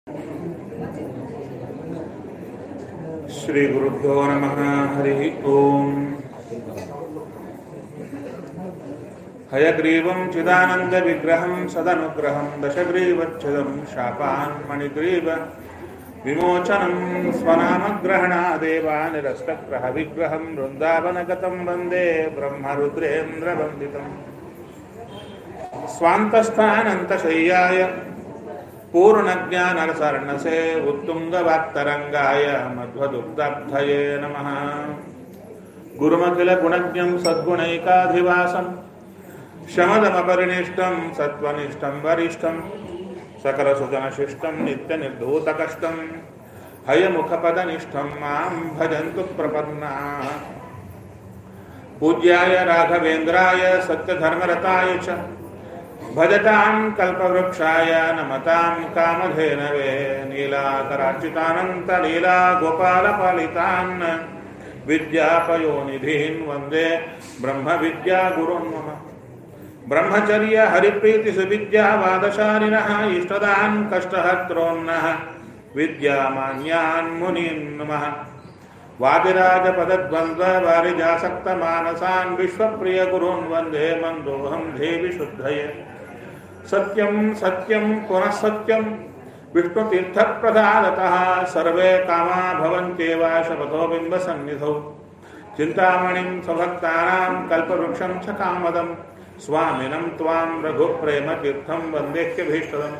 श्रीगुरुभ्यो नमः हरिः ओम् हयग्रीवं चिदानन्दविग्रहं सदनुग्रहं दशग्रीवच्छिदं शापान् मणिग्रीव विमोचनं स्वनामग्रहणादेवानिरस्तग्रहविग्रहं वृन्दावनगतं वन्दे ब्रह्मरुद्रेन्द्रवन्दितम् स्वान्तस्थानन्तशय्याय पूर्णज्ञानरसर्णसे उत्तुङ्गवाक्तरङ्गाय मध्वदुग्धब्धये नमः गुरुमखिलगुणज्ञं सद्गुणैकाधिवासं शमदमपरिनिष्टं सत्त्वनिष्ठं वरिष्ठं सकलसुजनशिष्टं नित्यनिर्धूतकष्टं हयमुखपदनिष्ठं मां भजन्तु प्रपन्ना पूज्याय राघवेन्द्राय सत्यधर्मरताय च भजतां कल्पवृक्षाय नमतां कामधेनवे नीलाकरार्चितानन्तलीला गोपालपालितान् विद्यापयोनिधीन् वन्दे ब्रह्मविद्यागुरुन् मम ब्रह्मचर्य हरिप्रीतिसुविद्यावादशालिनः इष्टदान् कष्टहर्त्रोन्नः विद्यामान्यान् मुनीन् नमः वादिराजपदद्वन्द्ववारिजासक्तमानसान् विश्वप्रियगुरून् वन्दे मन्दोऽहं देवि शुद्धये सत्यं सत्यं पुनः सत्यं विष्णुतीर्थप्रदादतः सर्वे कामा भवन्त्येव शपथो बिम्बसन्निधौ चिन्तामणिं स्वभक्तानां कल्पवृक्षं च कामदं स्वामिनं त्वां रघुप्रेमतीर्थं वन्देह्यभीष्टदम्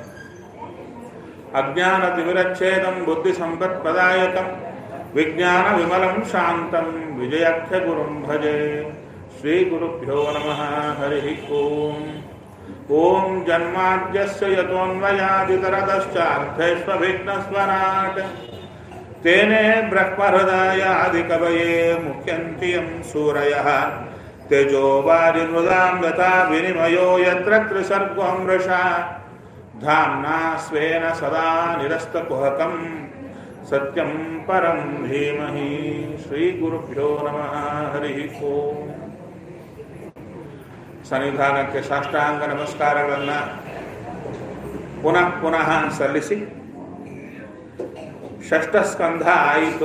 अज्ञानतिमिरच्छेदं बुद्धिसम्पत्प्रदायकं विज्ञानविमलं शान्तं विजयाख्यगुरुं भजे श्रीगुरुभ्यो नमः हरिः ओम् ॐ जन्माद्यस्य यतोऽन्वयादितरतश्चार्थेष्वभिघ्नस्वराट् तेने ब्रह्महृदयादिकवये मुख्यन्ति यं सूरयः तेजो वारिमृदां यथा विनिमयो यत्र त्रिसर्गं मृषा धाम्ना स्वेन सदा निरस्तकुहकं सत्यं परं धीमहि श्रीगुरुभ्यो नमः हरिः ओम् ಸನ್ನಿಧಾನಕ್ಕೆ ಸಾಷ್ಟಾಂಗ ನಮಸ್ಕಾರಗಳನ್ನು ಪುನಃ ಪುನಃ ಸಲ್ಲಿಸಿ ಷಷ್ಠ ಸ್ಕಂಧ ಆಯಿತು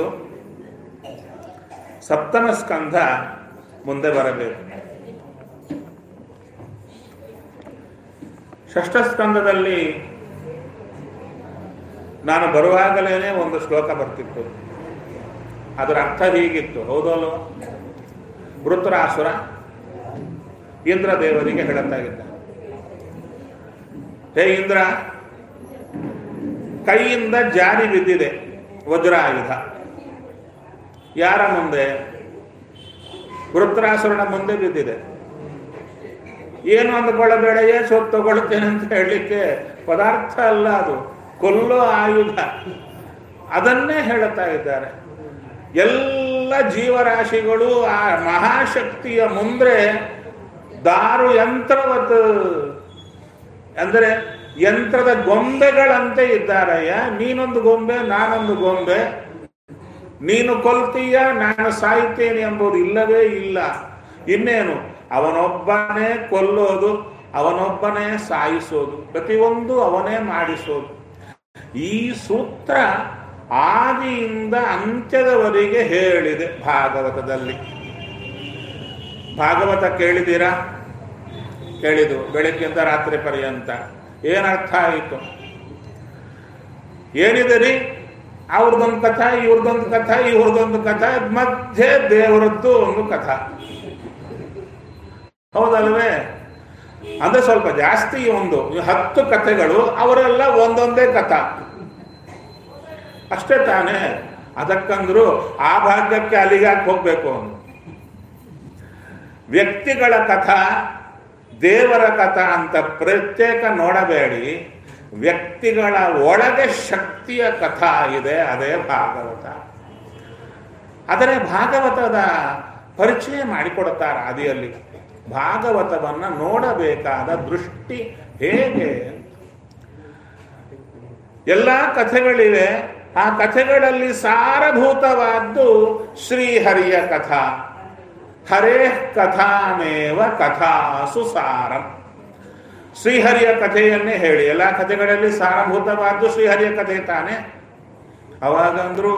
ಸಪ್ತಮ ಸ್ಕಂಧ ಮುಂದೆ ಬರಬೇಕು ಷಷ್ಠ ಸ್ಕಂದದಲ್ಲಿ ನಾನು ಬರುವಾಗಲೇ ಒಂದು ಶ್ಲೋಕ ಬರ್ತಿತ್ತು ಅದರ ಅರ್ಥ ಹೀಗಿತ್ತು ಹೌದಲ್ವ ವೃತ್ತರಾಸುರ ಇಂದ್ರ ದೇವರಿಗೆ ಹೇಳುತ್ತಾ ಇದ್ದ ಹೇ ಇಂದ್ರ ಕೈಯಿಂದ ಜಾರಿ ಬಿದ್ದಿದೆ ವಜ್ರಾಯುಧ ಯಾರ ಮುಂದೆ ವೃತ್ರಾಸುರನ ಮುಂದೆ ಬಿದ್ದಿದೆ ಏನು ಅಂದುಕೊಳ್ಳಬೇಡೆಯೇ ಸೊತ್ತು ತಗೊಳ್ತೇನೆ ಅಂತ ಹೇಳಲಿಕ್ಕೆ ಪದಾರ್ಥ ಅಲ್ಲ ಅದು ಕೊಲ್ಲೋ ಆಯುಧ ಅದನ್ನೇ ಹೇಳುತ್ತಾ ಇದ್ದಾರೆ ಎಲ್ಲ ಜೀವರಾಶಿಗಳು ಆ ಮಹಾಶಕ್ತಿಯ ಮುಂದೆ ದಾರು ಯಂತ್ರವತ್ ಅಂದರೆ ಯಂತ್ರದ ಗೊಂಬೆಗಳಂತೆ ಇದ್ದಾರಯ್ಯ ನೀನೊಂದು ಗೊಂಬೆ ನಾನೊಂದು ಗೊಂಬೆ ನೀನು ಕೊಲ್ತೀಯ ನಾನು ಸಾಯ್ತೇನೆ ಎಂಬುದು ಇಲ್ಲವೇ ಇಲ್ಲ ಇನ್ನೇನು ಅವನೊಬ್ಬನೇ ಕೊಲ್ಲೋದು ಅವನೊಬ್ಬನೇ ಸಾಯಿಸೋದು ಪ್ರತಿಯೊಂದು ಅವನೇ ಮಾಡಿಸೋದು ಈ ಸೂತ್ರ ಆದಿಯಿಂದ ಅಂತ್ಯದವರೆಗೆ ಹೇಳಿದೆ ಭಾಗವತದಲ್ಲಿ ಭಾಗವತ ಕೇಳಿದ್ದೀರಾ ಕೇಳಿದು ಬೆಳಗ್ಗೆಯಿಂದ ರಾತ್ರಿ ಪರ್ಯಂತ ಏನರ್ಥ ಆಯಿತು ಏನಿದೆ ರೀ ಅವ್ರದ್ದೊಂದು ಕಥಾ ಇವ್ರದ್ದೊಂದು ಕಥಾ ಇವ್ರದ್ದೊಂದು ಕಥಾ ಮಧ್ಯೆ ದೇವರದ್ದು ಒಂದು ಕಥಾ ಹೌದಲ್ವೇ ಅಂದ್ರೆ ಸ್ವಲ್ಪ ಜಾಸ್ತಿ ಒಂದು ಹತ್ತು ಕಥೆಗಳು ಅವರೆಲ್ಲ ಒಂದೊಂದೇ ಕಥಾ ಅಷ್ಟೇ ತಾನೇ ಅದಕ್ಕಂದ್ರು ಆ ಭಾಗ್ಯಕ್ಕೆ ಅಲ್ಲಿಗಾಕ್ ಹೋಗ್ಬೇಕು ಅವನು ವ್ಯಕ್ತಿಗಳ ಕಥಾ ದೇವರ ಕಥಾ ಅಂತ ಪ್ರತ್ಯೇಕ ನೋಡಬೇಡಿ ವ್ಯಕ್ತಿಗಳ ಒಳಗೆ ಶಕ್ತಿಯ ಕಥಾ ಇದೆ ಅದೇ ಭಾಗವತ ಆದರೆ ಭಾಗವತದ ಪರಿಚಯ ಮಾಡಿಕೊಡುತ್ತಾರೆ ಆದಿಯಲ್ಲಿ ಭಾಗವತವನ್ನ ನೋಡಬೇಕಾದ ದೃಷ್ಟಿ ಹೇಗೆ ಎಲ್ಲ ಕಥೆಗಳಿವೆ ಆ ಕಥೆಗಳಲ್ಲಿ ಸಾರಭೂತವಾದ್ದು ಶ್ರೀಹರಿಯ ಕಥಾ ಹರೇ ಕಥಾಮೇವ ಕಥಾಸು ಸಾರಂ ಶ್ರೀಹರಿಯ ಕಥೆಯನ್ನೇ ಹೇಳಿ ಎಲ್ಲ ಕಥೆಗಳಲ್ಲಿ ಸಾರಭೂತವಾದ್ದು ಶ್ರೀಹರಿಯ ಕಥೆ ತಾನೆ ಅವಾಗ ಅಂದ್ರು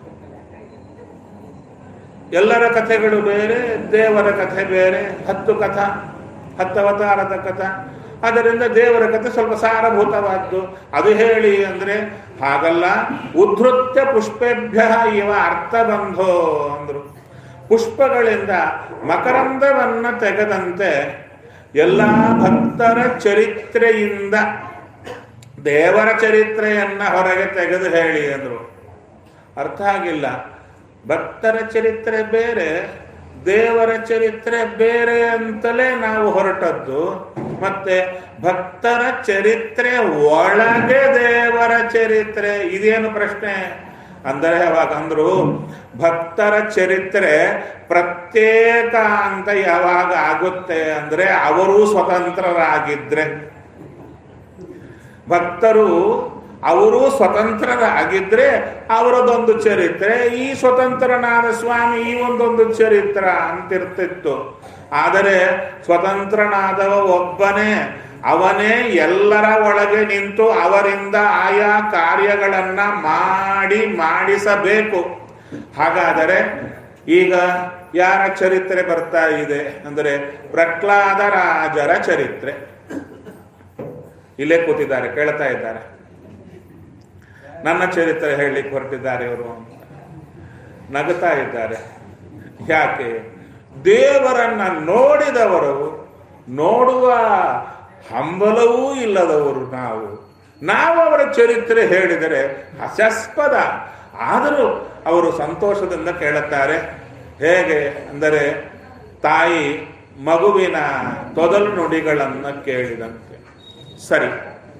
ಎಲ್ಲರ ಕಥೆಗಳು ಬೇರೆ ದೇವರ ಕಥೆ ಬೇರೆ ಹತ್ತು ಕಥಾ ಹತ್ತು ಅವತಾರದ ಕಥಾ ಅದರಿಂದ ದೇವರ ಕಥೆ ಸ್ವಲ್ಪ ಸಾರಭೂತವಾದ್ದು ಅದು ಹೇಳಿ ಅಂದ್ರೆ ಹಾಗಲ್ಲ ಉದ್ಧೃತ್ಯ ಪುಷ್ಪೇಭ್ಯ ಇವ ಅರ್ಥಬಂಧೋ ಅಂದ್ರು ಪುಷ್ಪಗಳಿಂದ ಮಕರಂದವನ್ನ ತೆಗೆದಂತೆ ಎಲ್ಲ ಭಕ್ತರ ಚರಿತ್ರೆಯಿಂದ ದೇವರ ಚರಿತ್ರೆಯನ್ನ ಹೊರಗೆ ತೆಗೆದು ಹೇಳಿ ಅಂದ್ರು ಅರ್ಥ ಆಗಿಲ್ಲ ಭಕ್ತರ ಚರಿತ್ರೆ ಬೇರೆ ದೇವರ ಚರಿತ್ರೆ ಬೇರೆ ಅಂತಲೇ ನಾವು ಹೊರಟದ್ದು ಮತ್ತೆ ಭಕ್ತರ ಚರಿತ್ರೆ ಒಳಗೆ ದೇವರ ಚರಿತ್ರೆ ಇದೇನು ಪ್ರಶ್ನೆ ಅಂದರೆ ಅವಾಗ ಅಂದ್ರು ಭಕ್ತರ ಚರಿತ್ರೆ ಪ್ರತ್ಯೇಕ ಅಂತ ಯಾವಾಗ ಆಗುತ್ತೆ ಅಂದ್ರೆ ಅವರು ಸ್ವತಂತ್ರರಾಗಿದ್ರೆ ಭಕ್ತರು ಅವರು ಸ್ವತಂತ್ರರಾಗಿದ್ರೆ ಅವರದೊಂದು ಚರಿತ್ರೆ ಈ ಸ್ವತಂತ್ರನಾದ ಸ್ವಾಮಿ ಈ ಒಂದೊಂದು ಚರಿತ್ರ ಅಂತಿರ್ತಿತ್ತು ಆದರೆ ಸ್ವತಂತ್ರನಾದವ ಒಬ್ಬನೇ ಅವನೇ ಎಲ್ಲರ ಒಳಗೆ ನಿಂತು ಅವರಿಂದ ಆಯಾ ಕಾರ್ಯಗಳನ್ನ ಮಾಡಿ ಮಾಡಿಸಬೇಕು ಹಾಗಾದರೆ ಈಗ ಯಾರ ಚರಿತ್ರೆ ಬರ್ತಾ ಇದೆ ಅಂದರೆ ಪ್ರಹ್ಲಾದ ರಾಜರ ಚರಿತ್ರೆ ಇಲ್ಲೇ ಕೂತಿದ್ದಾರೆ ಕೇಳ್ತಾ ಇದ್ದಾರೆ ನನ್ನ ಚರಿತ್ರೆ ಹೇಳಲಿಕ್ಕೆ ಹೊರಟಿದ್ದಾರೆ ಇವರು ಅಂತ ನಗುತ್ತಾ ಇದ್ದಾರೆ ಯಾಕೆ ದೇವರನ್ನ ನೋಡಿದವರು ನೋಡುವ ಹಂಬಲವೂ ಇಲ್ಲದವರು ನಾವು ನಾವು ಅವರ ಚರಿತ್ರೆ ಹೇಳಿದರೆ ಹಾಸ್ಯಾಸ್ಪದ ಆದರೂ ಅವರು ಸಂತೋಷದಿಂದ ಕೇಳುತ್ತಾರೆ ಹೇಗೆ ಅಂದರೆ ತಾಯಿ ಮಗುವಿನ ತೊದಲು ನುಡಿಗಳನ್ನು ಕೇಳಿದಂತೆ ಸರಿ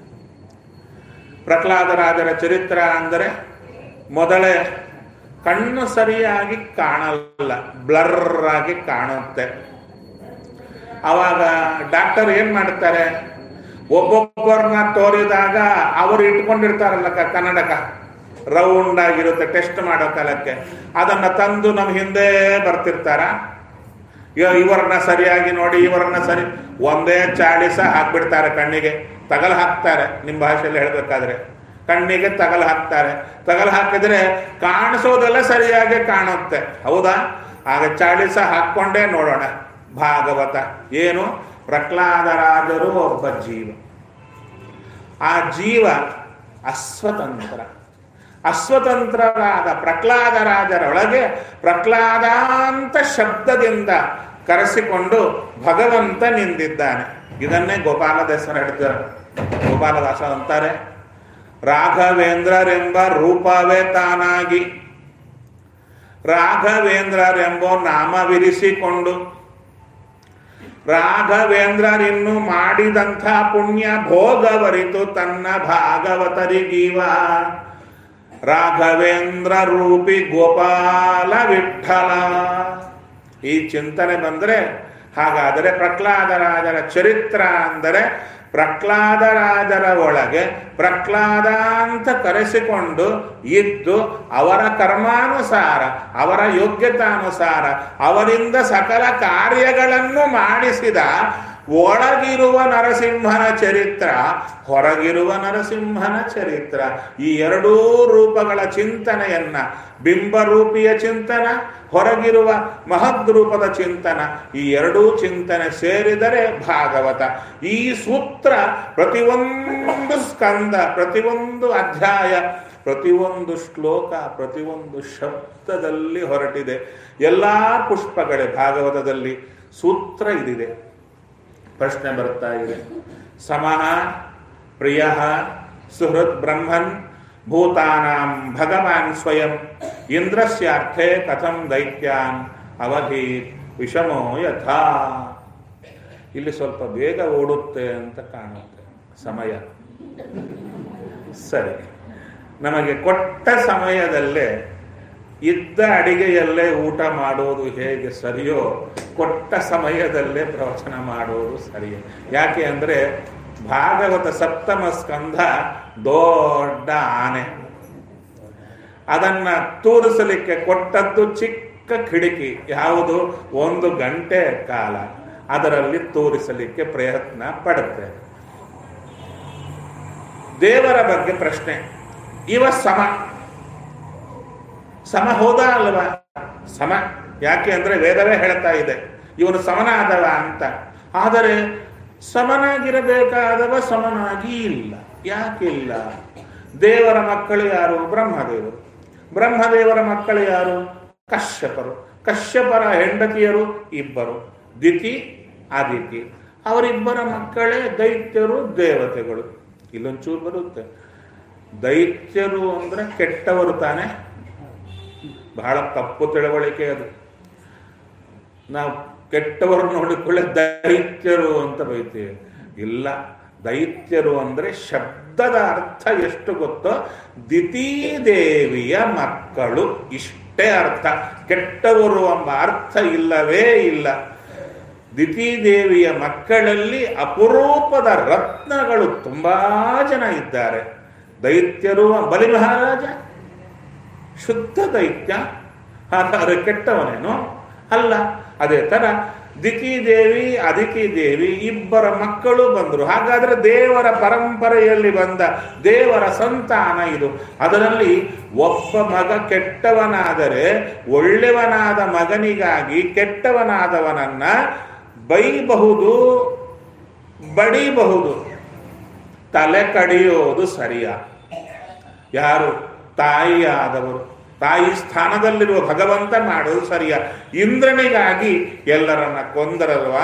ಪ್ರಹ್ಲಾದರಾಜರ ಚರಿತ್ರ ಅಂದರೆ ಮೊದಲೇ ಕಣ್ಣು ಸರಿಯಾಗಿ ಕಾಣಲ್ಲ ಬ್ಲರ್ ಆಗಿ ಕಾಣುತ್ತೆ ಅವಾಗ ಡಾಕ್ಟರ್ ಏನ್ ಮಾಡ್ತಾರೆ ಒಬ್ಬೊಬ್ಬರನ್ನ ತೋರಿದಾಗ ಅವರು ಇಟ್ಕೊಂಡಿರ್ತಾರಲ್ಲ ಕ- ಕನ್ನಡಕ ರೌಂಡ್ ಆಗಿರುತ್ತೆ ಟೆಸ್ಟ್ ಮಾಡೋ ಕಾಲಕ್ಕೆ ಅದನ್ನ ತಂದು ನಮ್ಮ ಹಿಂದೆ ಬರ್ತಿರ್ತಾರ ಇವ- ಇವರನ್ನ ಸರಿಯಾಗಿ ನೋಡಿ ಇವರನ್ನ ಸರಿ ಒಂದೇ ಚಾಳಿಸ ಹಾಕ್ಬಿಡ್ತಾರೆ ಕಣ್ಣಿಗೆ ತಗಲ್ ಹಾಕ್ತಾರೆ ನಿಮ್ಮ ಭಾಷೆಯಲ್ಲಿ ಹೇಳ್ಬೇಕಾದ್ರೆ ಕಣ್ಣಿಗೆ ತಗಲ್ ಹಾಕ್ತಾರೆ ತಗಲ್ ಹಾಕಿದ್ರೆ ಕಾಣಿಸೋದೆಲ್ಲ ಸರಿಯಾಗಿ ಕಾಣುತ್ತೆ ಹೌದಾ ಆಗ ಚಾಳಿಸ ಹಾಕ್ಕೊಂಡೇ ನೋಡೋಣ ಭಾಗವತ ಏನು ಪ್ರಹ್ಲಾದರಾಜರು ಒಬ್ಬ ಜೀವ ಆ ಜೀವ ಅಸ್ವತಂತ್ರ ಅಸ್ವತಂತ್ರರಾದ ಪ್ರಹ್ಲಾದರಾಜರೊಳಗೆ ಪ್ರಹ್ಲಾದಾಂತ ಶಬ್ದದಿಂದ ಕರೆಸಿಕೊಂಡು ಭಗವಂತ ನಿಂದಿದ್ದಾನೆ ಇದನ್ನೇ ಗೋಪಾಲದಾಸರು ಹೇಳ್ತಾರೆ ಗೋಪಾಲದಾಸ ಅಂತಾರೆ ರಾಘವೇಂದ್ರರೆಂಬ ರೂಪವೇ ತಾನಾಗಿ ರಾಘವೇಂದ್ರರೆಂಬ ನಾಮವಿರಿಸಿಕೊಂಡು ರಾಘವೇಂದ್ರರಿನ್ನು ಮಾಡಿದಂಥ ಪುಣ್ಯ ಭೋಗವರಿತು ತನ್ನ ಭಾಗವತರಿಗೀವ ರಾಘವೇಂದ್ರ ರೂಪಿ ಗೋಪಾಲ ವಿಠಲ ಈ ಚಿಂತನೆ ಬಂದರೆ ಹಾಗಾದರೆ ಪ್ರಹ್ಲಾದರಾಜರ ಚರಿತ್ರ ಅಂದರೆ ಪ್ರಹ್ಲಾದರಾಜರ ಒಳಗೆ ಪ್ರಹ್ಲಾದ ಅಂತ ಕರೆಸಿಕೊಂಡು ಇದ್ದು ಅವರ ಕರ್ಮಾನುಸಾರ ಅವರ ಯೋಗ್ಯತಾನುಸಾರ ಅವರಿಂದ ಸಕಲ ಕಾರ್ಯಗಳನ್ನು ಮಾಡಿಸಿದ ಒಳಗಿರುವ ನರಸಿಂಹನ ಚರಿತ್ರ ಹೊರಗಿರುವ ನರಸಿಂಹನ ಚರಿತ್ರ ಈ ಎರಡೂ ರೂಪಗಳ ಚಿಂತನೆಯನ್ನ ಬಿಂಬರೂಪಿಯ ಚಿಂತನ ಹೊರಗಿರುವ ಮಹದ್ರೂಪದ ಚಿಂತನ ಈ ಎರಡೂ ಚಿಂತನೆ ಸೇರಿದರೆ ಭಾಗವತ ಈ ಸೂತ್ರ ಪ್ರತಿಯೊಂದು ಸ್ಕಂದ ಪ್ರತಿಯೊಂದು ಅಧ್ಯಾಯ ಪ್ರತಿಯೊಂದು ಶ್ಲೋಕ ಪ್ರತಿಯೊಂದು ಶಬ್ದದಲ್ಲಿ ಹೊರಟಿದೆ ಎಲ್ಲ ಪುಷ್ಪಗಳೇ ಭಾಗವತದಲ್ಲಿ ಸೂತ್ರ ಇದಿದೆ ಪ್ರಶ್ನೆ ಬರ್ತಾ ಇದೆ ಸಮಃ ಪ್ರಿಯ ಸುಹೃತ್ ಬ್ರಹ್ಮನ್ ಭೂತಾನಾಂ ಭಗವಾನ್ ಸ್ವಯಂ ಇಂದ್ರಸ್ಯಾರ್ಥೆ ಕಥಂ ದೈತ್ಯಾನ್ ಅವಧಿ ವಿಷಮೋ ಯಥಾ ಇಲ್ಲಿ ಸ್ವಲ್ಪ ಬೇಗ ಓಡುತ್ತೆ ಅಂತ ಕಾಣುತ್ತೆ ಸಮಯ ಸರಿ ನಮಗೆ ಕೊಟ್ಟ ಸಮಯದಲ್ಲೇ ಇದ್ದ ಅಡಿಗೆಯಲ್ಲೇ ಊಟ ಮಾಡೋದು ಹೇಗೆ ಸರಿಯೋ ಕೊಟ್ಟ ಸಮಯದಲ್ಲೇ ಪ್ರವಚನ ಮಾಡೋದು ಸರಿಯೇ ಯಾಕೆ ಅಂದರೆ ಭಾಗವತ ಸಪ್ತಮ ಸ್ಕಂಧ ದೊಡ್ಡ ಆನೆ ಅದನ್ನ ತೂರಿಸಲಿಕ್ಕೆ ಕೊಟ್ಟದ್ದು ಚಿಕ್ಕ ಕಿಟಕಿ ಯಾವುದು ಒಂದು ಗಂಟೆ ಕಾಲ ಅದರಲ್ಲಿ ತೋರಿಸಲಿಕ್ಕೆ ಪ್ರಯತ್ನ ಪಡುತ್ತೆ ದೇವರ ಬಗ್ಗೆ ಪ್ರಶ್ನೆ ಇವ ಸಮ ಸಮ ಹೋದ ಅಲ್ವಾ ಸಮ ಯಾಕೆ ಅಂದ್ರೆ ವೇದವೇ ಹೇಳ್ತಾ ಇದೆ ಇವನು ಸಮನಾದವ ಅಂತ ಆದರೆ ಸಮನಾಗಿರಬೇಕಾದವ ಸಮನಾಗಿ ಇಲ್ಲ ಯಾಕಿಲ್ಲ ದೇವರ ಮಕ್ಕಳು ಯಾರು ಬ್ರಹ್ಮದೇವರು ಬ್ರಹ್ಮದೇವರ ಮಕ್ಕಳು ಯಾರು ಕಶ್ಯಪರು ಕಶ್ಯಪರ ಹೆಂಡತಿಯರು ಇಬ್ಬರು ದಿತಿ ಆದಿತಿ ಅವರಿಬ್ಬರ ಮಕ್ಕಳೇ ದೈತ್ಯರು ದೇವತೆಗಳು ಇಲ್ಲೊಂಚೂರು ಬರುತ್ತೆ ದೈತ್ಯರು ಅಂದ್ರೆ ಕೆಟ್ಟವರು ತಾನೆ ಬಹಳ ತಪ್ಪು ತಿಳುವಳಿಕೆ ಅದು ನಾವು ಕೆಟ್ಟವರು ನೋಡಿಕೊಳ್ಳೆ ದೈತ್ಯರು ಅಂತ ಬೈತೀವಿ ಇಲ್ಲ ದೈತ್ಯರು ಅಂದ್ರೆ ಶಬ್ದದ ಅರ್ಥ ಎಷ್ಟು ಗೊತ್ತೋ ದಿತೀದೇವಿಯ ಮಕ್ಕಳು ಇಷ್ಟೇ ಅರ್ಥ ಕೆಟ್ಟವರು ಎಂಬ ಅರ್ಥ ಇಲ್ಲವೇ ಇಲ್ಲ ದಿತೀದೇವಿಯ ಮಕ್ಕಳಲ್ಲಿ ಅಪರೂಪದ ರತ್ನಗಳು ತುಂಬಾ ಜನ ಇದ್ದಾರೆ ದೈತ್ಯರು ಬಲಿ ಮಹಾರಾಜ ಶುದ್ಧ ದೈತ್ಯ ಹಾಗಾದ್ರೆ ಕೆಟ್ಟವನೇನು ಅಲ್ಲ ಅದೇ ತರ ದಿಕಿದೇವಿ ದೇವಿ ಇಬ್ಬರ ಮಕ್ಕಳು ಬಂದರು ಹಾಗಾದ್ರೆ ದೇವರ ಪರಂಪರೆಯಲ್ಲಿ ಬಂದ ದೇವರ ಸಂತಾನ ಇದು ಅದರಲ್ಲಿ ಒಬ್ಬ ಮಗ ಕೆಟ್ಟವನಾದರೆ ಒಳ್ಳೆಯವನಾದ ಮಗನಿಗಾಗಿ ಕೆಟ್ಟವನಾದವನನ್ನ ಬೈಬಹುದು ಬಡಿಬಹುದು ತಲೆ ಕಡಿಯೋದು ಸರಿಯ ಯಾರು ತಾಯಿಯಾದವರು ತಾಯಿ ಸ್ಥಾನದಲ್ಲಿರುವ ಭಗವಂತ ಮಾಡೋದು ಸರಿಯ ಇಂದ್ರನಿಗಾಗಿ ಎಲ್ಲರನ್ನ ಕೊಂದರಲ್ವಾ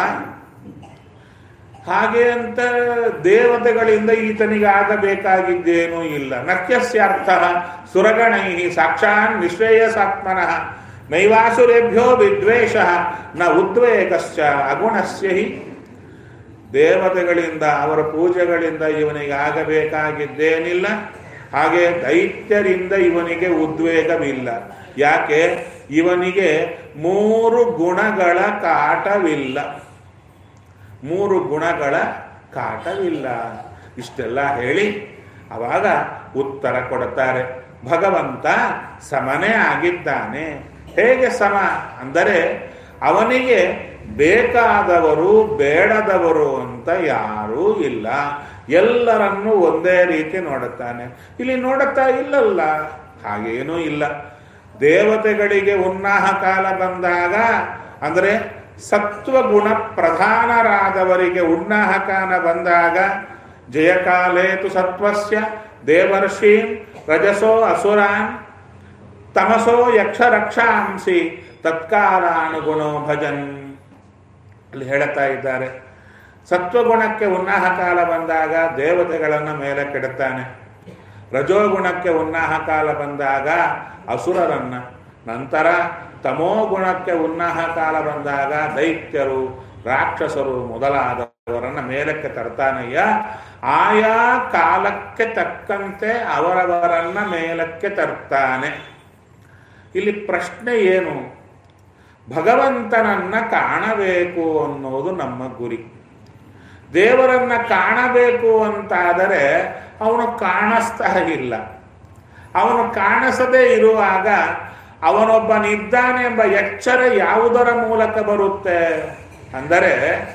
ಹಾಗೆ ಅಂತ ದೇವತೆಗಳಿಂದ ಈತನಿಗೆ ಆಗಬೇಕಾಗಿದ್ದೇನೂ ಇಲ್ಲ ನಕ್ಯಸ್ಯಾರ್ಥ ಸುರಗಣೈ ಸಾಕ್ಷಾನ್ ನಿಶ್ರೇಯಸಾತ್ಮನಃ ನೈವಾಸುರೇಭ್ಯೋ ವಿದ್ವೇಷ ನ ಉದ್ವೇಗಶ್ಚ ಅಗುಣಸ್ಯ ಹಿ ದೇವತೆಗಳಿಂದ ಅವರ ಪೂಜೆಗಳಿಂದ ಇವನಿಗೆ ಆಗಬೇಕಾಗಿದ್ದೇನಿಲ್ಲ ಹಾಗೆ ದೈತ್ಯರಿಂದ ಇವನಿಗೆ ಉದ್ವೇಗವಿಲ್ಲ ಯಾಕೆ ಇವನಿಗೆ ಮೂರು ಗುಣಗಳ ಕಾಟವಿಲ್ಲ ಮೂರು ಗುಣಗಳ ಕಾಟವಿಲ್ಲ ಇಷ್ಟೆಲ್ಲ ಹೇಳಿ ಅವಾಗ ಉತ್ತರ ಕೊಡುತ್ತಾರೆ ಭಗವಂತ ಸಮನೇ ಆಗಿದ್ದಾನೆ ಹೇಗೆ ಸಮ ಅಂದರೆ ಅವನಿಗೆ ಬೇಕಾದವರು ಬೇಡದವರು ಅಂತ ಯಾರೂ ಇಲ್ಲ ಎಲ್ಲರನ್ನೂ ಒಂದೇ ರೀತಿ ನೋಡುತ್ತಾನೆ ಇಲ್ಲಿ ನೋಡುತ್ತಾ ಇಲ್ಲಲ್ಲ ಹಾಗೇನೂ ಇಲ್ಲ ದೇವತೆಗಳಿಗೆ ಉನ್ನಾಹ ಕಾಲ ಬಂದಾಗ ಅಂದರೆ ಸತ್ವಗುಣ ಪ್ರಧಾನರಾದವರಿಗೆ ಉನ್ನಾಹ ಕಾಲ ಬಂದಾಗ ಜಯಕಾಲೇತು ಸತ್ವಸ್ಯ ದೇವರ್ಷೀಂ ರಜಸೋ ಅಸುರಾನ್ ತಮಸೋ ಯಕ್ಷ ರಕ್ಷಾಂಸಿ ತತ್ಕಾಲಾನುಗುಣೋ ಭಜನ್ ಅಲ್ಲಿ ಹೇಳುತ್ತಾ ಇದ್ದಾರೆ ಸತ್ವಗುಣಕ್ಕೆ ಉನ್ನಾಹ ಕಾಲ ಬಂದಾಗ ದೇವತೆಗಳನ್ನು ಮೇಲೆ ಕೆಡುತ್ತಾನೆ ರಜೋಗುಣಕ್ಕೆ ಉನ್ನಾಹ ಕಾಲ ಬಂದಾಗ ಅಸುರರನ್ನ ನಂತರ ತಮೋ ಗುಣಕ್ಕೆ ಉನ್ನಾಹ ಕಾಲ ಬಂದಾಗ ದೈತ್ಯರು ರಾಕ್ಷಸರು ಮೊದಲಾದವರನ್ನ ಮೇಲಕ್ಕೆ ತರ್ತಾನಯ್ಯ ಆಯಾ ಕಾಲಕ್ಕೆ ತಕ್ಕಂತೆ ಅವರವರನ್ನ ಮೇಲಕ್ಕೆ ತರ್ತಾನೆ ಇಲ್ಲಿ ಪ್ರಶ್ನೆ ಏನು ಭಗವಂತನನ್ನ ಕಾಣಬೇಕು ಅನ್ನೋದು ನಮ್ಮ ಗುರಿ ದೇವರನ್ನ ಕಾಣಬೇಕು ಅಂತಾದರೆ ಅವನು ಕಾಣಿಸ್ತಾ ಇಲ್ಲ ಅವನು ಕಾಣಿಸದೇ ಇರುವಾಗ ಅವನೊಬ್ಬನಿದ್ದಾನೆ ಎಂಬ ಎಚ್ಚರ ಯಾವುದರ ಮೂಲಕ ಬರುತ್ತೆ ಅಂದರೆ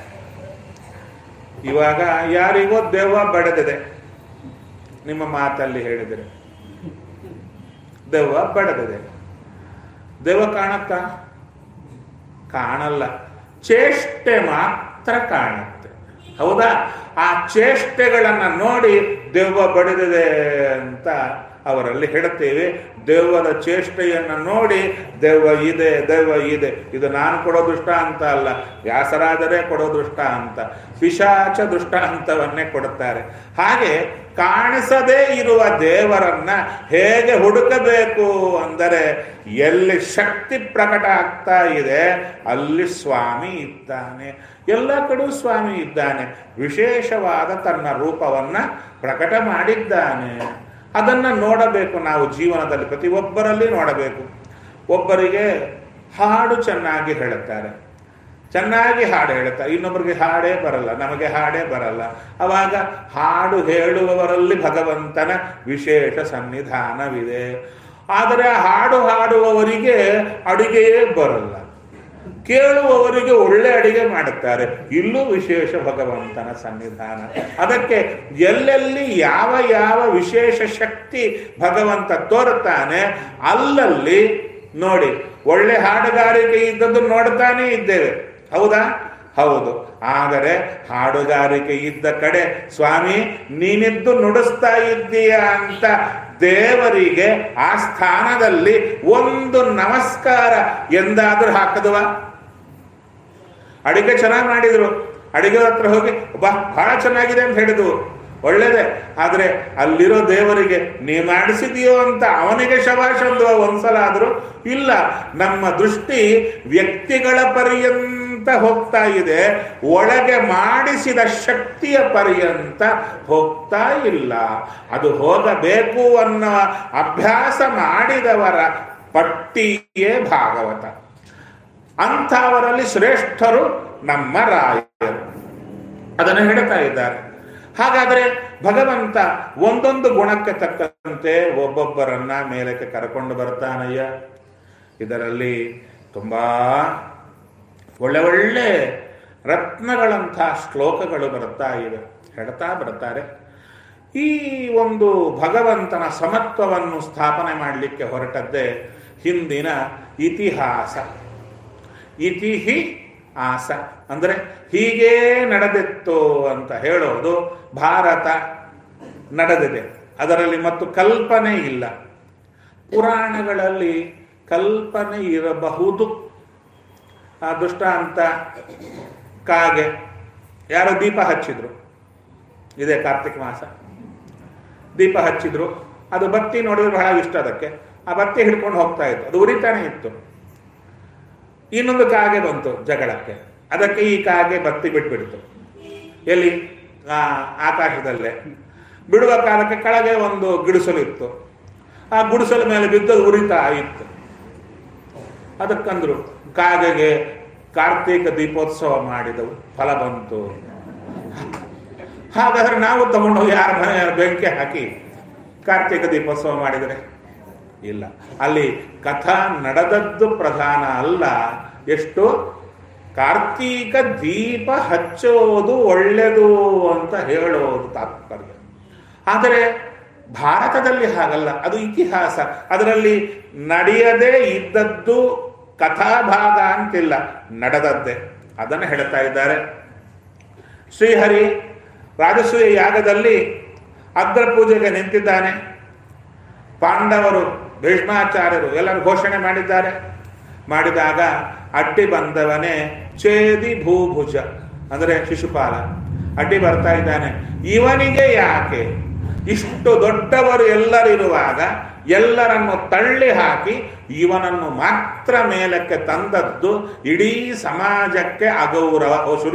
ಇವಾಗ ಯಾರಿಗೋ ದೆವ್ವ ಬಡದಿದೆ ನಿಮ್ಮ ಮಾತಲ್ಲಿ ಹೇಳಿದರೆ ದೆವ್ವ ಬಡದಿದೆ ದೆವ್ವ ಕಾಣುತ್ತಾ ಕಾಣಲ್ಲ ಚೇಷ್ಟೆ ಮಾತ್ರ ಕಾಣುತ್ತೆ ಹೌದಾ ಆ ಚೇಷ್ಟೆಗಳನ್ನ ನೋಡಿ ದೆವ್ವ ಬಡಿದಿದೆ ಅಂತ ಅವರಲ್ಲಿ ಹೇಳುತ್ತೇವೆ ದೆವ್ವದ ಚೇಷ್ಟೆಯನ್ನು ನೋಡಿ ದೆವ್ವ ಇದೆ ದೆವ್ವ ಇದೆ ಇದು ನಾನು ಕೊಡೋ ದೃಷ್ಟಾಂತ ಅಲ್ಲ ವ್ಯಾಸರಾಜರೇ ಕೊಡೋ ದೃಷ್ಟಾಂತ ಪಿಶಾಚ ದೃಷ್ಟಾಂತವನ್ನೇ ಕೊಡುತ್ತಾರೆ ಹಾಗೆ ಕಾಣಿಸದೇ ಇರುವ ದೇವರನ್ನ ಹೇಗೆ ಹುಡುಕಬೇಕು ಅಂದರೆ ಎಲ್ಲಿ ಶಕ್ತಿ ಪ್ರಕಟ ಆಗ್ತಾ ಇದೆ ಅಲ್ಲಿ ಸ್ವಾಮಿ ಇದ್ದಾನೆ ಎಲ್ಲ ಕಡೆ ಸ್ವಾಮಿ ಇದ್ದಾನೆ ವಿಶೇಷವಾದ ತನ್ನ ರೂಪವನ್ನ ಪ್ರಕಟ ಮಾಡಿದ್ದಾನೆ ಅದನ್ನ ನೋಡಬೇಕು ನಾವು ಜೀವನದಲ್ಲಿ ಪ್ರತಿಯೊಬ್ಬರಲ್ಲಿ ನೋಡಬೇಕು ಒಬ್ಬರಿಗೆ ಹಾಡು ಚೆನ್ನಾಗಿ ಹೇಳುತ್ತಾರೆ ಚೆನ್ನಾಗಿ ಹಾಡು ಹೇಳುತ್ತಾರೆ ಇನ್ನೊಬ್ಬರಿಗೆ ಹಾಡೇ ಬರಲ್ಲ ನಮಗೆ ಹಾಡೇ ಬರಲ್ಲ ಅವಾಗ ಹಾಡು ಹೇಳುವವರಲ್ಲಿ ಭಗವಂತನ ವಿಶೇಷ ಸನ್ನಿಧಾನವಿದೆ ಆದರೆ ಹಾಡು ಹಾಡುವವರಿಗೆ ಅಡುಗೆಯೇ ಬರಲ್ಲ ಕೇಳುವವರಿಗೆ ಒಳ್ಳೆ ಅಡಿಗೆ ಮಾಡುತ್ತಾರೆ ಇಲ್ಲೂ ವಿಶೇಷ ಭಗವಂತನ ಸನ್ನಿಧಾನ ಅದಕ್ಕೆ ಎಲ್ಲೆಲ್ಲಿ ಯಾವ ಯಾವ ವಿಶೇಷ ಶಕ್ತಿ ಭಗವಂತ ತೋರುತ್ತಾನೆ ಅಲ್ಲಲ್ಲಿ ನೋಡಿ ಒಳ್ಳೆ ಹಾಡುಗಾರಿಕೆ ಇದ್ದದ್ದು ನೋಡ್ತಾನೇ ಇದ್ದೇವೆ ಹೌದಾ ಹೌದು ಆದರೆ ಹಾಡುಗಾರಿಕೆ ಇದ್ದ ಕಡೆ ಸ್ವಾಮಿ ನೀನಿದ್ದು ನುಡಿಸ್ತಾ ಇದ್ದೀಯ ಅಂತ ದೇವರಿಗೆ ಆ ಸ್ಥಾನದಲ್ಲಿ ಒಂದು ನಮಸ್ಕಾರ ಎಂದಾದ್ರೂ ಹಾಕದವ ಅಡಿಗೆ ಚೆನ್ನಾಗಿ ಮಾಡಿದ್ರು ಅಡಿಗೆ ಹತ್ರ ಹೋಗಿ ಬಾ ಬಹಳ ಚೆನ್ನಾಗಿದೆ ಅಂತ ಹೇಳಿದ್ವು ಒಳ್ಳೇದೇ ಆದ್ರೆ ಅಲ್ಲಿರೋ ದೇವರಿಗೆ ನೀ ಮಾಡಿಸಿದೀಯೋ ಅಂತ ಅವನಿಗೆ ಶಬಾಷ್ ಅಂದುವ ಒಂದ್ಸಲ ಆದ್ರೂ ಇಲ್ಲ ನಮ್ಮ ದೃಷ್ಟಿ ವ್ಯಕ್ತಿಗಳ ಪರ್ಯಂತ ಹೋಗ್ತಾ ಇದೆ ಒಳಗೆ ಮಾಡಿಸಿದ ಶಕ್ತಿಯ ಪರ್ಯಂತ ಹೋಗ್ತಾ ಇಲ್ಲ ಅದು ಹೋಗಬೇಕು ಅನ್ನೋ ಅಭ್ಯಾಸ ಮಾಡಿದವರ ಪಟ್ಟಿಯೇ ಭಾಗವತ ಅಂಥವರಲ್ಲಿ ಶ್ರೇಷ್ಠರು ನಮ್ಮ ರಾಯರು ಅದನ್ನು ಹೇಳ್ತಾ ಇದ್ದಾರೆ ಹಾಗಾದರೆ ಭಗವಂತ ಒಂದೊಂದು ಗುಣಕ್ಕೆ ತಕ್ಕಂತೆ ಒಬ್ಬೊಬ್ಬರನ್ನ ಮೇಲಕ್ಕೆ ಕರ್ಕೊಂಡು ಬರ್ತಾನಯ್ಯ ಇದರಲ್ಲಿ ತುಂಬಾ ಒಳ್ಳೆ ಒಳ್ಳೆ ರತ್ನಗಳಂಥ ಶ್ಲೋಕಗಳು ಬರ್ತಾ ಇವೆ ಹೇಳ್ತಾ ಬರ್ತಾರೆ ಈ ಒಂದು ಭಗವಂತನ ಸಮತ್ವವನ್ನು ಸ್ಥಾಪನೆ ಮಾಡಲಿಕ್ಕೆ ಹೊರಟದ್ದೇ ಹಿಂದಿನ ಇತಿಹಾಸ ಇತಿಹಿ ಆಸ ಅಂದರೆ ಹೀಗೇ ನಡೆದಿತ್ತು ಅಂತ ಹೇಳೋದು ಭಾರತ ನಡೆದಿದೆ ಅದರಲ್ಲಿ ಮತ್ತು ಕಲ್ಪನೆ ಇಲ್ಲ ಪುರಾಣಗಳಲ್ಲಿ ಕಲ್ಪನೆ ಇರಬಹುದು ಆ ದುಷ್ಟಾಂತ ಕಾಗೆ ಯಾರೋ ದೀಪ ಹಚ್ಚಿದ್ರು ಇದೇ ಕಾರ್ತಿಕ ಮಾಸ ದೀಪ ಹಚ್ಚಿದ್ರು ಅದು ಬತ್ತಿ ನೋಡಿದ್ರೆ ಬಹಳ ಇಷ್ಟ ಅದಕ್ಕೆ ಆ ಬತ್ತಿ ಹಿಡ್ಕೊಂಡು ಹೋಗ್ತಾ ಇತ್ತು ಅದು ಉರಿತಾನೆ ಇತ್ತು ಇನ್ನೊಂದು ಕಾಗೆ ಬಂತು ಜಗಳಕ್ಕೆ ಅದಕ್ಕೆ ಈ ಕಾಗೆ ಬತ್ತಿ ಬಿಟ್ಬಿಡ್ತು ಎಲ್ಲಿ ಆ ಆಕಾಶದಲ್ಲೇ ಬಿಡುವ ಕಾಲಕ್ಕೆ ಕೆಳಗೆ ಒಂದು ಗಿಡಿಸಲು ಇತ್ತು ಆ ಗುಡಿಸಲ ಮೇಲೆ ಬಿದ್ದದು ಉರಿತಾ ಇತ್ತು ಅದಕ್ಕಂದ್ರು ಕಾಗೆಗೆ ಕಾರ್ತೀಕ ದೀಪೋತ್ಸವ ಮಾಡಿದವು ಫಲ ಬಂತು ಹಾಗಾದ್ರೆ ನಾವು ತಗೊಂಡೋಗಿ ಯಾರ ಮನೆ ಬೆಂಕಿ ಹಾಕಿ ಕಾರ್ತೀಕ ದೀಪೋತ್ಸವ ಮಾಡಿದರೆ ಇಲ್ಲ ಅಲ್ಲಿ ಕಥಾ ನಡೆದದ್ದು ಪ್ರಧಾನ ಅಲ್ಲ ಎಷ್ಟು ಕಾರ್ತೀಕ ದೀಪ ಹಚ್ಚೋದು ಒಳ್ಳೆಯದು ಅಂತ ಹೇಳೋದು ತಾತ್ಪರ್ಯ ಆದರೆ ಭಾರತದಲ್ಲಿ ಹಾಗಲ್ಲ ಅದು ಇತಿಹಾಸ ಅದರಲ್ಲಿ ನಡೆಯದೇ ಇದ್ದದ್ದು ಕಥಾಭಾಗ ಅಂತಿಲ್ಲ ನಡೆದದ್ದೇ ಅದನ್ನು ಹೇಳ್ತಾ ಇದ್ದಾರೆ ಶ್ರೀಹರಿ ರಾಜಸೂಯ ಯಾಗದಲ್ಲಿ ಅಗ್ರ ಪೂಜೆಗೆ ನಿಂತಿದ್ದಾನೆ ಪಾಂಡವರು ಭೀಷ್ಮಾಚಾರ್ಯರು ಎಲ್ಲರೂ ಘೋಷಣೆ ಮಾಡಿದ್ದಾರೆ ಮಾಡಿದಾಗ ಅಡ್ಡಿ ಬಂದವನೇ ಛೇದಿ ಭೂಭುಜ ಅಂದರೆ ಶಿಶುಪಾಲ ಅಡ್ಡಿ ಬರ್ತಾ ಇದ್ದಾನೆ ಇವನಿಗೆ ಯಾಕೆ ಇಷ್ಟು ದೊಡ್ಡವರು ಎಲ್ಲರಿರುವಾಗ ಎಲ್ಲರನ್ನು ತಳ್ಳಿ ಹಾಕಿ ಇವನನ್ನು ಮಾತ್ರ ಮೇಲಕ್ಕೆ ತಂದದ್ದು ಇಡೀ ಸಮಾಜಕ್ಕೆ ಅಗೌರವ ಶುರು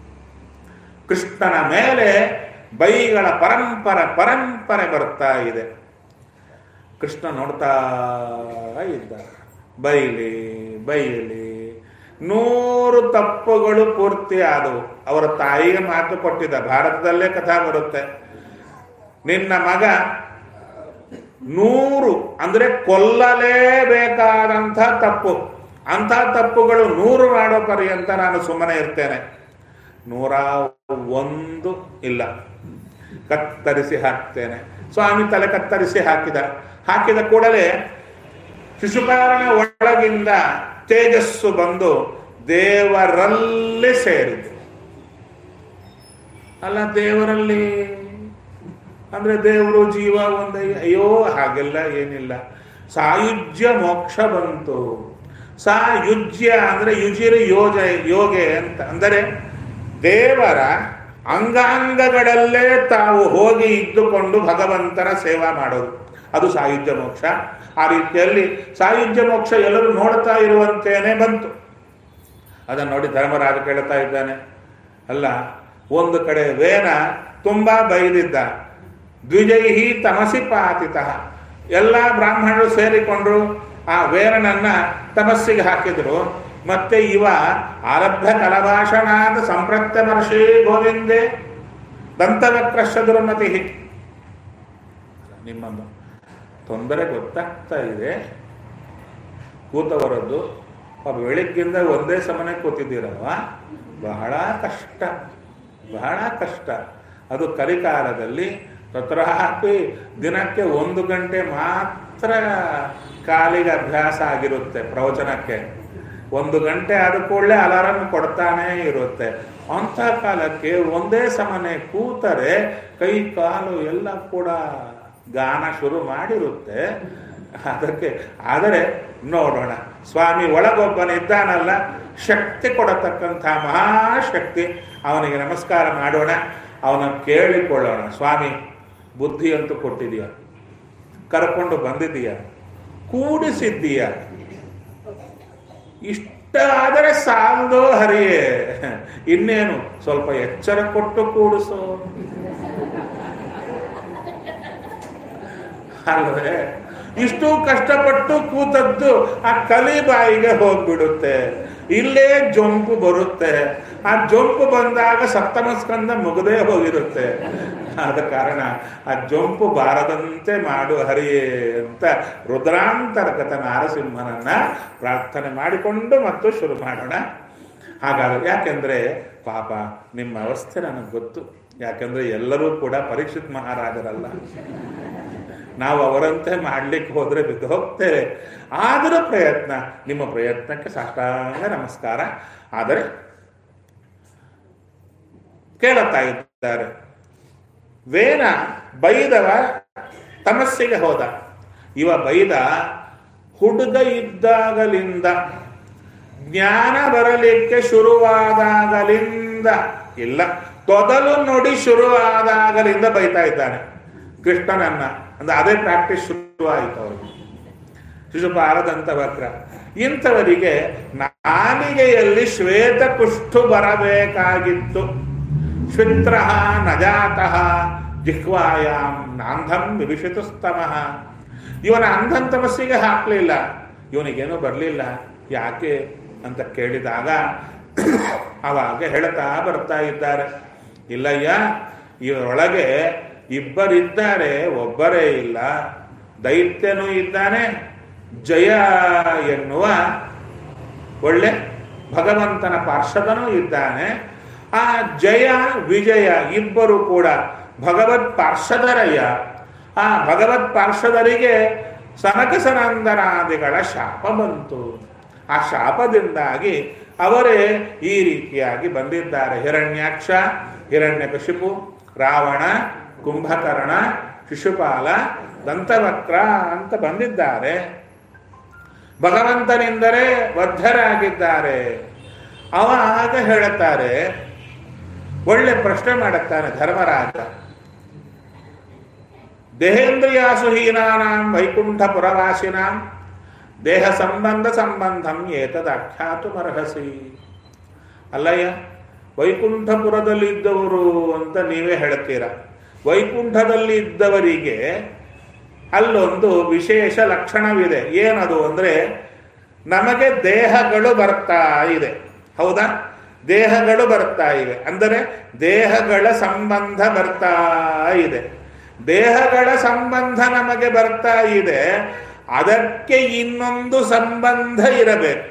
ಕೃಷ್ಣನ ಮೇಲೆ ಬೈಗಳ ಪರಂಪರ ಪರಂಪರೆ ಬರ್ತಾ ಇದೆ ಕೃಷ್ಣ ನೋಡ್ತಾ ಇದ್ದ ಬೈಲಿ ಬೈಲಿ ನೂರು ತಪ್ಪುಗಳು ಪೂರ್ತಿ ಆದವು ಅವರ ತಾಯಿಗೆ ಮಾತು ಕೊಟ್ಟಿದ್ದ ಭಾರತದಲ್ಲೇ ಕಥಾ ಬರುತ್ತೆ ನಿನ್ನ ಮಗ ನೂರು ಅಂದ್ರೆ ಕೊಲ್ಲಲೇಬೇಕಾದಂಥ ತಪ್ಪು ಅಂಥ ತಪ್ಪುಗಳು ನೂರು ಮಾಡೋ ಪರ್ಯಂತ ನಾನು ಸುಮ್ಮನೆ ಇರ್ತೇನೆ ನೂರ ಒಂದು ಇಲ್ಲ ಕತ್ತರಿಸಿ ಹಾಕ್ತೇನೆ ಸ್ವಾಮಿ ತಲೆ ಕತ್ತರಿಸಿ ಹಾಕಿದ ಹಾಕಿದ ಕೂಡಲೇ ಶಿಶುಪಾಲನ ಒಳಗಿಂದ ತೇಜಸ್ಸು ಬಂದು ದೇವರಲ್ಲಿ ಸೇರಿತು ಅಲ್ಲ ದೇವರಲ್ಲಿ ಅಂದ್ರೆ ದೇವರು ಜೀವ ಒಂದು ಅಯ್ಯೋ ಹಾಗೆಲ್ಲ ಏನಿಲ್ಲ ಸಾಯುಜ್ಯ ಮೋಕ್ಷ ಬಂತು ಸಾಯುಜ್ಯ ಅಂದ್ರೆ ಯುಜಿರು ಯೋಜ ಯೋಗೆ ಅಂತ ಅಂದರೆ ದೇವರ ಅಂಗಾಂಗಗಳಲ್ಲೇ ತಾವು ಹೋಗಿ ಇದ್ದುಕೊಂಡು ಭಗವಂತನ ಸೇವಾ ಮಾಡೋದು ಅದು ಸಾಯುಜ್ಯ ಮೋಕ್ಷ ಆ ರೀತಿಯಲ್ಲಿ ಸಾಯುಜ್ಯ ಮೋಕ್ಷ ಎಲ್ಲರೂ ನೋಡ್ತಾ ಇರುವಂತೇನೆ ಬಂತು ಅದನ್ನು ನೋಡಿ ಧರ್ಮರಾಜ ಕೇಳ್ತಾ ಇದ್ದಾನೆ ಅಲ್ಲ ಒಂದು ಕಡೆ ವೇನ ತುಂಬಾ ಬೈದಿದ್ದ ದ್ವಿಜೈಹಿ ತಮಸಿ ಪಾತಿತ ಎಲ್ಲ ಬ್ರಾಹ್ಮಣರು ಸೇರಿಕೊಂಡ್ರು ಆ ವೇರನನ್ನ ತಮಸ್ಸಿಗೆ ಹಾಕಿದ್ರು ಮತ್ತೆ ಇವ ಆರಬ್ಧ ಕಲಭಾಷಣಾದ ಸಂಪ್ರತ್ಯ ಮರ್ಷಿ ಗೋವಿಂದೆ ದಂತವಕ್ರಶ ದುರ್ಮತಿ ನಿಮ್ಮ ತೊಂದರೆ ಗೊತ್ತಾಗ್ತಾ ಇದೆ ಕೂತವರದ್ದು ಪಾಪ ಬೆಳಿಗ್ಗಿಂದ ಒಂದೇ ಸಮನೆ ಕೂತಿದ್ದೀರಲ್ವ ಬಹಳ ಕಷ್ಟ ಬಹಳ ಕಷ್ಟ ಅದು ಕಲಿಕಾಲದಲ್ಲಿ ತತ್ರಾಪಿ ದಿನಕ್ಕೆ ಒಂದು ಗಂಟೆ ಮಾತ್ರ ಕಾಲಿಗೆ ಅಭ್ಯಾಸ ಆಗಿರುತ್ತೆ ಪ್ರವಚನಕ್ಕೆ ಒಂದು ಗಂಟೆ ಆದ ಕೂಡಲೇ ಅಲಾರಾಮ್ ಕೊಡ್ತಾನೇ ಇರುತ್ತೆ ಅಂಥ ಕಾಲಕ್ಕೆ ಒಂದೇ ಸಮನೆ ಕೂತರೆ ಕೈ ಕಾಲು ಎಲ್ಲ ಕೂಡ ಗಾನ ಶುರು ಮಾಡಿರುತ್ತೆ ಅದಕ್ಕೆ ಆದರೆ ನೋಡೋಣ ಸ್ವಾಮಿ ಒಳಗೊಬ್ಬನಿದ್ದಾನಲ್ಲ ಶಕ್ತಿ ಕೊಡತಕ್ಕಂಥ ಮಹಾಶಕ್ತಿ ಅವನಿಗೆ ನಮಸ್ಕಾರ ಮಾಡೋಣ ಅವನ ಕೇಳಿಕೊಳ್ಳೋಣ ಸ್ವಾಮಿ ಬುದ್ಧಿ ಅಂತೂ ಕೊಟ್ಟಿದೀಯ ಕರ್ಕೊಂಡು ಬಂದಿದೀಯ ಕೂಡಿಸಿದ್ದೀಯ ಇಷ್ಟ ಆದರೆ ಸಾಲದೋ ಹರಿಯೇ ಇನ್ನೇನು ಸ್ವಲ್ಪ ಎಚ್ಚರ ಕೊಟ್ಟು ಕೂಡಿಸೋ ಅಲ್ವೇ ಇಷ್ಟು ಕಷ್ಟಪಟ್ಟು ಕೂತದ್ದು ಆ ಕಲಿ ಬಾಯಿಗೆ ಹೋಗ್ಬಿಡುತ್ತೆ ಇಲ್ಲೇ ಜೊಂಪು ಬರುತ್ತೆ ಆ ಜೊಂಪು ಬಂದಾಗ ಸಪ್ತಮ ಸ್ಕಂದ ಮುಗದೇ ಹೋಗಿರುತ್ತೆ ಆದ ಕಾರಣ ಆ ಜೊಂಪು ಬಾರದಂತೆ ಮಾಡು ಹರಿಯೇ ಅಂತ ರುದ್ರಾಂತರ್ಗತ ನಾರಸಿಂಹನನ್ನ ಪ್ರಾರ್ಥನೆ ಮಾಡಿಕೊಂಡು ಮತ್ತು ಶುರು ಮಾಡೋಣ ಹಾಗಾದ್ರೆ ಯಾಕೆಂದ್ರೆ ಪಾಪ ನಿಮ್ಮ ಅವಸ್ಥೆ ನನಗೆ ಗೊತ್ತು ಯಾಕಂದ್ರೆ ಎಲ್ಲರೂ ಕೂಡ ಪರೀಕ್ಷಿತ್ ಮಹಾರಾಜರಲ್ಲ ನಾವು ಅವರಂತೆ ಮಾಡ್ಲಿಕ್ಕೆ ಹೋದ್ರೆ ಬಿದ್ದು ಹೋಗ್ತೇವೆ ಆದರೂ ಪ್ರಯತ್ನ ನಿಮ್ಮ ಪ್ರಯತ್ನಕ್ಕೆ ಸಾಷ್ಟಾಂಗ ನಮಸ್ಕಾರ ಆದರೆ ಕೇಳುತ್ತಾ ಇದ್ದಾರೆ ವೇನ ಬೈದವ ತಮಸ್ಸಿಗೆ ಹೋದ ಇವ ಬೈದ ಹುಡುಗ ಇದ್ದಾಗಲಿಂದ ಜ್ಞಾನ ಬರಲಿಕ್ಕೆ ಶುರುವಾದಾಗಲಿಂದ ಇಲ್ಲ ತೊದಲು ನುಡಿ ಶುರುವಾದಾಗಲಿಂದ ಬೈತಾ ಇದ್ದಾನೆ ಕೃಷ್ಣನನ್ನ ಅಂದ್ರೆ ಅದೇ ಪ್ರಾಕ್ಟೀಸ್ ಶುರುವಾಯಿತು ಅವರಿಗೆ ಶಿಶುಪಾಲದಂತ ವಕ್ರ ಇಂಥವರಿಗೆ ನಾಲಿಗೆಯಲ್ಲಿ ಶ್ವೇತ ಕುಷ್ಠು ಬರಬೇಕಾಗಿತ್ತು ಶ್ವಿತ್ರ ನಜಾತಃ ಜಿಹ್ವಾಯಾಂ ನಾಂಧಂ ವಿಭಿಷಿತು ಸ್ತಮಃ ಇವನ ಅಂಧನ್ ತಮಸ್ಸಿಗೆ ಹಾಕ್ಲಿಲ್ಲ ಇವನಿಗೇನು ಬರಲಿಲ್ಲ ಯಾಕೆ ಅಂತ ಕೇಳಿದಾಗ ಅವಾಗ ಹೇಳ್ತಾ ಬರ್ತಾ ಇದ್ದಾರೆ ಇಲ್ಲಯ್ಯ ಇವರೊಳಗೆ ಇಬ್ಬರಿದ್ದಾರೆ ಒಬ್ಬರೇ ಇಲ್ಲ ದೈತ್ಯನೂ ಇದ್ದಾನೆ ಜಯ ಎನ್ನುವ ಒಳ್ಳೆ ಭಗವಂತನ ಪಾರ್ಷದನೂ ಇದ್ದಾನೆ ಆ ಜಯ ವಿಜಯ ಇಬ್ಬರು ಕೂಡ ಭಗವತ್ ಪಾರ್ಷದರಯ್ಯ ಆ ಭಗವತ್ ಪಾರ್ಷದರಿಗೆ ಸನಕ ಸನಂದನಾದಿಗಳ ಶಾಪ ಬಂತು ಆ ಶಾಪದಿಂದಾಗಿ ಅವರೇ ಈ ರೀತಿಯಾಗಿ ಬಂದಿದ್ದಾರೆ ಹಿರಣ್ಯಾಕ್ಷ ಹಿರಣ್ಯಕಶಿಪು ರಾವಣ ಕುಂಭಕರ್ಣ ಶಿಶುಪಾಲ ದಂತವಕ್ರ ಅಂತ ಬಂದಿದ್ದಾರೆ ಭಗವಂತನಿಂದಲೇ ಬದ್ಧರಾಗಿದ್ದಾರೆ ಅವಾಗ ಹೇಳುತ್ತಾರೆ ಒಳ್ಳೆ ಪ್ರಶ್ನೆ ಮಾಡುತ್ತಾನೆ ಧರ್ಮರಾಜ ದೇಹೇಂದ್ರಿಯಾಸು ಹೀನಾನಾಂ ವೈಕುಂಠ ಪುರವಾಸಿನಾಂ ದೇಹ ಸಂಬಂಧ ಸಂಬಂಧಂ ಏತದಾಖ್ಯಾತು ಮರ್ಹಸಿ ಅಲ್ಲಯ್ಯ ವೈಕುಂಠಪುರದಲ್ಲಿದ್ದವರು ಅಂತ ನೀವೇ ಹೇಳ್ತೀರ ವೈಕುಂಠದಲ್ಲಿ ಇದ್ದವರಿಗೆ ಅಲ್ಲೊಂದು ವಿಶೇಷ ಲಕ್ಷಣವಿದೆ ಏನದು ಅಂದ್ರೆ ನಮಗೆ ದೇಹಗಳು ಬರ್ತಾ ಇದೆ ಹೌದಾ ದೇಹಗಳು ಬರ್ತಾ ಇವೆ ಅಂದರೆ ದೇಹಗಳ ಸಂಬಂಧ ಬರ್ತಾ ಇದೆ ದೇಹಗಳ ಸಂಬಂಧ ನಮಗೆ ಬರ್ತಾ ಇದೆ ಅದಕ್ಕೆ ಇನ್ನೊಂದು ಸಂಬಂಧ ಇರಬೇಕು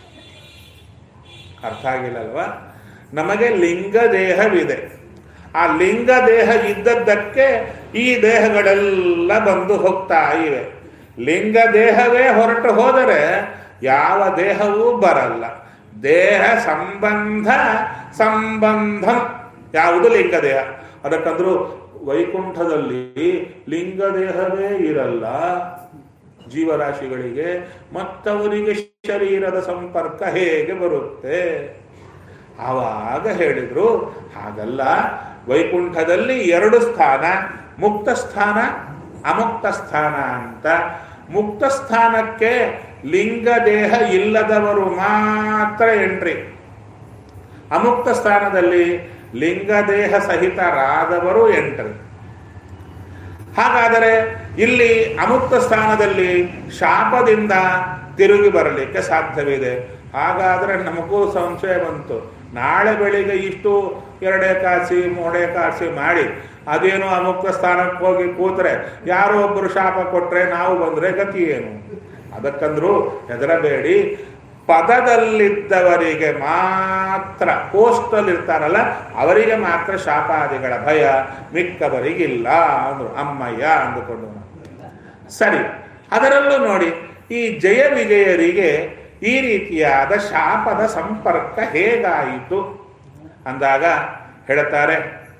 ಅರ್ಥ ಆಗಿಲ್ಲಲ್ವಾ ನಮಗೆ ಲಿಂಗ ದೇಹವಿದೆ ಆ ಲಿಂಗ ದೇಹ ಇದ್ದದ್ದಕ್ಕೆ ಈ ದೇಹಗಳೆಲ್ಲ ಬಂದು ಹೋಗ್ತಾ ಇವೆ ಲಿಂಗ ದೇಹವೇ ಹೊರಟು ಹೋದರೆ ಯಾವ ದೇಹವೂ ಬರಲ್ಲ ದೇಹ ಸಂಬಂಧ ಸಂಬಂಧಂ ಯಾವುದು ಲಿಂಗ ದೇಹ ಅದಕ್ಕಂದ್ರು ವೈಕುಂಠದಲ್ಲಿ ಲಿಂಗ ದೇಹವೇ ಇರಲ್ಲ ಜೀವರಾಶಿಗಳಿಗೆ ಮತ್ತವರಿಗೆ ಶರೀರದ ಸಂಪರ್ಕ ಹೇಗೆ ಬರುತ್ತೆ ಆವಾಗ ಹೇಳಿದ್ರು ಹಾಗಲ್ಲ ವೈಕುಂಠದಲ್ಲಿ ಎರಡು ಸ್ಥಾನ ಮುಕ್ತ ಸ್ಥಾನ ಅಮುಕ್ತ ಸ್ಥಾನ ಅಂತ ಮುಕ್ತ ಸ್ಥಾನಕ್ಕೆ ಲಿಂಗ ದೇಹ ಇಲ್ಲದವರು ಮಾತ್ರ ಎಂಟ್ರಿ ಅಮುಕ್ತ ಸ್ಥಾನದಲ್ಲಿ ಲಿಂಗ ದೇಹ ಸಹಿತರಾದವರು ಎಂಟ್ರಿ ಹಾಗಾದರೆ ಇಲ್ಲಿ ಅಮುಕ್ತ ಸ್ಥಾನದಲ್ಲಿ ಶಾಪದಿಂದ ತಿರುಗಿ ಬರಲಿಕ್ಕೆ ಸಾಧ್ಯವಿದೆ ಹಾಗಾದರೆ ನಮಗೂ ಸಂಶಯ ಬಂತು ನಾಳೆ ಬೆಳಿಗ್ಗೆ ಇಷ್ಟು ಎರಡೇ ಕಾಸಿ ಮೂರೇ ಕಾಸಿ ಮಾಡಿ ಅದೇನೋ ಅಮುಕ್ತ ಸ್ಥಾನಕ್ಕೆ ಹೋಗಿ ಕೂತ್ರೆ ಯಾರೋ ಒಬ್ಬರು ಶಾಪ ಕೊಟ್ರೆ ನಾವು ಬಂದ್ರೆ ಗತಿ ಏನು ಅದಕ್ಕಂದ್ರು ಹೆದರಬೇಡಿ ಪದದಲ್ಲಿದ್ದವರಿಗೆ ಮಾತ್ರ ಪೋಸ್ಟಲ್ಲಿ ಇರ್ತಾರಲ್ಲ ಅವರಿಗೆ ಮಾತ್ರ ಶಾಪಾದಿಗಳ ಭಯ ಮಿಕ್ಕವರಿಗಿಲ್ಲ ಅಂದ್ರು ಅಮ್ಮಯ್ಯ ಅಂದುಕೊಂಡು ಸರಿ ಅದರಲ್ಲೂ ನೋಡಿ ಈ ಜಯ ವಿಜಯರಿಗೆ ಈ ರೀತಿಯಾದ ಶಾಪದ ಸಂಪರ್ಕ ಹೇಗಾಯಿತು ಅಂದಾಗ ಹೇಳ್ತಾರೆ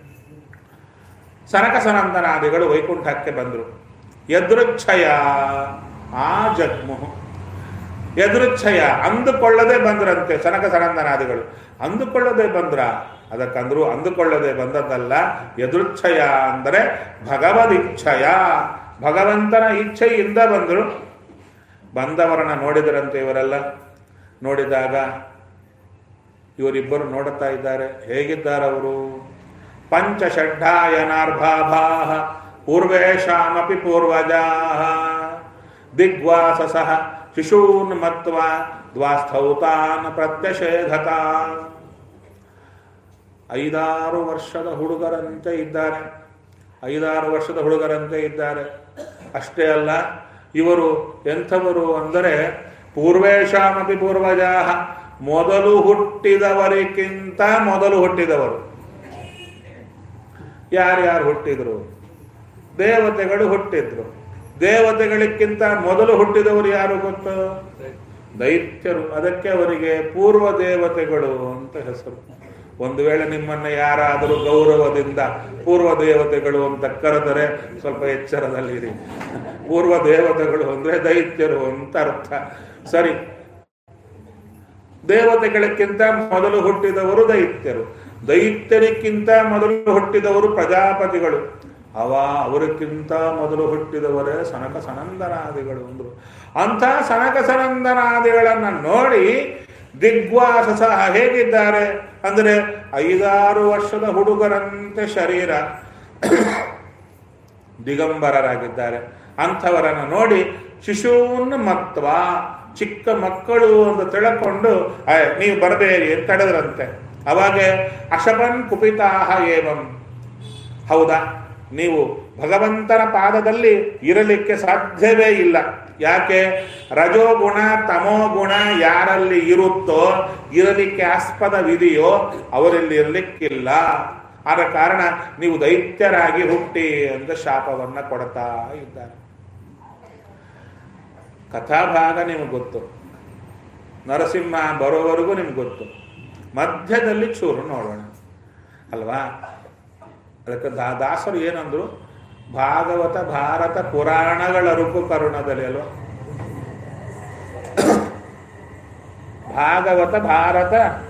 ಸನಕ ಸನಂದನಾದಿಗಳು ವೈಕುಂಠಕ್ಕೆ ಬಂದರು ಎದುರುಚ್ಛಯ ಆ ಜಗ್ಮುಹು ಎದುರುಚ್ಛಯ ಅಂದುಕೊಳ್ಳದೆ ಬಂದ್ರಂತೆ ಸನಕ ಸನಂದನಾದಿಗಳು ಅಂದುಕೊಳ್ಳದೆ ಬಂದ್ರ ಅದಕ್ಕಂದ್ರು ಅಂದುಕೊಳ್ಳದೆ ಬಂದದ್ದಲ್ಲ ಎದುರುಚ್ಛಯ ಅಂದರೆ ಭಗವದಿಚ್ಛಯ ಭಗವಂತನ ಇಚ್ಛೆಯಿಂದ ಬಂದರು ಬಂದವರನ್ನ ನೋಡಿದರಂತೆ ಇವರೆಲ್ಲ ನೋಡಿದಾಗ ಇವರಿಬ್ಬರು ನೋಡುತ್ತಾ ಇದ್ದಾರೆ ಹೇಗಿದ್ದಾರೆ ಅವರು ಪಂಚಷಡ್ಡಾಯನಾರ್ಭಾಭಾ ಪೂರ್ವೇಶಾಮಪಿ ಪೂರ್ವಜಾ ದಿಗ್ವಾಸಸ ಶಿಶೂನ್ ಮತ್ವ ದ್ವಾಸ್ಥೌತಾನ್ ಪ್ರತ್ಯಷೇಧತ ಐದಾರು ವರ್ಷದ ಹುಡುಗರಂತೆ ಇದ್ದಾರೆ ಐದಾರು ವರ್ಷದ ಹುಡುಗರಂತೆ ಇದ್ದಾರೆ ಅಷ್ಟೇ ಅಲ್ಲ ಇವರು ಎಂಥವರು ಅಂದರೆ ಪೂರ್ವೇಶಾಮಪಿ ಪೂರ್ವಜಾ ಮೊದಲು ಹುಟ್ಟಿದವರಿಗಿಂತ ಮೊದಲು ಹುಟ್ಟಿದವರು ಯಾರ್ಯಾರು ಹುಟ್ಟಿದ್ರು ದೇವತೆಗಳು ಹುಟ್ಟಿದ್ರು ದೇವತೆಗಳಿಗಿಂತ ಮೊದಲು ಹುಟ್ಟಿದವರು ಯಾರು ಗೊತ್ತು ದೈತ್ಯರು ಅದಕ್ಕೆ ಅವರಿಗೆ ಪೂರ್ವ ದೇವತೆಗಳು ಅಂತ ಹೆಸರು ಒಂದು ವೇಳೆ ನಿಮ್ಮನ್ನ ಯಾರಾದರೂ ಗೌರವದಿಂದ ಪೂರ್ವ ದೇವತೆಗಳು ಅಂತ ಕರೆದರೆ ಸ್ವಲ್ಪ ಎಚ್ಚರದಲ್ಲಿರಿ ಪೂರ್ವ ದೇವತೆಗಳು ಅಂದ್ರೆ ದೈತ್ಯರು ಅಂತ ಅರ್ಥ ಸರಿ ದೇವತೆಗಳಕ್ಕಿಂತ ಮೊದಲು ಹುಟ್ಟಿದವರು ದೈತ್ಯರು ದೈತ್ಯರಿಗಿಂತ ಮೊದಲು ಹುಟ್ಟಿದವರು ಪ್ರಜಾಪತಿಗಳು ಅವ ಅವರಿಗಿಂತ ಮೊದಲು ಹುಟ್ಟಿದವರೇ ಸನಕ ಸನಂದನಾದಿಗಳು ಅಂದ್ರು ಅಂಥ ಸನಕ ಸನಂದನಾದಿಗಳನ್ನ ನೋಡಿ ದಿಗ್ವಾಸ ಸಹ ಹೇಗಿದ್ದಾರೆ ಅಂದ್ರೆ ಐದಾರು ವರ್ಷದ ಹುಡುಗರಂತೆ ಶರೀರ ದಿಗಂಬರರಾಗಿದ್ದಾರೆ ಅಂಥವರನ್ನು ನೋಡಿ ಶಿಶೂನ್ ಮತ್ವ ಚಿಕ್ಕ ಮಕ್ಕಳು ಅಂತ ತಿಳ್ಕೊಂಡು "ಅಯ್, ನೀವು ಬರಬೇಡಿ ಅಂತ ತಡೆದ್ರಂತೆ ಅವಾಗ ಅಶಪನ್ ಕುಪಿತಾಹ ಏವಂ ಹೌದಾ ನೀವು ಭಗವಂತನ ಪಾದದಲ್ಲಿ ಇರಲಿಕ್ಕೆ ಸಾಧ್ಯವೇ ಇಲ್ಲ ಯಾಕೆ ರಜೋಗುಣ ತಮೋಗುಣ ಯಾರಲ್ಲಿ ಇರುತ್ತೋ ಇರಲಿಕ್ಕೆ ಆಸ್ಪದವಿದೆಯೋ ಅವರಲ್ಲಿ ಇರಲಿಕ್ಕಿಲ್ಲ ಆದ ಕಾರಣ ನೀವು ದೈತ್ಯರಾಗಿ ಹುಟ್ಟಿ ಅಂತ ಶಾಪವನ್ನ ಕೊಡ್ತಾ ಇದ್ದಾರೆ ಕಥಾಭಾಗ ನಿಮಗೆ ಗೊತ್ತು ನರಸಿಂಹ ಬರೋವರೆಗೂ ನಿಮ್ಗೆ ಗೊತ್ತು ಮಧ್ಯದಲ್ಲಿ ಚೂರು ನೋಡೋಣ ಅಲ್ವಾ ಅದಕ್ಕೆ ದಾ ದಾಸರು ಏನಂದ್ರು ಭಾಗವತ ಭಾರತ ಪುರಾಣಗಳ ರೂಪು ಕರುಣದಲ್ಲಿ ಅಲ್ವಾ ಭಾಗವತ ಭಾರತ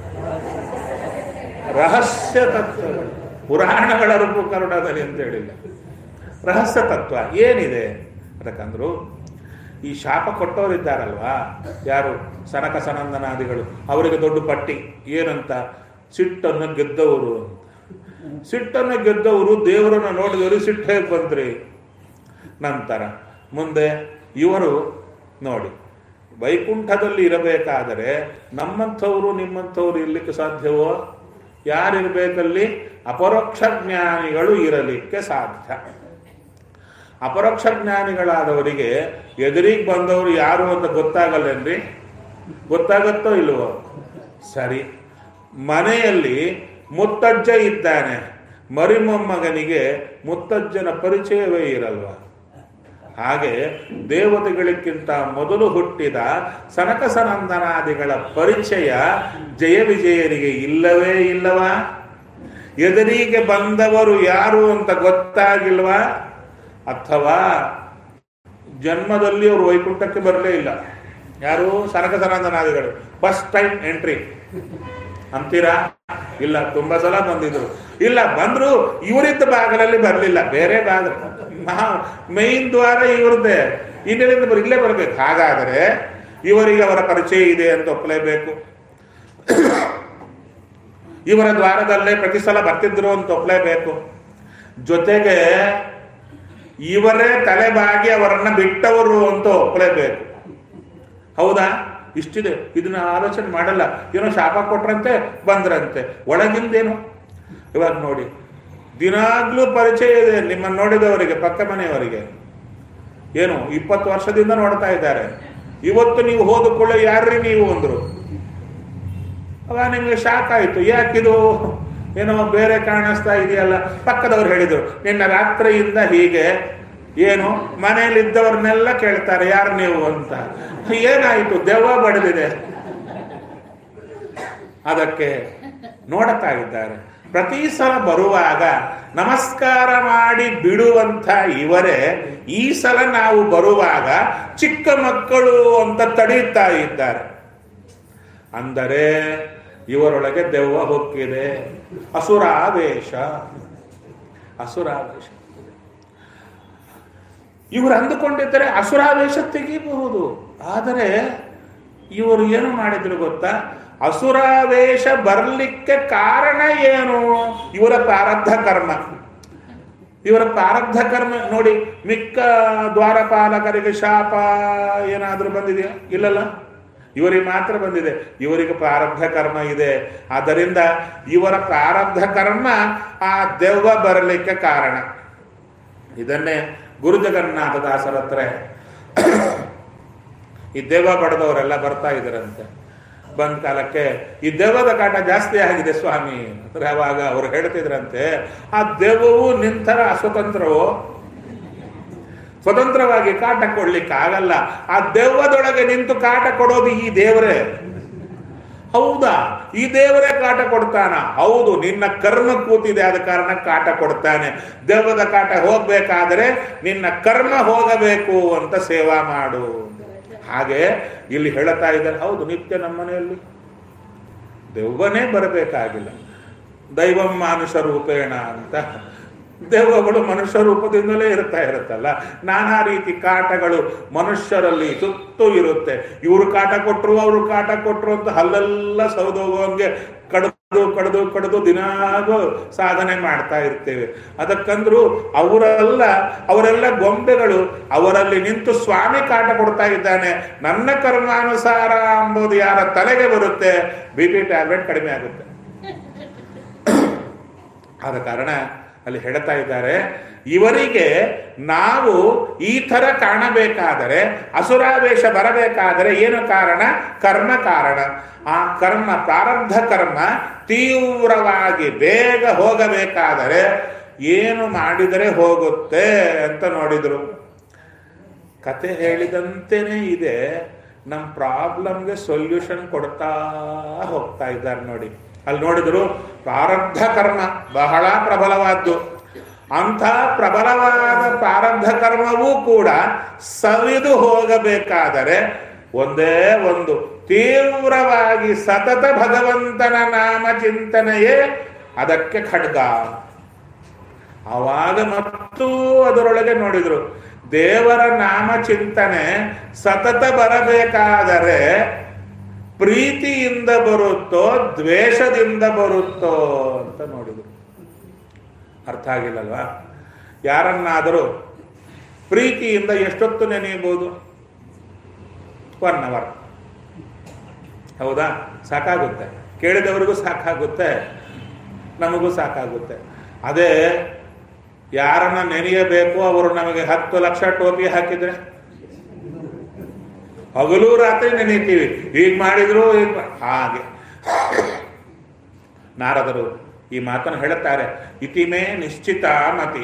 ರಹಸ್ಯ ತತ್ವಗಳು ಪುರಾಣಗಳ ರೂಪು ಕರುಣದಲ್ಲಿ ಅಂತ ಹೇಳಿಲ್ಲ ರಹಸ್ಯ ತತ್ವ ಏನಿದೆ ಅದಕ್ಕಂದ್ರು ಈ ಶಾಪ ಕೊಟ್ಟವರಿದ್ದಾರಲ್ವಾ ಯಾರು ಸನಕ ಸನಂದನಾದಿಗಳು ಅವರಿಗೆ ದೊಡ್ಡ ಪಟ್ಟಿ ಏನಂತ ಸಿಟ್ಟನ್ನು ಗೆದ್ದವರು ಅಂತ ಸಿಟ್ಟನ್ನು ಗೆದ್ದವರು ದೇವರನ್ನು ನೋಡಿದವರು ಸಿಟ್ಟು ಹೇಗೆ ಬಂದ್ರಿ ನಂತರ ಮುಂದೆ ಇವರು ನೋಡಿ ವೈಕುಂಠದಲ್ಲಿ ಇರಬೇಕಾದರೆ ನಮ್ಮಂಥವರು ನಿಮ್ಮಂಥವ್ರು ಇರ್ಲಿಕ್ಕೆ ಸಾಧ್ಯವೋ ಯಾರಿರ್ಬೇಕಲ್ಲಿ ಅಪರೋಕ್ಷ ಜ್ಞಾನಿಗಳು ಇರಲಿಕ್ಕೆ ಸಾಧ್ಯ ಅಪರೋಕ್ಷ ಜ್ಞಾನಿಗಳಾದವರಿಗೆ ಎದುರಿಗೆ ಬಂದವರು ಯಾರು ಅಂತ ಗೊತ್ತಾಗಲ್ಲೇನ್ರಿ ಗೊತ್ತಾಗತ್ತೋ ಇಲ್ವೋ ಸರಿ ಮನೆಯಲ್ಲಿ ಮುತ್ತಜ್ಜ ಇದ್ದಾನೆ ಮರಿಮೊಮ್ಮಗನಿಗೆ ಮುತ್ತಜ್ಜನ ಪರಿಚಯವೇ ಇರಲ್ವ ಹಾಗೆ ದೇವತೆಗಳಿಗಿಂತ ಮೊದಲು ಹುಟ್ಟಿದ ಸನಕ ಸನಂದನಾದಿಗಳ ಪರಿಚಯ ಜಯ ವಿಜಯರಿಗೆ ಇಲ್ಲವೇ ಇಲ್ಲವಾ ಎದುರಿಗೆ ಬಂದವರು ಯಾರು ಅಂತ ಗೊತ್ತಾಗಿಲ್ವಾ ಅಥವಾ ಜನ್ಮದಲ್ಲಿ ಅವರು ವೈಕುಂಠಕ್ಕೆ ಬರಲೇ ಇಲ್ಲ ಯಾರು ಸನಕ ಸನಂದನಾದಿಗಳು ಫಸ್ಟ್ ಟೈಮ್ ಎಂಟ್ರಿ ಅಂತೀರಾ ಇಲ್ಲ ತುಂಬಾ ಸಲ ಬಂದಿದ್ರು ಇಲ್ಲ ಬಂದ್ರು ಇವರಿದ್ದ ಬಾಗಿಲಲ್ಲಿ ಬರಲಿಲ್ಲ ಬೇರೆ ಬಾಗಿಲು ಮಹಾ ಮೈನ್ ದ್ವಾರ ಇವ್ರದ್ದೇ ಇನ್ನೆಲ್ಲಿಂದ ಬರ್- ಇಲ್ಲೇ ಬರ್ಬೇಕು ಹಾಗಾದರೆ ಇವರಿಗೆ ಅವರ ಪರಿಚಯ ಇದೆ ಅಂತ ಒಪ್ಪಲೇಬೇಕು ಇವರ ದ್ವಾರದಲ್ಲೇ ಪ್ರತಿ ಸಲ ಬರ್ತಿದ್ರು ಅಂತ ಒಪ್ಪಲೇಬೇಕು ಜೊತೆಗೆ ಇವರೇ ತಲೆಬಾಗಿ ಅವರನ್ನ ಬಿಟ್ಟವರು ಅಂತ ಒಪ್ಪಲೇಬೇಕು ಹೌದಾ ಇಷ್ಟಿದೆ ಇದನ್ನ ಆಲೋಚನೆ ಮಾಡಲ್ಲ ಏನೋ ಶಾಪ ಕೊಟ್ರಂತೆ ಬಂದ್ರಂತೆ ಒಳಗಿಂದೇನು ಇವಾಗ ನೋಡಿ ದಿನಾಗ್ಲೂ ಪರಿಚಯ ಇದೆ ನಿಮ್ಮನ್ನು ನೋಡಿದವರಿಗೆ ಪಕ್ಕ ಮನೆಯವರಿಗೆ ಏನು ಇಪ್ಪತ್ತು ವರ್ಷದಿಂದ ನೋಡ್ತಾ ಇದ್ದಾರೆ ಇವತ್ತು ನೀವು ಹೋದ ಕೂಡಲೇ ಯಾರ್ರಿ ನೀವು ಅಂದ್ರು ಅವಾಗ ನಿಮಗೆ ಶಾಕ್ ಆಯಿತು ಯಾಕಿದು ಏನೋ ಬೇರೆ ಕಾಣಿಸ್ತಾ ಇದೆಯಲ್ಲ ಪಕ್ಕದವ್ರು ಹೇಳಿದರು ನಿನ್ನ ರಾತ್ರಿಯಿಂದ ಹೀಗೆ ಏನು ಮನೆಯಲ್ಲಿದ್ದವ್ರನ್ನೆಲ್ಲ ಕೇಳ್ತಾರೆ ಯಾರು ನೀವು ಅಂತ ಏನಾಯಿತು ದೆವ್ವ ಬಡದಿದೆ ಅದಕ್ಕೆ ನೋಡುತ್ತಾ ಇದ್ದಾರೆ ಪ್ರತಿ ಸಲ ಬರುವಾಗ ನಮಸ್ಕಾರ ಮಾಡಿ ಬಿಡುವಂಥ ಇವರೇ ಈ ಸಲ ನಾವು ಬರುವಾಗ ಚಿಕ್ಕ ಮಕ್ಕಳು ಅಂತ ತಡೀತಾ ಇದ್ದಾರೆ ಅಂದರೆ ಇವರೊಳಗೆ ದೆವ್ವ ಹೊಕ್ಕಿದೆ ಅಸುರಾವೇಶ ಅಸುರಾವೇಶ ಇವರು ಅಂದುಕೊಂಡಿದ್ದರೆ ಅಸುರಾವೇಶ ತೆಗಿಬಹುದು ಆದರೆ ಇವರು ಏನು ಮಾಡಿದ್ರು ಗೊತ್ತಾ ಅಸುರಾವೇಶ ಬರಲಿಕ್ಕೆ ಕಾರಣ ಏನು ಇವರ ಪ್ರಾರಬ್ಧ ಕರ್ಮ ಇವರ ಪ್ರಾರಬ್ಧ ಕರ್ಮ ನೋಡಿ ಮಿಕ್ಕ ದ್ವಾರಪಾಲಕರಿಗೆ ಶಾಪ ಏನಾದರೂ ಬಂದಿದೆಯಾ ಇಲ್ಲಲ್ಲ ಇವರಿಗೆ ಮಾತ್ರ ಬಂದಿದೆ ಇವರಿಗೆ ಪ್ರಾರಬ್ಧ ಕರ್ಮ ಇದೆ ಆದ್ದರಿಂದ ಇವರ ಪ್ರಾರಬ್ಧ ಕರ್ಮ ಆ ದೆವ್ವ ಬರಲಿಕ್ಕೆ ಕಾರಣ ಇದನ್ನೇ ಗುರು ಜಗನ್ನಾಥ ದಾಸರ ಹತ್ರ ಈ ದೆವ್ವ ಬಡದವರೆಲ್ಲ ಬರ್ತಾ ಇದ್ರಂತೆ ಬಂದ ಕಾಲಕ್ಕೆ ಈ ದೆವ್ವದ ಕಾಟ ಜಾಸ್ತಿ ಆಗಿದೆ ಸ್ವಾಮಿ ಅಂದ್ರೆ ಅವಾಗ ಅವ್ರು ಹೇಳ್ತಿದ್ರಂತೆ ಆ ದೆವ್ವವು ನಿಂತರ ಅಸ್ವತಂತ್ರವೋ ಸ್ವತಂತ್ರವಾಗಿ ಕಾಟ ಕೊಡ್ಲಿಕ್ಕೆ ಆಗಲ್ಲ ಆ ದೆವ್ವದೊಳಗೆ ನಿಂತು ಕಾಟ ಕೊಡೋದು ಈ ದೇವರೇ ಹೌದಾ ಈ ದೇವರೇ ಕಾಟ ಕೊಡ್ತಾನ ಹೌದು ನಿನ್ನ ಕರ್ಮ ಕೂತಿದೆ ಆದ ಕಾರಣ ಕಾಟ ಕೊಡ್ತಾನೆ ದೆವ್ವದ ಕಾಟ ಹೋಗ್ಬೇಕಾದ್ರೆ ನಿನ್ನ ಕರ್ಮ ಹೋಗಬೇಕು ಅಂತ ಸೇವಾ ಮಾಡು ಹಾಗೆ ಇಲ್ಲಿ ಹೇಳುತ್ತಾ ಇದ್ದಾರೆ ಹೌದು ನಿತ್ಯ ನಮ್ಮ ಮನೆಯಲ್ಲಿ ದೆವ್ವನೇ ಬರಬೇಕಾಗಿಲ್ಲ ದೈವಂ ಮಾನುಷ ರೂಪೇಣ ಅಂತ ದೆವ್ವಗಳು ಮನುಷ್ಯ ರೂಪದಿಂದಲೇ ಇರ್ತಾ ಇರುತ್ತಲ್ಲ ನಾನಾ ರೀತಿ ಕಾಟಗಳು ಮನುಷ್ಯರಲ್ಲಿ ಸುತ್ತೂ ಇರುತ್ತೆ ಇವರು ಕಾಟ ಕೊಟ್ಟರು ಅವರು ಕಾಟ ಕೊಟ್ಟರು ಅಂತ ಹಲ್ಲೆಲ್ಲ ಸೌದೋಗೋಂಗೆ ಕಡ್ದು ಕಡ್ದು ಕಡ್ದು ದಿನಾಗೂ ಸಾಧನೆ ಮಾಡ್ತಾ ಇರ್ತೇವೆ ಅದಕ್ಕಂದ್ರು ಅವರೆಲ್ಲ ಅವರೆಲ್ಲ ಗೊಂಬೆಗಳು ಅವರಲ್ಲಿ ನಿಂತು ಸ್ವಾಮಿ ಕಾಟ ಕೊಡ್ತಾ ಇದ್ದಾನೆ ನನ್ನ ಕರ್ಮಾನುಸಾರ ಎಂಬುದು ಯಾರ ತಲೆಗೆ ಬರುತ್ತೆ ಬಿ ಪಿ ಟ್ಯಾಬ್ಲೆಟ್ ಕಡಿಮೆ ಆಗುತ್ತೆ ಆದ ಕಾರಣ ಅಲ್ಲಿ ಹೇಳ್ತಾ ಇದ್ದಾರೆ ಇವರಿಗೆ ನಾವು ಈ ಥರ ಕಾಣಬೇಕಾದರೆ ಅಸುರಾವೇಶ ಬರಬೇಕಾದರೆ ಏನು ಕಾರಣ ಕರ್ಮ ಕಾರಣ ಆ ಕರ್ಮ ಪ್ರಾರಬ್ಧ ಕರ್ಮ ತೀವ್ರವಾಗಿ ಬೇಗ ಹೋಗಬೇಕಾದರೆ ಏನು ಮಾಡಿದರೆ ಹೋಗುತ್ತೆ ಅಂತ ನೋಡಿದ್ರು ಕತೆ ಹೇಳಿದಂತೆಯೇ ಇದೆ ನಮ್ಮ ಪ್ರಾಬ್ಲಮ್ಗೆ ಸೊಲ್ಯೂಷನ್ ಕೊಡ್ತಾ ಹೋಗ್ತಾ ಇದ್ದಾರೆ ನೋಡಿ ಅಲ್ಲಿ ನೋಡಿದ್ರು ಪ್ರಾರಬ್ಧ ಕರ್ಮ ಬಹಳ ಪ್ರಬಲವಾದ್ದು ಅಂಥ ಪ್ರಬಲವಾದ ಪ್ರಾರಬ್ಧ ಕರ್ಮವೂ ಕೂಡ ಸವಿದು ಹೋಗಬೇಕಾದರೆ ಒಂದೇ ಒಂದು ತೀವ್ರವಾಗಿ ಸತತ ಭಗವಂತನ ನಾಮ ಚಿಂತನೆಯೇ ಅದಕ್ಕೆ ಖಡ್ಗ ಆವಾಗ ಮತ್ತು ಅದರೊಳಗೆ ನೋಡಿದ್ರು ದೇವರ ನಾಮ ಚಿಂತನೆ ಸತತ ಬರಬೇಕಾದರೆ ಪ್ರೀತಿಯಿಂದ ಬರುತ್ತೋ ದ್ವೇಷದಿಂದ ಬರುತ್ತೋ ಅಂತ ನೋಡಿದ್ರು ಅರ್ಥ ಆಗಿಲ್ಲಲ್ವಾ ಯಾರನ್ನಾದರೂ ಪ್ರೀತಿಯಿಂದ ಎಷ್ಟೊತ್ತು ನೆನೆಯಬಹುದು ಒನ್ ಅವರ್ ಹೌದಾ ಸಾಕಾಗುತ್ತೆ ಕೇಳಿದವರಿಗೂ ಸಾಕಾಗುತ್ತೆ ನಮಗೂ ಸಾಕಾಗುತ್ತೆ ಅದೇ ಯಾರನ್ನ ನೆನೆಯಬೇಕು ಅವರು ನಮಗೆ ಹತ್ತು ಲಕ್ಷ ಟೋಪಿ ಹಾಕಿದ್ರೆ ಹಗಲು ರಾತ್ರಿ ನೆನೀತೀವಿ ಈಗ ಮಾಡಿದ್ರು ಈಗ ಮಾ- ಹಾಗೆ ನಾರದರು ಈ ಮಾತನ್ನು ಹೇಳುತ್ತಾರೆ ಇತಿಮೇ ನಿಶ್ಚಿತ ಮತಿ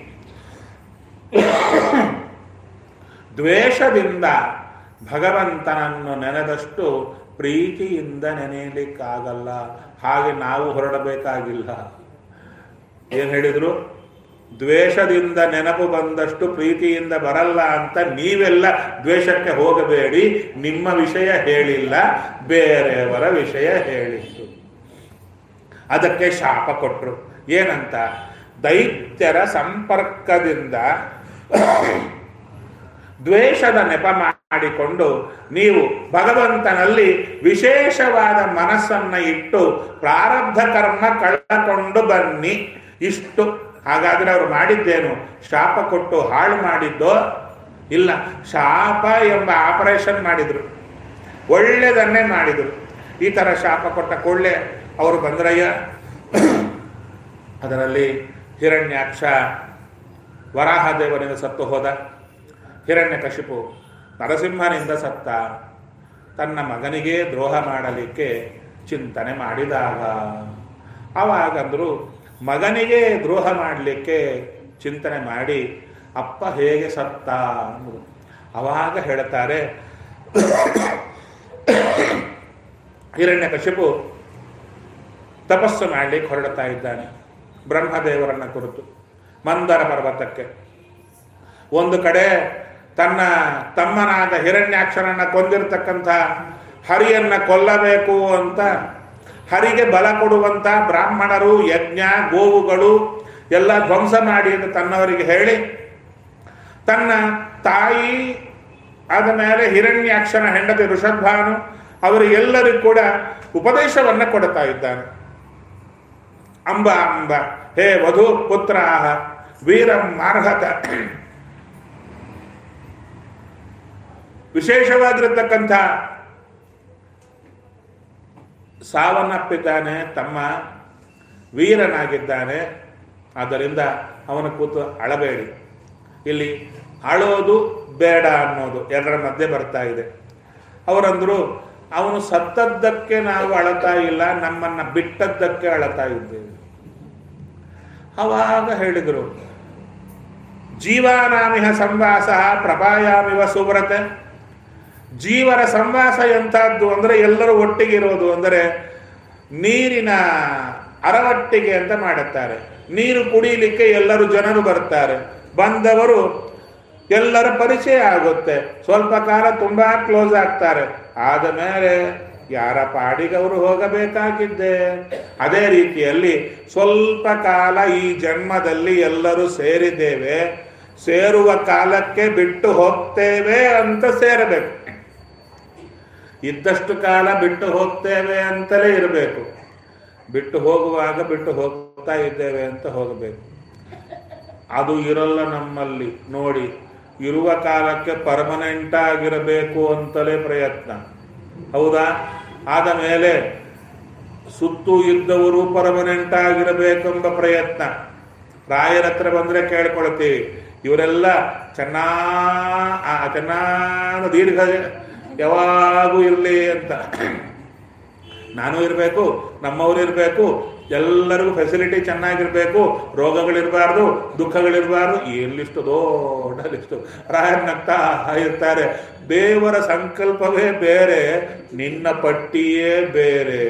ದ್ವೇಷದಿಂದ ಭಗವಂತನನ್ನು ನೆನೆದಷ್ಟು ಪ್ರೀತಿಯಿಂದ ನೆನೆಯಲಿಕ್ಕಾಗಲ್ಲ ಹಾಗೆ ನಾವು ಹೊರಡಬೇಕಾಗಿಲ್ಲ ಏನ್ ಹೇಳಿದ್ರು ದ್ವೇಷದಿಂದ ನೆನಪು ಬಂದಷ್ಟು ಪ್ರೀತಿಯಿಂದ ಬರಲ್ಲ ಅಂತ ನೀವೆಲ್ಲ ದ್ವೇಷಕ್ಕೆ ಹೋಗಬೇಡಿ ನಿಮ್ಮ ವಿಷಯ ಹೇಳಿಲ್ಲ ಬೇರೆಯವರ ವಿಷಯ ಹೇಳಿತ್ತು ಅದಕ್ಕೆ ಶಾಪ ಕೊಟ್ಟರು ಏನಂತ ದೈತ್ಯರ ಸಂಪರ್ಕದಿಂದ ದ್ವೇಷದ ನೆಪ ಮಾಡಿಕೊಂಡು ನೀವು ಭಗವಂತನಲ್ಲಿ ವಿಶೇಷವಾದ ಮನಸ್ಸನ್ನ ಇಟ್ಟು ಪ್ರಾರಬ್ಧ ಕರ್ಮ ಕಳೆದುಕೊಂಡು ಬನ್ನಿ ಇಷ್ಟು ಹಾಗಾದ್ರೆ ಅವರು ಮಾಡಿದ್ದೇನು ಶಾಪ ಕೊಟ್ಟು ಹಾಳು ಮಾಡಿದ್ದೋ ಇಲ್ಲ ಶಾಪ ಎಂಬ ಆಪರೇಷನ್ ಮಾಡಿದ್ರು ಒಳ್ಳೆಯದನ್ನೇ ಮಾಡಿದರು ಈ ಥರ ಶಾಪ ಕೊಟ್ಟ ಕೊಳ್ಳೆ ಅವರು ಬಂದ್ರಯ್ಯ ಅದರಲ್ಲಿ ಹಿರಣ್ಯಾಕ್ಷ ವರಾಹದೇವನಿಂದ ಸತ್ತು ಹೋದ ಹಿರಣ್ಯಕಶಿಪು ನರಸಿಂಹನಿಂದ ಸತ್ತ ತನ್ನ ಮಗನಿಗೆ ದ್ರೋಹ ಮಾಡಲಿಕ್ಕೆ ಚಿಂತನೆ ಮಾಡಿದಾಗ ಅವಾಗಂದ್ರು ಮಗನಿಗೆ ದ್ರೋಹ ಮಾಡಲಿಕ್ಕೆ ಚಿಂತನೆ ಮಾಡಿ ಅಪ್ಪ ಹೇಗೆ ಸತ್ತ ಅಂದ್ರು ಅವಾಗ ಹೇಳ್ತಾರೆ ಹಿರಣ್ಯಕಶಿಪು ತಪಸ್ಸು ಮಾಡಲಿಕ್ಕೆ ಹೊರಡ್ತಾ ಇದ್ದಾನೆ ಬ್ರಹ್ಮದೇವರನ್ನ ಕುರಿತು ಮಂದರ ಪರ್ವತಕ್ಕೆ ಒಂದು ಕಡೆ ತನ್ನ ತಮ್ಮನಾದ ಹಿರಣ್ಯಾಕ್ಷರನ್ನ ಕೊಂದಿರತಕ್ಕಂಥ ಹರಿಯನ್ನ ಕೊಲ್ಲಬೇಕು ಅಂತ ಹರಿಗೆ ಬಲ ಕೊಡುವಂತ ಬ್ರಾಹ್ಮಣರು ಯಜ್ಞ ಗೋವುಗಳು ಎಲ್ಲ ಧ್ವಂಸ ಮಾಡಿ ಅಂತ ತನ್ನವರಿಗೆ ಹೇಳಿ ತನ್ನ ತಾಯಿ ಆದ ಮೇಲೆ ಹಿರಣ್ಯಾಕ್ಷನ ಹೆಂಡತಿ ಋಷಭಾನು ಅವರಿಗೆಲ್ಲರಿಗೂ ಕೂಡ ಉಪದೇಶವನ್ನ ಕೊಡ್ತಾ ಇದ್ದಾನೆ ಅಂಬ ಅಂಬ ಹೇ ವಧು ಪುತ್ರ ವೀರಂ ಮಾರ್ಹತ ವಿಶೇಷವಾಗಿರತಕ್ಕಂಥ ಸಾವನ್ನಪ್ಪಿದ್ದಾನೆ ತಮ್ಮ ವೀರನಾಗಿದ್ದಾನೆ ಆದ್ದರಿಂದ ಅವನ ಕೂತು ಅಳಬೇಡಿ ಇಲ್ಲಿ ಅಳೋದು ಬೇಡ ಅನ್ನೋದು ಎರಡರ ಮಧ್ಯೆ ಬರ್ತಾ ಇದೆ ಅವರಂದ್ರು ಅವನು ಸತ್ತದ್ದಕ್ಕೆ ನಾವು ಅಳತಾ ಇಲ್ಲ ನಮ್ಮನ್ನ ಬಿಟ್ಟದ್ದಕ್ಕೆ ಅಳತಾ ಇದ್ದೇವೆ ಅವಾಗ ಹೇಳಿದರು ಜೀವಾನಾಮಿಹ ಸಂವಾಸ ಪ್ರಭಾಯಾಮಿವ ಸುವ್ರತ ಜೀವರ ಸಂವಾಸ ಎಂಥದ್ದು ಅಂದರೆ ಎಲ್ಲರೂ ಒಟ್ಟಿಗಿರೋದು ಅಂದರೆ ನೀರಿನ ಅರವಟ್ಟಿಗೆ ಅಂತ ಮಾಡುತ್ತಾರೆ ನೀರು ಕುಡಿಯಲಿಕ್ಕೆ ಎಲ್ಲರೂ ಜನರು ಬರ್ತಾರೆ ಬಂದವರು ಎಲ್ಲರ ಪರಿಚಯ ಆಗುತ್ತೆ ಸ್ವಲ್ಪ ಕಾಲ ತುಂಬಾ ಕ್ಲೋಸ್ ಆಗ್ತಾರೆ ಆದ ಮೇಲೆ ಯಾರ ಪಾಡಿಗೆ ಅವರು ಹೋಗಬೇಕಾಗಿದ್ದೆ ಅದೇ ರೀತಿಯಲ್ಲಿ ಸ್ವಲ್ಪ ಕಾಲ ಈ ಜನ್ಮದಲ್ಲಿ ಎಲ್ಲರೂ ಸೇರಿದ್ದೇವೆ ಸೇರುವ ಕಾಲಕ್ಕೆ ಬಿಟ್ಟು ಹೋಗ್ತೇವೆ ಅಂತ ಸೇರಬೇಕು ಇದ್ದಷ್ಟು ಕಾಲ ಬಿಟ್ಟು ಹೋಗ್ತೇವೆ ಅಂತಲೇ ಇರಬೇಕು ಬಿಟ್ಟು ಹೋಗುವಾಗ ಬಿಟ್ಟು ಹೋಗ್ತಾ ಇದ್ದೇವೆ ಅಂತ ಹೋಗಬೇಕು ಅದು ಇರಲ್ಲ ನಮ್ಮಲ್ಲಿ ನೋಡಿ ಇರುವ ಕಾಲಕ್ಕೆ ಪರ್ಮನೆಂಟ್ ಆಗಿರಬೇಕು ಅಂತಲೇ ಪ್ರಯತ್ನ ಹೌದಾ ಆದ ಮೇಲೆ ಸುತ್ತು ಇದ್ದವರು ಪರ್ಮನೆಂಟ್ ಆಗಿರಬೇಕೆಂಬ ಪ್ರಯತ್ನ ರಾಯರ ಹತ್ರ ಬಂದ್ರೆ ಕೇಳ್ಕೊಳ್ತೀವಿ ಇವರೆಲ್ಲ ಚೆನ್ನಾ ಆ, ಚೆನ್ನಾಗ ದೀರ್ಘ ಯಾವಾಗೂ ಇರಲಿ ಅಂತ ನಾನು ಇರಬೇಕು ನಮ್ಮವ್ರು ಇರಬೇಕು ಎಲ್ಲರಿಗೂ ಫೆಸಿಲಿಟಿ ಚೆನ್ನಾಗಿರ್ಬೇಕು ರೋಗಗಳಿರಬಾರ್ದು ದುಃಖಗಳಿರಬಾರ್ದು ಎಲ್ಲಿಷ್ಟು ದೊಡ್ಡ ಲಿಸ್ಟು ರಾಯರ್ನಗ್ತಾ ಇರ್ತಾರೆ ದೇವರ ಸಂಕಲ್ಪವೇ ಬೇರೆ ನಿನ್ನ ಪಟ್ಟಿಯೇ ಬೇರೆ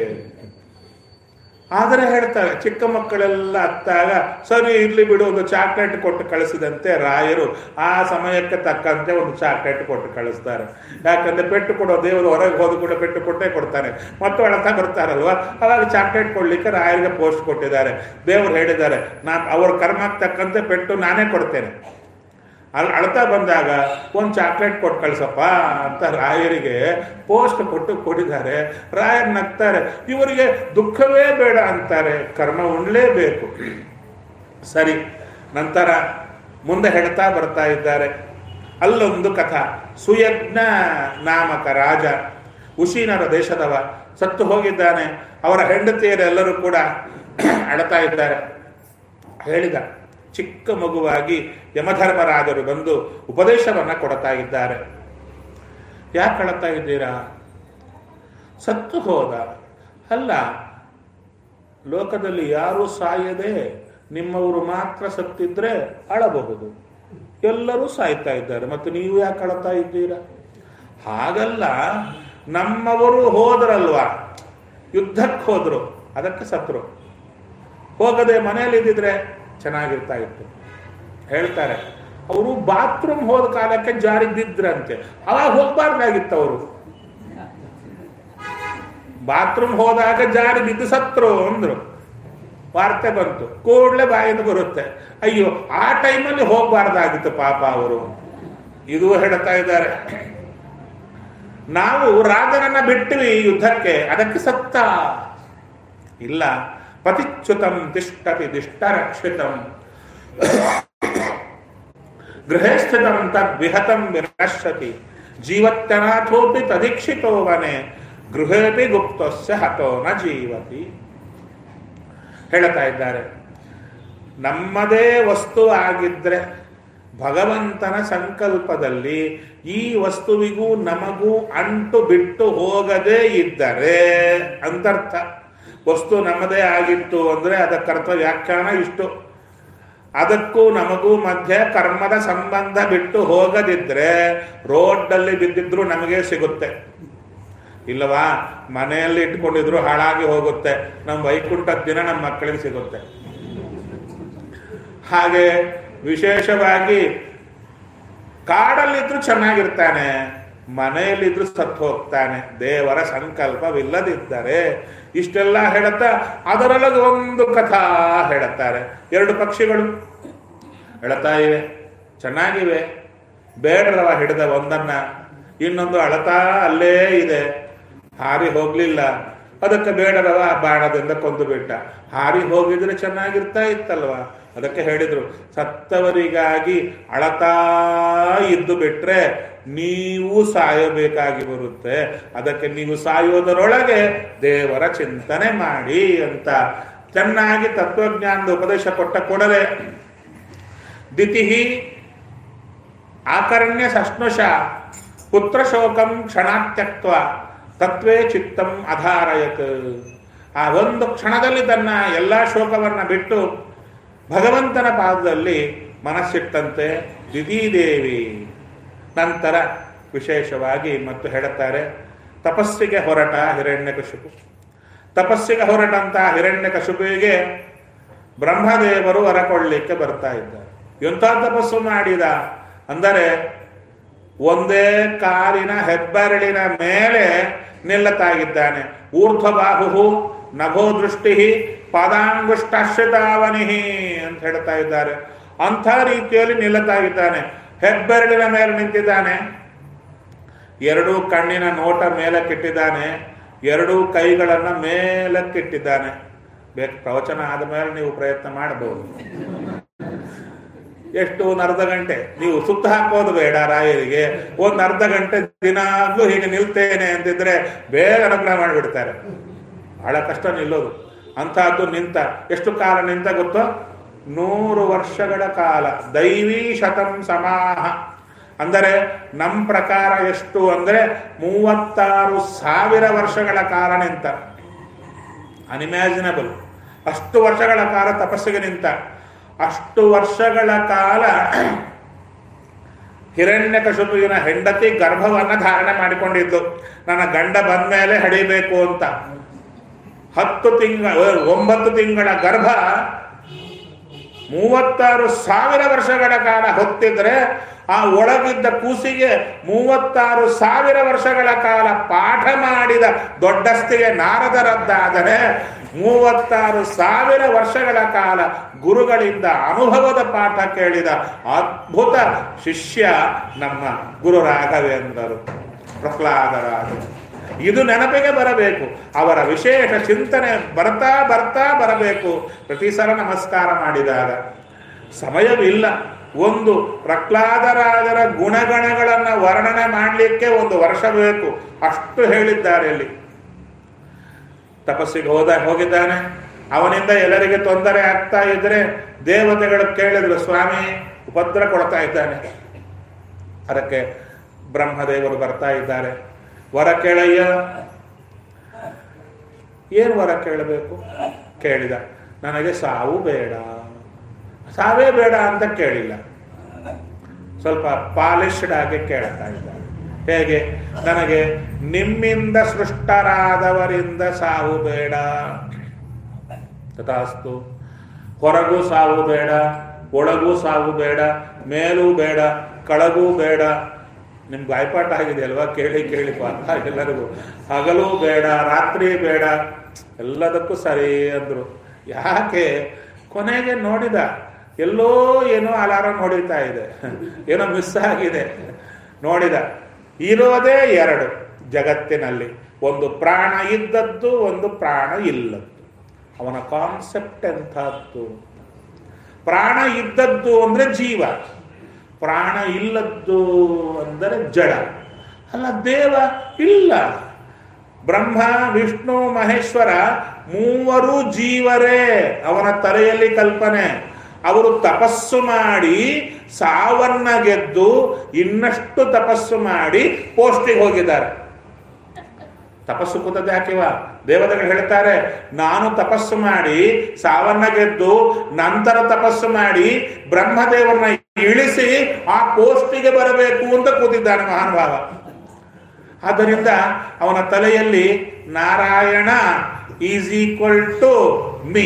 ಆದರೆ ಹೇಳ್ತಾರೆ ಚಿಕ್ಕ ಮಕ್ಕಳೆಲ್ಲ ಅತ್ತಾಗ ಸರಿ ಇರ್ಲಿ ಬಿಡು ಒಂದು ಚಾಕ್ಲೇಟ್ ಕೊಟ್ಟು ಕಳಿಸಿದಂತೆ ರಾಯರು ಆ ಸಮಯಕ್ಕೆ ತಕ್ಕಂತೆ ಒಂದು ಚಾಕ್ಲೇಟ್ ಕೊಟ್ಟು ಕಳಿಸ್ತಾರೆ ಯಾಕಂದ್ರೆ ಪೆಟ್ಟು ಕೊಡೋ ದೇವರು ಹೊರಗೆ ಹೋದ ಕೂಡ ಪೆಟ್ಟು ಕೊಟ್ಟೇ ಕೊಡ್ತಾನೆ ಮತ್ತು ಅಳತಾ ಬರ್ತಾರಲ್ವಾ ಅವಾಗ ಚಾಕ್ಲೇಟ್ ಕೊಡ್ಲಿಕ್ಕೆ ರಾಯರಿಗೆ ಪೋಸ್ಟ್ ಕೊಟ್ಟಿದ್ದಾರೆ ದೇವರು ಹೇಳಿದ್ದಾರೆ ನಾನು ಅವ್ರ ಕರ್ಮಕ್ಕೆ ತಕ್ಕಂತೆ ಪೆಟ್ಟು ನಾನೇ ಕೊಡ್ತೇನೆ ಅಲ್ಲಿ ಅಳ್ತಾ ಬಂದಾಗ ಒಂದು ಚಾಕ್ಲೇಟ್ ಕೊಟ್ಟು ಕಳ್ಸಪ್ಪ ಅಂತ ರಾಯರಿಗೆ ಪೋಸ್ಟ್ ಕೊಟ್ಟು ಕೊಟ್ಟಿದ್ದಾರೆ ರಾಯರ್ ನಗ್ತಾರೆ ಇವರಿಗೆ ದುಃಖವೇ ಬೇಡ ಅಂತಾರೆ ಕರ್ಮ ಉಣ್ಲೇಬೇಕು ಸರಿ ನಂತರ ಮುಂದೆ ಹೇಳ್ತಾ ಬರ್ತಾ ಇದ್ದಾರೆ ಅಲ್ಲೊಂದು ಕಥಾ ಸುಯಜ್ಞ ನಾಮಕ ರಾಜ ಉಶೀನರ ದೇಶದವ ಸತ್ತು ಹೋಗಿದ್ದಾನೆ ಅವರ ಹೆಂಡತಿಯರೆಲ್ಲರೂ ಕೂಡ ಅಳತಾ ಇದ್ದಾರೆ ಹೇಳಿದ ಚಿಕ್ಕ ಮಗುವಾಗಿ ಯಮಧರ್ಮರಾಜರು ಬಂದು ಉಪದೇಶವನ್ನ ಕೊಡ್ತಾ ಇದ್ದಾರೆ ಯಾಕೆ ಅಳತಾ ಇದ್ದೀರಾ ಸತ್ತು ಹೋದ ಅಲ್ಲ ಲೋಕದಲ್ಲಿ ಯಾರೂ ಸಾಯದೆ ನಿಮ್ಮವರು ಮಾತ್ರ ಸತ್ತಿದ್ರೆ ಅಳಬಹುದು ಎಲ್ಲರೂ ಸಾಯ್ತಾ ಇದ್ದಾರೆ ಮತ್ತು ನೀವು ಯಾಕೆ ಅಳತಾ ಇದ್ದೀರಾ ಹಾಗಲ್ಲ ನಮ್ಮವರು ಹೋದ್ರಲ್ವಾ ಯುದ್ಧಕ್ಕೆ ಹೋದ್ರು ಅದಕ್ಕೆ ಸತ್ರು ಹೋಗದೆ ಮನೆಯಲ್ಲಿ ಇದ್ದಿದ್ರೆ ಚೆನ್ನಾಗಿರ್ತಾ ಇತ್ತು ಹೇಳ್ತಾರೆ ಅವರು ಬಾತ್ರೂಮ್ ಹೋದ ಕಾಲಕ್ಕೆ ಜಾರಿದ್ದಿದ್ರಂತೆ ಅವಾಗ ಹೋಗ್ಬಾರ್ದಾಗಿತ್ತು ಅವರು ಬಾತ್ರೂಮ್ ಹೋದಾಗ ಜಾರಿ ಬಿದ್ದು ಸತ್ರು ಅಂದ್ರು ವಾರ್ತೆ ಬಂತು ಕೂಡಲೇ ಬಾಯಿಂದ ಬರುತ್ತೆ ಅಯ್ಯೋ ಆ ಟೈಮಲ್ಲಿ ಹೋಗ್ಬಾರ್ದಾಗಿತ್ತು ಪಾಪ ಅವರು ಇದು ಹೇಳ್ತಾ ಇದ್ದಾರೆ ನಾವು ರಾಜನನ್ನ ಬಿಟ್ಟಿವಿ ಯುದ್ಧಕ್ಕೆ ಅದಕ್ಕೆ ಸತ್ತ ಇಲ್ಲ ಪತಿಚ್ಯುತಂ ತಿಷ್ಟತಿ ದಿಷ್ಟ ರಕ್ಷಿತಂ ಗೃಹೇ ಸ್ಥಿತಂ ತದ್ವಿಹತಂ ವಿನಶ್ಯತಿ ಜೀವತ್ಯನಾಥೋಪಿ ತದೀಕ್ಷಿತೋ ವನೆ ಗೃಹೇಪಿ ಗುಪ್ತಸ್ಯ ಹತೋ ನ ಜೀವತಿ ಹೇಳ್ತಾ ಇದ್ದಾರೆ ನಮ್ಮದೇ ವಸ್ತು ಆಗಿದ್ರೆ ಭಗವಂತನ ಸಂಕಲ್ಪದಲ್ಲಿ ಈ ವಸ್ತುವಿಗೂ ನಮಗೂ ಅಂಟು ಬಿಟ್ಟು ಹೋಗದೇ ಇದ್ದರೆ ಅಂತರ್ಥ ವಸ್ತು ನಮ್ಮದೇ ಆಗಿತ್ತು ಅಂದ್ರೆ ಅದಕ್ಕರ್ಥ ವ್ಯಾಖ್ಯಾನ ಇಷ್ಟು ಅದಕ್ಕೂ ನಮಗೂ ಮಧ್ಯೆ ಕರ್ಮದ ಸಂಬಂಧ ಬಿಟ್ಟು ಹೋಗದಿದ್ರೆ ರೋಡ್ನಲ್ಲಿ ಬಿದ್ದಿದ್ರು ನಮಗೆ ಸಿಗುತ್ತೆ ಇಲ್ಲವಾ ಮನೆಯಲ್ಲಿ ಇಟ್ಕೊಂಡಿದ್ರು ಹಾಳಾಗಿ ಹೋಗುತ್ತೆ ನಮ್ಮ ವೈಕುಂಠದ ದಿನ ನಮ್ಮ ಮಕ್ಕಳಿಗೆ ಸಿಗುತ್ತೆ ಹಾಗೆ ವಿಶೇಷವಾಗಿ ಕಾಡಲ್ಲಿದ್ರು ಚೆನ್ನಾಗಿರ್ತಾನೆ ಮನೆಯಲ್ಲಿದ್ರು ಸತ್ತು ಹೋಗ್ತಾನೆ ದೇವರ ಸಂಕಲ್ಪವಿಲ್ಲದಿದ್ದರೆ ಇಷ್ಟೆಲ್ಲ ಹೇಳುತ್ತಾ ಅದರೊಳಗೆ ಒಂದು ಕಥಾ ಹೇಳುತ್ತಾರೆ ಎರಡು ಪಕ್ಷಿಗಳು ಹೇಳ್ತಾ ಇವೆ ಚೆನ್ನಾಗಿವೆ ಬೇಡರವ ಹಿಡಿದ ಒಂದನ್ನ ಇನ್ನೊಂದು ಅಳತಾ ಅಲ್ಲೇ ಇದೆ ಹಾರಿ ಹೋಗ್ಲಿಲ್ಲ ಅದಕ್ಕೆ ಬೇಡರವ ಬಾಣದಿಂದ ಕೊಂದು ಬಿಟ್ಟ ಹಾರಿ ಹೋಗಿದ್ರೆ ಚೆನ್ನಾಗಿರ್ತಾ ಇತ್ತಲ್ವಾ ಅದಕ್ಕೆ ಹೇಳಿದ್ರು ಸತ್ತವರಿಗಾಗಿ ಅಳತಾ ಇದ್ದು ಬಿಟ್ರೆ ನೀವು ಸಾಯಬೇಕಾಗಿ ಬರುತ್ತೆ ಅದಕ್ಕೆ ನೀವು ಸಾಯೋದರೊಳಗೆ ದೇವರ ಚಿಂತನೆ ಮಾಡಿ ಅಂತ ಚೆನ್ನಾಗಿ ತತ್ವಜ್ಞಾನದ ಉಪದೇಶ ಕೊಟ್ಟ ಕೂಡಲೇ ದಿತಿಹಿ ಆಕರ್ಣ್ಯ ಸಶ್ನುಷ ಪುತ್ರ ಶೋಕಂ ಕ್ಷಣಾತ್ಯಕ್ತ್ವ ತತ್ವೇ ಚಿತ್ತಂ ಅಧಾರಯತ್ ಆ ಒಂದು ಕ್ಷಣದಲ್ಲಿ ತನ್ನ ಎಲ್ಲ ಶೋಕವನ್ನ ಬಿಟ್ಟು ಭಗವಂತನ ಪಾದದಲ್ಲಿ ಮನಸ್ಸಿಟ್ಟಂತೆ ದಿದೀದೇವಿ ನಂತರ ವಿಶೇಷವಾಗಿ ಮತ್ತು ಹೇಳುತ್ತಾರೆ ತಪಸ್ಸಿಗೆ ಹೊರಟ ಹಿರಣ್ಯಕಶಿಪು ತಪಸ್ಸಿಗೆ ಹೊರಟಂತ ಹಿರಣ್ಯಕಶಿಪುವಿಗೆ ಬ್ರಹ್ಮದೇವರು ಹೊರಕೊಳ್ಳಿಕ್ಕೆ ಬರ್ತಾ ಇದ್ದಾರೆ ಎಂಥ ತಪಸ್ಸು ಮಾಡಿದ ಅಂದರೆ ಒಂದೇ ಕಾಲಿನ ಹೆಬ್ಬೆರಳಿನ ಮೇಲೆ ನಿಲ್ಲತಾಗಿದ್ದಾನೆ ಊರ್ಧ್ವಬಾಹು ನಭೋ ದೃಷ್ಟಿ ಪಾದಾಂಗುಷ್ಟಾಶ್ರಿತಾವನಿಹಿ ಅಂತ ಹೇಳ್ತಾ ಇದ್ದಾರೆ ಅಂಥ ರೀತಿಯಲ್ಲಿ ನಿಲ್ಲತಾಗಿದ್ದಾನೆ ಹೆಬ್ಬೆರಳಿನ ಮೇಲೆ ನಿಂತಿದ್ದಾನೆ ಎರಡೂ ಕಣ್ಣಿನ ನೋಟ ಮೇಲಕ್ಕಿಟ್ಟಿದ್ದಾನೆ ಎರಡೂ ಕೈಗಳನ್ನ ಮೇಲಕ್ಕಿಟ್ಟಿದ್ದಾನೆ ಬೇಕು ಪ್ರವಚನ ಆದ ಮೇಲೆ ನೀವು ಪ್ರಯತ್ನ ಮಾಡಬಹುದು ಎಷ್ಟು ಒಂದು ಅರ್ಧ ಗಂಟೆ ನೀವು ಸುತ್ತ ಹಾಕೋದು ಬೇಡ ರಾಯರಿಗೆ ಒಂದು ಅರ್ಧ ಗಂಟೆ ದಿನಾಗ್ಲೂ ಹೀಗೆ ನಿಲ್ತೇನೆ ಅಂತಿದ್ರೆ ಬೇಗ ಅನುಗ್ರಹ ಮಾಡಿಬಿಡ್ತಾರೆ ಬಹಳ ಕಷ್ಟ ನಿಲ್ಲೋದು ಅಂತಹದ್ದು ನಿಂತ ಎಷ್ಟು ಕಾಲ ನಿಂತ ಗೊತ್ತೋ ನೂರು ವರ್ಷಗಳ ಕಾಲ ದೈವೀ ಶತಂ ಸಮಾಹ ಅಂದರೆ ನಮ್ಮ ಪ್ರಕಾರ ಎಷ್ಟು ಅಂದರೆ ಮೂವತ್ತಾರು ಸಾವಿರ ವರ್ಷಗಳ ಕಾಲ ನಿಂತ ಅನ್ಇಮ್ಯಾಜಿನಬಲ್ ಅಷ್ಟು ವರ್ಷಗಳ ಕಾಲ ತಪಸ್ಸಿಗೆ ನಿಂತ ಅಷ್ಟು ವರ್ಷಗಳ ಕಾಲ ಹಿರಣ್ಯಕಶುಪುವಿನ ಹೆಂಡತಿ ಗರ್ಭವನ್ನ ಧಾರಣೆ ಮಾಡಿಕೊಂಡಿದ್ದು ನನ್ನ ಗಂಡ ಬಂದ ಮೇಲೆ ಹಡಿಬೇಕು ಅಂತ ಹತ್ತು ತಿಂಗಳ ಒಂಬತ್ತು ತಿಂಗಳ ಗರ್ಭ ಮೂವತ್ತಾರು ಸಾವಿರ ವರ್ಷಗಳ ಕಾಲ ಹೊತ್ತಿದ್ರೆ ಆ ಒಳಗಿದ್ದ ಕೂಸಿಗೆ ಮೂವತ್ತಾರು ಸಾವಿರ ವರ್ಷಗಳ ಕಾಲ ಪಾಠ ಮಾಡಿದ ದೊಡ್ಡಸ್ತಿಗೆ ನಾರದರದ್ದಾದರೆ ಮೂವತ್ತಾರು ಸಾವಿರ ವರ್ಷಗಳ ಕಾಲ ಗುರುಗಳಿಂದ ಅನುಭವದ ಪಾಠ ಕೇಳಿದ ಅದ್ಭುತ ಶಿಷ್ಯ ನಮ್ಮ ಗುರು ರಾಘವೇಂದ್ರರು ಪ್ರಹ್ಲಾದರಾಜರು ಇದು ನೆನಪಿಗೆ ಬರಬೇಕು ಅವರ ವಿಶೇಷ ಚಿಂತನೆ ಬರ್ತಾ ಬರ್ತಾ ಬರಬೇಕು ಪ್ರತಿ ಸಲ ನಮಸ್ಕಾರ ಮಾಡಿದಾಗ ಸಮಯವಿಲ್ಲ ಒಂದು ಪ್ರಹ್ಲಾದರಾಜರ ಗುಣಗಣಗಳನ್ನು ವರ್ಣನೆ ಮಾಡಲಿಕ್ಕೆ ಒಂದು ವರ್ಷ ಬೇಕು ಅಷ್ಟು ಹೇಳಿದ್ದಾರೆ ಇಲ್ಲಿ ತಪಸ್ಸಿಗೆ ಹೋದ ಹೋಗಿದ್ದಾನೆ ಅವನಿಂದ ಎಲ್ಲರಿಗೆ ತೊಂದರೆ ಆಗ್ತಾ ಇದ್ರೆ ದೇವತೆಗಳು ಕೇಳಿದ್ರು ಸ್ವಾಮಿ ಉಪದ್ರ ಕೊಡ್ತಾ ಇದ್ದಾನೆ ಅದಕ್ಕೆ ಬ್ರಹ್ಮದೇವರು ಬರ್ತಾ ಇದ್ದಾರೆ ವರ ಕೇಳಯ್ಯ ಏನು ವರ ಕೇಳಬೇಕು ಕೇಳಿದ ನನಗೆ ಸಾವು ಬೇಡ ಸಾವೇ ಬೇಡ ಅಂತ ಕೇಳಿಲ್ಲ ಸ್ವಲ್ಪ ಪಾಲಿಶ್ಡ್ ಆಗಿ ಕೇಳ್ತಾ ಇದ್ದಾರೆ ಹೇಗೆ ನನಗೆ ನಿಮ್ಮಿಂದ ಸೃಷ್ಟರಾದವರಿಂದ ಸಾವು ಬೇಡ ತಥಾಸ್ತು ಹೊರಗೂ ಸಾವು ಬೇಡ ಒಳಗೂ ಸಾವು ಬೇಡ ಮೇಲೂ ಬೇಡ ಕಳಗೂ ಬೇಡ ನಿಮ್ಗೆ ಬಾಯ್ಪಾಠ ಆಗಿದೆ ಅಲ್ವಾ ಕೇಳಿ ಕೇಳಿ ಪಾಠ ಎಲ್ಲರಿಗೂ ಹಗಲು ಬೇಡ ರಾತ್ರಿ ಬೇಡ ಎಲ್ಲದಕ್ಕೂ ಸರಿ ಅಂದ್ರು ಯಾಕೆ ಕೊನೆಗೆ ನೋಡಿದ ಎಲ್ಲೋ ಏನೋ ಅಲಾರಾಮ್ ಹೊಡಿತಾ ಇದೆ ಏನೋ ಮಿಸ್ ಆಗಿದೆ ನೋಡಿದ ಇರೋದೇ ಎರಡು ಜಗತ್ತಿನಲ್ಲಿ ಒಂದು ಪ್ರಾಣ ಇದ್ದದ್ದು ಒಂದು ಪ್ರಾಣ ಇಲ್ಲದ್ದು ಅವನ ಕಾನ್ಸೆಪ್ಟ್ ಎಂಥದ್ದು ಪ್ರಾಣ ಇದ್ದದ್ದು ಅಂದ್ರೆ ಜೀವ ಪ್ರಾಣ ಇಲ್ಲದ್ದು ಅಂದರೆ ಜಡ ಅಲ್ಲ ದೇವ ಇಲ್ಲ ಬ್ರಹ್ಮ ವಿಷ್ಣು ಮಹೇಶ್ವರ ಮೂವರು ಜೀವರೇ ಅವನ ತಲೆಯಲ್ಲಿ ಕಲ್ಪನೆ ಅವರು ತಪಸ್ಸು ಮಾಡಿ ಸಾವನ್ನ ಗೆದ್ದು ಇನ್ನಷ್ಟು ತಪಸ್ಸು ಮಾಡಿ ಪೋಸ್ಟಿಗೆ ಹೋಗಿದ್ದಾರೆ ತಪಸ್ಸು ಕೂತದ್ದು ಯಾಕೆವ ದೇವತೆಗಳು ಹೇಳ್ತಾರೆ ನಾನು ತಪಸ್ಸು ಮಾಡಿ ಸಾವನ್ನ ಗೆದ್ದು ನಂತರ ತಪಸ್ಸು ಮಾಡಿ ಬ್ರಹ್ಮದೇವರನ್ನ ಇಳಿಸಿ ಆ ಪೋಸ್ಟಿಗೆ ಬರಬೇಕು ಅಂತ ಕೂತಿದ್ದಾನೆ ಮಹಾನುಭಾವ ಆದ್ದರಿಂದ ಅವನ ತಲೆಯಲ್ಲಿ Narayana is equal to me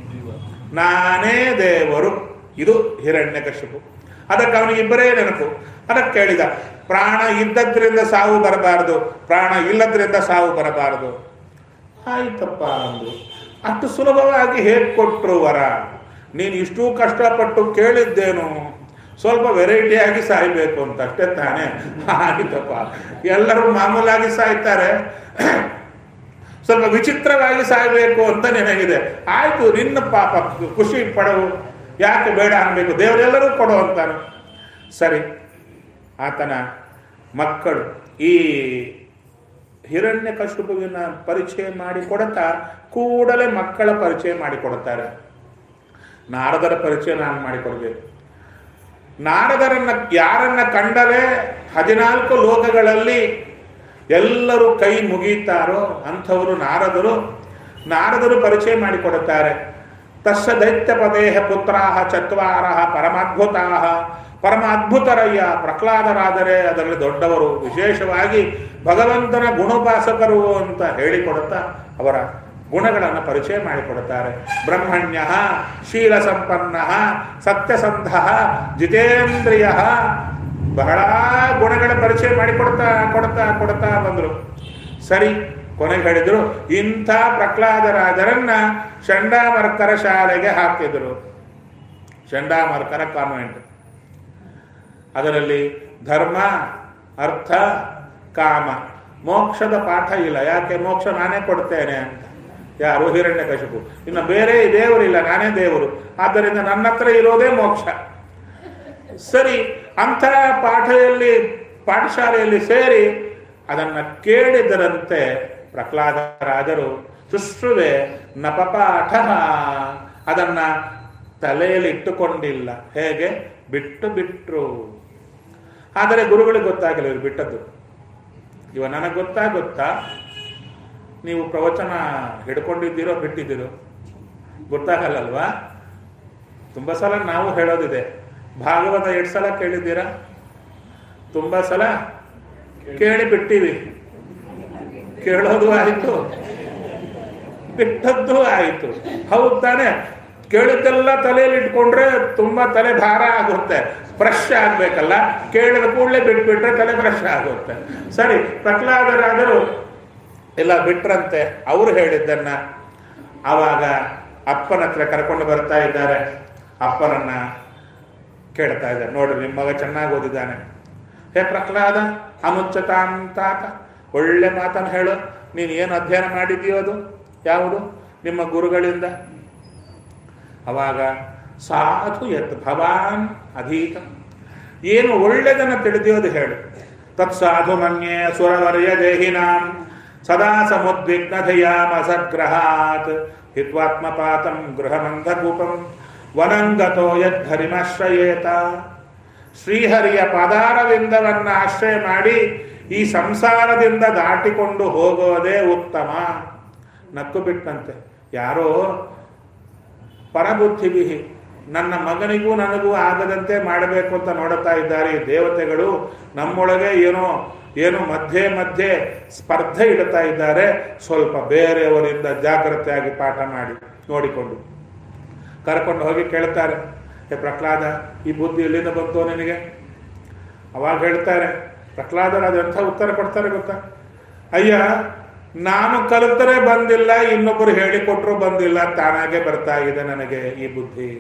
ನಾನೇ ದೇವರು ಇದು ಹಿರಣ್ಯಕಶಿಪು ಅದಕ್ಕೆ ಅವನಿಗೆ ಇಬ್ಬರೇ ನೆನಪು ಅದಕ್ಕೆ ಕೇಳಿದ ಪ್ರಾಣ ಇದ್ದದ್ರಿಂದ ಸಾವು ಬರಬಾರದು ಪ್ರಾಣ ಇಲ್ಲದ್ರಿಂದ ಸಾವು ಬರಬಾರದು ಆಯ್ತಪ್ಪ ಅಂದು ಅಷ್ಟು ಸುಲಭವಾಗಿ ಹೇಗೆ ಕೊಟ್ರು ವರ ನೀನು ಇಷ್ಟು ಕಷ್ಟಪಟ್ಟು ಕೇಳಿದ್ದೇನು ಸ್ವಲ್ಪ ವೆರೈಟಿಯಾಗಿ ಸಾಯ್ಬೇಕು ಅಂತ ಅಷ್ಟೇ ತಾನೇ ಆಯ್ತಪ್ಪ ಎಲ್ಲರೂ ಮಾಮೂಲಾಗಿ ಸಾಯ್ತಾರೆ ಸ್ವಲ್ಪ ವಿಚಿತ್ರವಾಗಿ ಸಾಯ್ಬೇಕು ಅಂತ ನಿನಗಿದೆ ಆಯ್ತು ನಿನ್ನ ಪಾಪ ಖುಷಿ ಪಡವು ಯಾಕೆ ಬೇಡ ಅನ್ಬೇಕು ದೇವರೆಲ್ಲರೂ ಕೊಡು ಅಂತಾನೆ ಸರಿ ಆತನ ಮಕ್ಕಳು ಈ ಹಿರಣ್ಯ ಕಶುಪುವಿನ ಪರಿಚಯ ಮಾಡಿಕೊಡ್ತಾ ಕೂಡಲೇ ಮಕ್ಕಳ ಪರಿಚಯ ಮಾಡಿಕೊಡುತ್ತಾರೆ ನಾರದರ ಪರಿಚಯ ನಾನು ಮಾಡಿಕೊಡ್ಬೇಕು ನಾರದರನ್ನ ಯಾರನ್ನ ಕಂಡರೆ ಹದಿನಾಲ್ಕು ಲೋಕಗಳಲ್ಲಿ ಎಲ್ಲರೂ ಕೈ ಮುಗಿಯುತ್ತಾರೋ ಅಂಥವರು ನಾರದರು ನಾರದರು ಪರಿಚಯ ಮಾಡಿಕೊಡುತ್ತಾರೆ ತಸ್ಸ ದೈತ್ಯ ಪದೇಹ ಪುತ್ರಾಹ ಚತ್ವಾರ ಪರಮಾದ್ಭುತಾ ಪರಮ ಅದ್ಭುತರಯ್ಯ ಪ್ರಹ್ಲಾದರಾದರೆ ಅದರಲ್ಲಿ ದೊಡ್ಡವರು ವಿಶೇಷವಾಗಿ ಭಗವಂತನ ಗುಣೋಪಾಸಕರು ಅಂತ ಹೇಳಿಕೊಡುತ್ತಾ ಅವರ ಗುಣಗಳನ್ನು ಪರಿಚಯ ಮಾಡಿಕೊಡುತ್ತಾರೆ ಬ್ರಹ್ಮಣ್ಯ ಶೀಲ ಸಂಪನ್ನ ಸತ್ಯಸಂಧ ಜಿತೇಂದ್ರಿಯ ಬಹಳ ಗುಣಗಳ ಪರಿಚಯ ಮಾಡಿಕೊಡ್ತಾ ಕೊಡ್ತಾ ಕೊಡ್ತಾ ಬಂದರು ಸರಿ ಕೊನೆಗೆ ಹೇಳಿದ್ರು ಇಂಥ ಪ್ರಹ್ಲಾದರಾಜರನ್ನ ಚಂಡಾಮರ್ಕರ ಶಾಲೆಗೆ ಹಾಕಿದರು ಚಂಡಾಮರ್ಕರ ಕಾನ್ವೆಂಟ್ ಅದರಲ್ಲಿ ಧರ್ಮ ಅರ್ಥ ಕಾಮ ಮೋಕ್ಷದ ಪಾಠ ಇಲ್ಲ ಯಾಕೆ ಮೋಕ್ಷ ನಾನೇ ಕೊಡ್ತೇನೆ ಅಂತ ಯಾರು ಹಿರಣ್ಯ ಕಶಿಪು ಇನ್ನು ಬೇರೆ ದೇವರಿಲ್ಲ ನಾನೇ ದೇವರು ಆದ್ದರಿಂದ ನನ್ನ ಹತ್ರ ಇರೋದೇ ಮೋಕ್ಷ ಸರಿ ಅಂಥ ಪಾಠದಲ್ಲಿ ಪಾಠಶಾಲೆಯಲ್ಲಿ ಸೇರಿ ಅದನ್ನು ಕೇಳಿದರಂತೆ ಪ್ರಹ್ಲಾದರಾಜರು ಶುಶ್ರುವೆ ನಪಪಾಠ ಅದನ್ನ ತಲೆಯಲ್ಲಿ ಇಟ್ಟುಕೊಂಡಿಲ್ಲ ಹೇಗೆ ಬಿಟ್ಟು ಬಿಟ್ರು ಆದರೆ ಗುರುಗಳಿಗೆ ಗೊತ್ತಾಗಿಲ್ಲ ಇವ್ರು ಬಿಟ್ಟದ್ದು ಇವ ನನಗೆ ಗೊತ್ತಾ ಗೊತ್ತಾ ನೀವು ಪ್ರವಚನ ಹಿಡ್ಕೊಂಡಿದ್ದೀರೋ ಬಿಟ್ಟಿದ್ದೀರೋ ಗೊತ್ತಾಗಲ್ಲಲ್ವಾ ತುಂಬ ಸಲ ನಾವು ಹೇಳೋದಿದೆ ಭಾಗವತ ಎಷ್ಟು ಸಲ ಕೇಳಿದ್ದೀರಾ ತುಂಬ ಸಲ ಕೇಳಿ ಬಿಟ್ಟಿವಿ ಕೇಳೋದು ಆಯಿತು ಬಿಟ್ಟದ್ದು ಆಯಿತು ಹೌದು ತಾನೆ ಕೇಳಿದ್ದೆಲ್ಲ ತಲೆಯಲ್ಲಿ ಇಟ್ಕೊಂಡ್ರೆ ತುಂಬಾ ತಲೆ ಭಾರ ಆಗುತ್ತೆ ಫ್ರೆಶ್ ಆಗ್ಬೇಕಲ್ಲ ಕೇಳಿದ ಕೂಡಲೇ ಬಿಟ್ಬಿಟ್ರೆ ತಲೆ ಫ್ರೆಶ್ ಆಗುತ್ತೆ ಸರಿ ಪ್ರಹ್ಲಾದರಾದರು ಎಲ್ಲ ಬಿಟ್ರಂತೆ ಅವರು ಹೇಳಿದ್ದನ್ನ ಆವಾಗ ಅಪ್ಪನ ಹತ್ರ ಕರ್ಕೊಂಡು ಬರ್ತಾ ಇದ್ದಾರೆ ಅಪ್ಪನನ್ನ ಕೇಳ್ತಾ ಇದ್ದಾರೆ ನೋಡ್ರಿ ನಿಮ್ಮ ಮಗ ಚೆನ್ನಾಗಿ ಓದಿದ್ದಾನೆ ಹೇ ಪ್ರಹ್ಲಾದ ಅನುಚ್ಚತ ಅಂತಾತ ಒಳ್ಳೆ ಮಾತನ್ನು ಹೇಳು ನೀನು ಏನು ಅಧ್ಯಯನ ಮಾಡಿದೀಯೋ ಅದು ಯಾವುದು ನಿಮ್ಮ ಗುರುಗಳಿಂದ ಅವಾಗ ಸಾಧು ಯತ್ ಭವಾನ್ ಅಧೀತ ಏನು ಒಳ್ಳೆದನ್ನು ತಿಳಿದಿಯೋದು ಹೇಳು ತತ್ಸಾಧು ಮನ್ಯೆ ಸುರವರ್ಯ ದೇಹಿನಾಂ ಸದಾ ಸಮುದ್ವಿಗ್ನಧಯಾಮಸಗ್ರಹಾತ್ ಹಿತ್ವಾತ್ಮಪಾತಂ ಗೃಹಮಂಧಕೂಪಂ ವನಂಗತೋ ಯದ್ಧರಿಮಾಶ್ರಯೇತ ಶ್ರೀಹರಿಯ ಪದಾರವಿಂದವನ್ನ ಆಶ್ರಯ ಮಾಡಿ ಈ ಸಂಸಾರದಿಂದ ದಾಟಿಕೊಂಡು ಹೋಗೋದೇ ಉತ್ತಮ ನಕ್ಕು ಬಿಟ್ಟಂತೆ ಯಾರೋ ಪರಬುದ್ಧಿವಿಹಿ ನನ್ನ ಮಗನಿಗೂ ನನಗೂ ಆಗದಂತೆ ಮಾಡಬೇಕು ಅಂತ ನೋಡುತ್ತಾ ಇದ್ದಾರೆ ಈ ದೇವತೆಗಳು ನಮ್ಮೊಳಗೆ ಏನೋ ಏನೋ ಮಧ್ಯೆ ಮಧ್ಯೆ ಸ್ಪರ್ಧೆ ಇಡುತ್ತಾ ಇದ್ದಾರೆ ಸ್ವಲ್ಪ ಬೇರೆಯವರಿಂದ ಜಾಗ್ರತೆಯಾಗಿ ಪಾಠ ಮಾಡಿ ನೋಡಿಕೊಂಡು ಕರ್ಕೊಂಡು ಹೋಗಿ ಕೇಳ್ತಾರೆ ಹೇ ಪ್ರಹ್ಲಾದ ಈ ಬುದ್ಧಿ ಎಲ್ಲಿಂದ ಬಂತು ನಿನಗೆ ಅವಾಗ ಹೇಳ್ತಾರೆ ಪ್ರಹ್ಲಾದರಾದ ಎಂಥ ಉತ್ತರ ಕೊಡ್ತಾರೆ ಗೊತ್ತಾ ಅಯ್ಯ ನಾನು ಕಲಿತರೆ ಬಂದಿಲ್ಲ ಇನ್ನೊಬ್ಬರು ಹೇಳಿಕೊಟ್ರು ಬಂದಿಲ್ಲ ತಾನಾಗೆ ಬರ್ತಾ ಇದೆ ನನಗೆ ಈ ಬುದ್ಧಿ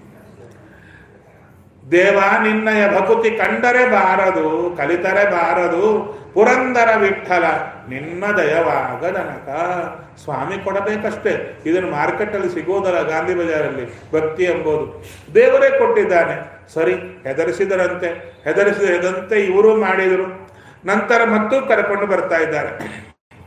ದೇವ ನಿನ್ನಯ ಭಕುತಿ ಕಂಡರೆ ಬಾರದು ಕಲಿತರೆ ಬಾರದು ಪುರಂದರ ವಿಠಲ ನಿನ್ನ ದಯವಾಗದನಕ ಸ್ವಾಮಿ ಕೊಡಬೇಕಷ್ಟೇ ಇದನ್ನು ಮಾರ್ಕೆಟಲ್ಲಿ ಸಿಗೋದಲ್ಲ ಗಾಂಧಿ ಬಜಾರಲ್ಲಿ ಭಕ್ತಿ ಎಂಬುದು ದೇವರೇ ಕೊಟ್ಟಿದ್ದಾನೆ ಸರಿ ಹೆದರಿಸಿದರಂತೆ ಹೆದರಿಸಿದಂತೆ ಇವರು ಮಾಡಿದರು ನಂತರ ಮತ್ತೂ ಕರ್ಕೊಂಡು ಬರ್ತಾ ಇದ್ದಾರೆ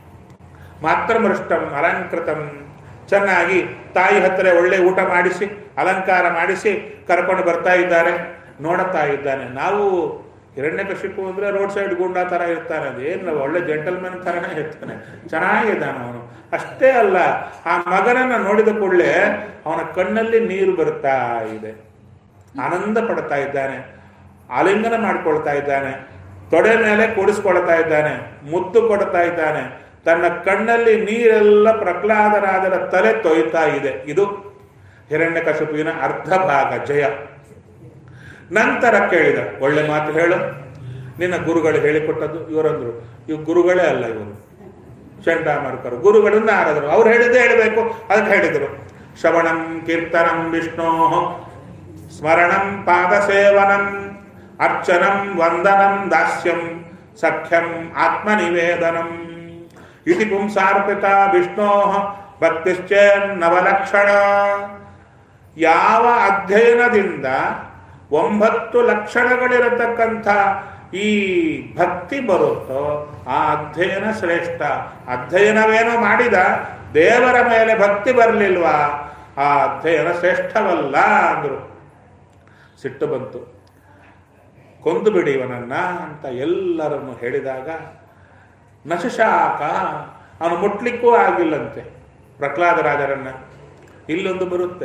ಮಾತ್ರ ಮೃಷ್ಟಂ ಅಲಂಕೃತಂ ಚೆನ್ನಾಗಿ ತಾಯಿ ಹತ್ತಿರ ಒಳ್ಳೆ ಊಟ ಮಾಡಿಸಿ ಅಲಂಕಾರ ಮಾಡಿಸಿ ಕರ್ಕೊಂಡು ಬರ್ತಾ ಇದ್ದಾರೆ ನೋಡುತ್ತಾ ಇದ್ದಾನೆ ನಾವು ಹಿರಣ್ಯಕಶಿಪು ಅಂದ್ರೆ ರೋಡ್ ಸೈಡ್ ಗುಂಡ ತರ ಇರ್ತಾನೆ ಅದೇನು ಒಳ್ಳೆ ಜೆಂಟಲ್ಮನ್ ತರನೇ ಇರ್ತಾನೆ ಚೆನ್ನಾಗಿದ್ದಾನೆ ಅವನು ಅಷ್ಟೇ ಅಲ್ಲ ಆ ಮಗನನ್ನ ನೋಡಿದ ಕೂಡಲೇ ಅವನ ಕಣ್ಣಲ್ಲಿ ನೀರು ಬರ್ತಾ ಇದೆ ಆನಂದ ಪಡ್ತಾ ಇದ್ದಾನೆ ಆಲಿಂಗನ ಮಾಡ್ಕೊಳ್ತಾ ಇದ್ದಾನೆ ತೊಡೆ ಮೇಲೆ ಕೂಡಿಸ್ಕೊಳ್ತಾ ಇದ್ದಾನೆ ಮುದ್ದು ಕೊಡ್ತಾ ಇದ್ದಾನೆ ತನ್ನ ಕಣ್ಣಲ್ಲಿ ನೀರೆಲ್ಲ ಪ್ರಹ್ಲಾದರಾದರ ತಲೆ ತೊಯ್ತಾ ಇದೆ ಇದು ಹಿರಣ್ಯಕಶಿಪುವಿನ ಅರ್ಧ ಭಾಗ ಜಯ ನಂತರ ಕೇಳಿದ ಒಳ್ಳೆ ಮಾತು ಹೇಳು ನಿನ್ನ ಗುರುಗಳು ಹೇಳಿಕೊಟ್ಟದ್ದು ಇವರಂದ್ರು ಇವ್ ಗುರುಗಳೇ ಅಲ್ಲ ಇವರು ಚಂಡಾಮರ್ಕರು ಗುರುಗಳು ನಾರದರು ಅವ್ರು ಹೇಳಿದ್ದೇ ಹೇಳಬೇಕು ಅದಕ್ಕೆ ಹೇಳಿದರು ಶ್ರವಣಂ ಕೀರ್ತನಂ ವಿಷ್ಣೋ ಸ್ಮರಣಂ ಪಾದಸೇವನಂ ಅರ್ಚನಂ ವಂದನಂ ದಾಸ್ಯಂ ಸಖ್ಯಂ ಆತ್ಮನಿವೇದನಂ ಇತಿ ಪುಂಸಾರ್ಪಿತ ವಿಷ್ಣೋ ಭಕ್ತಿಶ್ಚೇನ್ನವಲಕ್ಷಣ ಯಾವ ಅಧ್ಯಯನದಿಂದ ಒಂಬತ್ತು ಲಕ್ಷಣಗಳಿರತಕ್ಕಂಥ ಈ ಭಕ್ತಿ ಬರುತ್ತೋ ಆ ಅಧ್ಯಯನ ಶ್ರೇಷ್ಠ ಅಧ್ಯಯನವೇನೋ ಮಾಡಿದ ದೇವರ ಮೇಲೆ ಭಕ್ತಿ ಬರಲಿಲ್ವಾ ಆ ಅಧ್ಯಯನ ಶ್ರೇಷ್ಠವಲ್ಲ ಅಂದರು ಸಿಟ್ಟು ಬಂತು ಕೊಂದು ಬಿಡಿ ಇವನನ್ನ ಅಂತ ಎಲ್ಲರನ್ನು ಹೇಳಿದಾಗ ನಶಶಾಕ ಅವನು ಮುಟ್ಲಿಕ್ಕೂ ಆಗಿಲ್ಲಂತೆ ಪ್ರಹ್ಲಾದರಾಜರನ್ನ ಇಲ್ಲೊಂದು ಬರುತ್ತೆ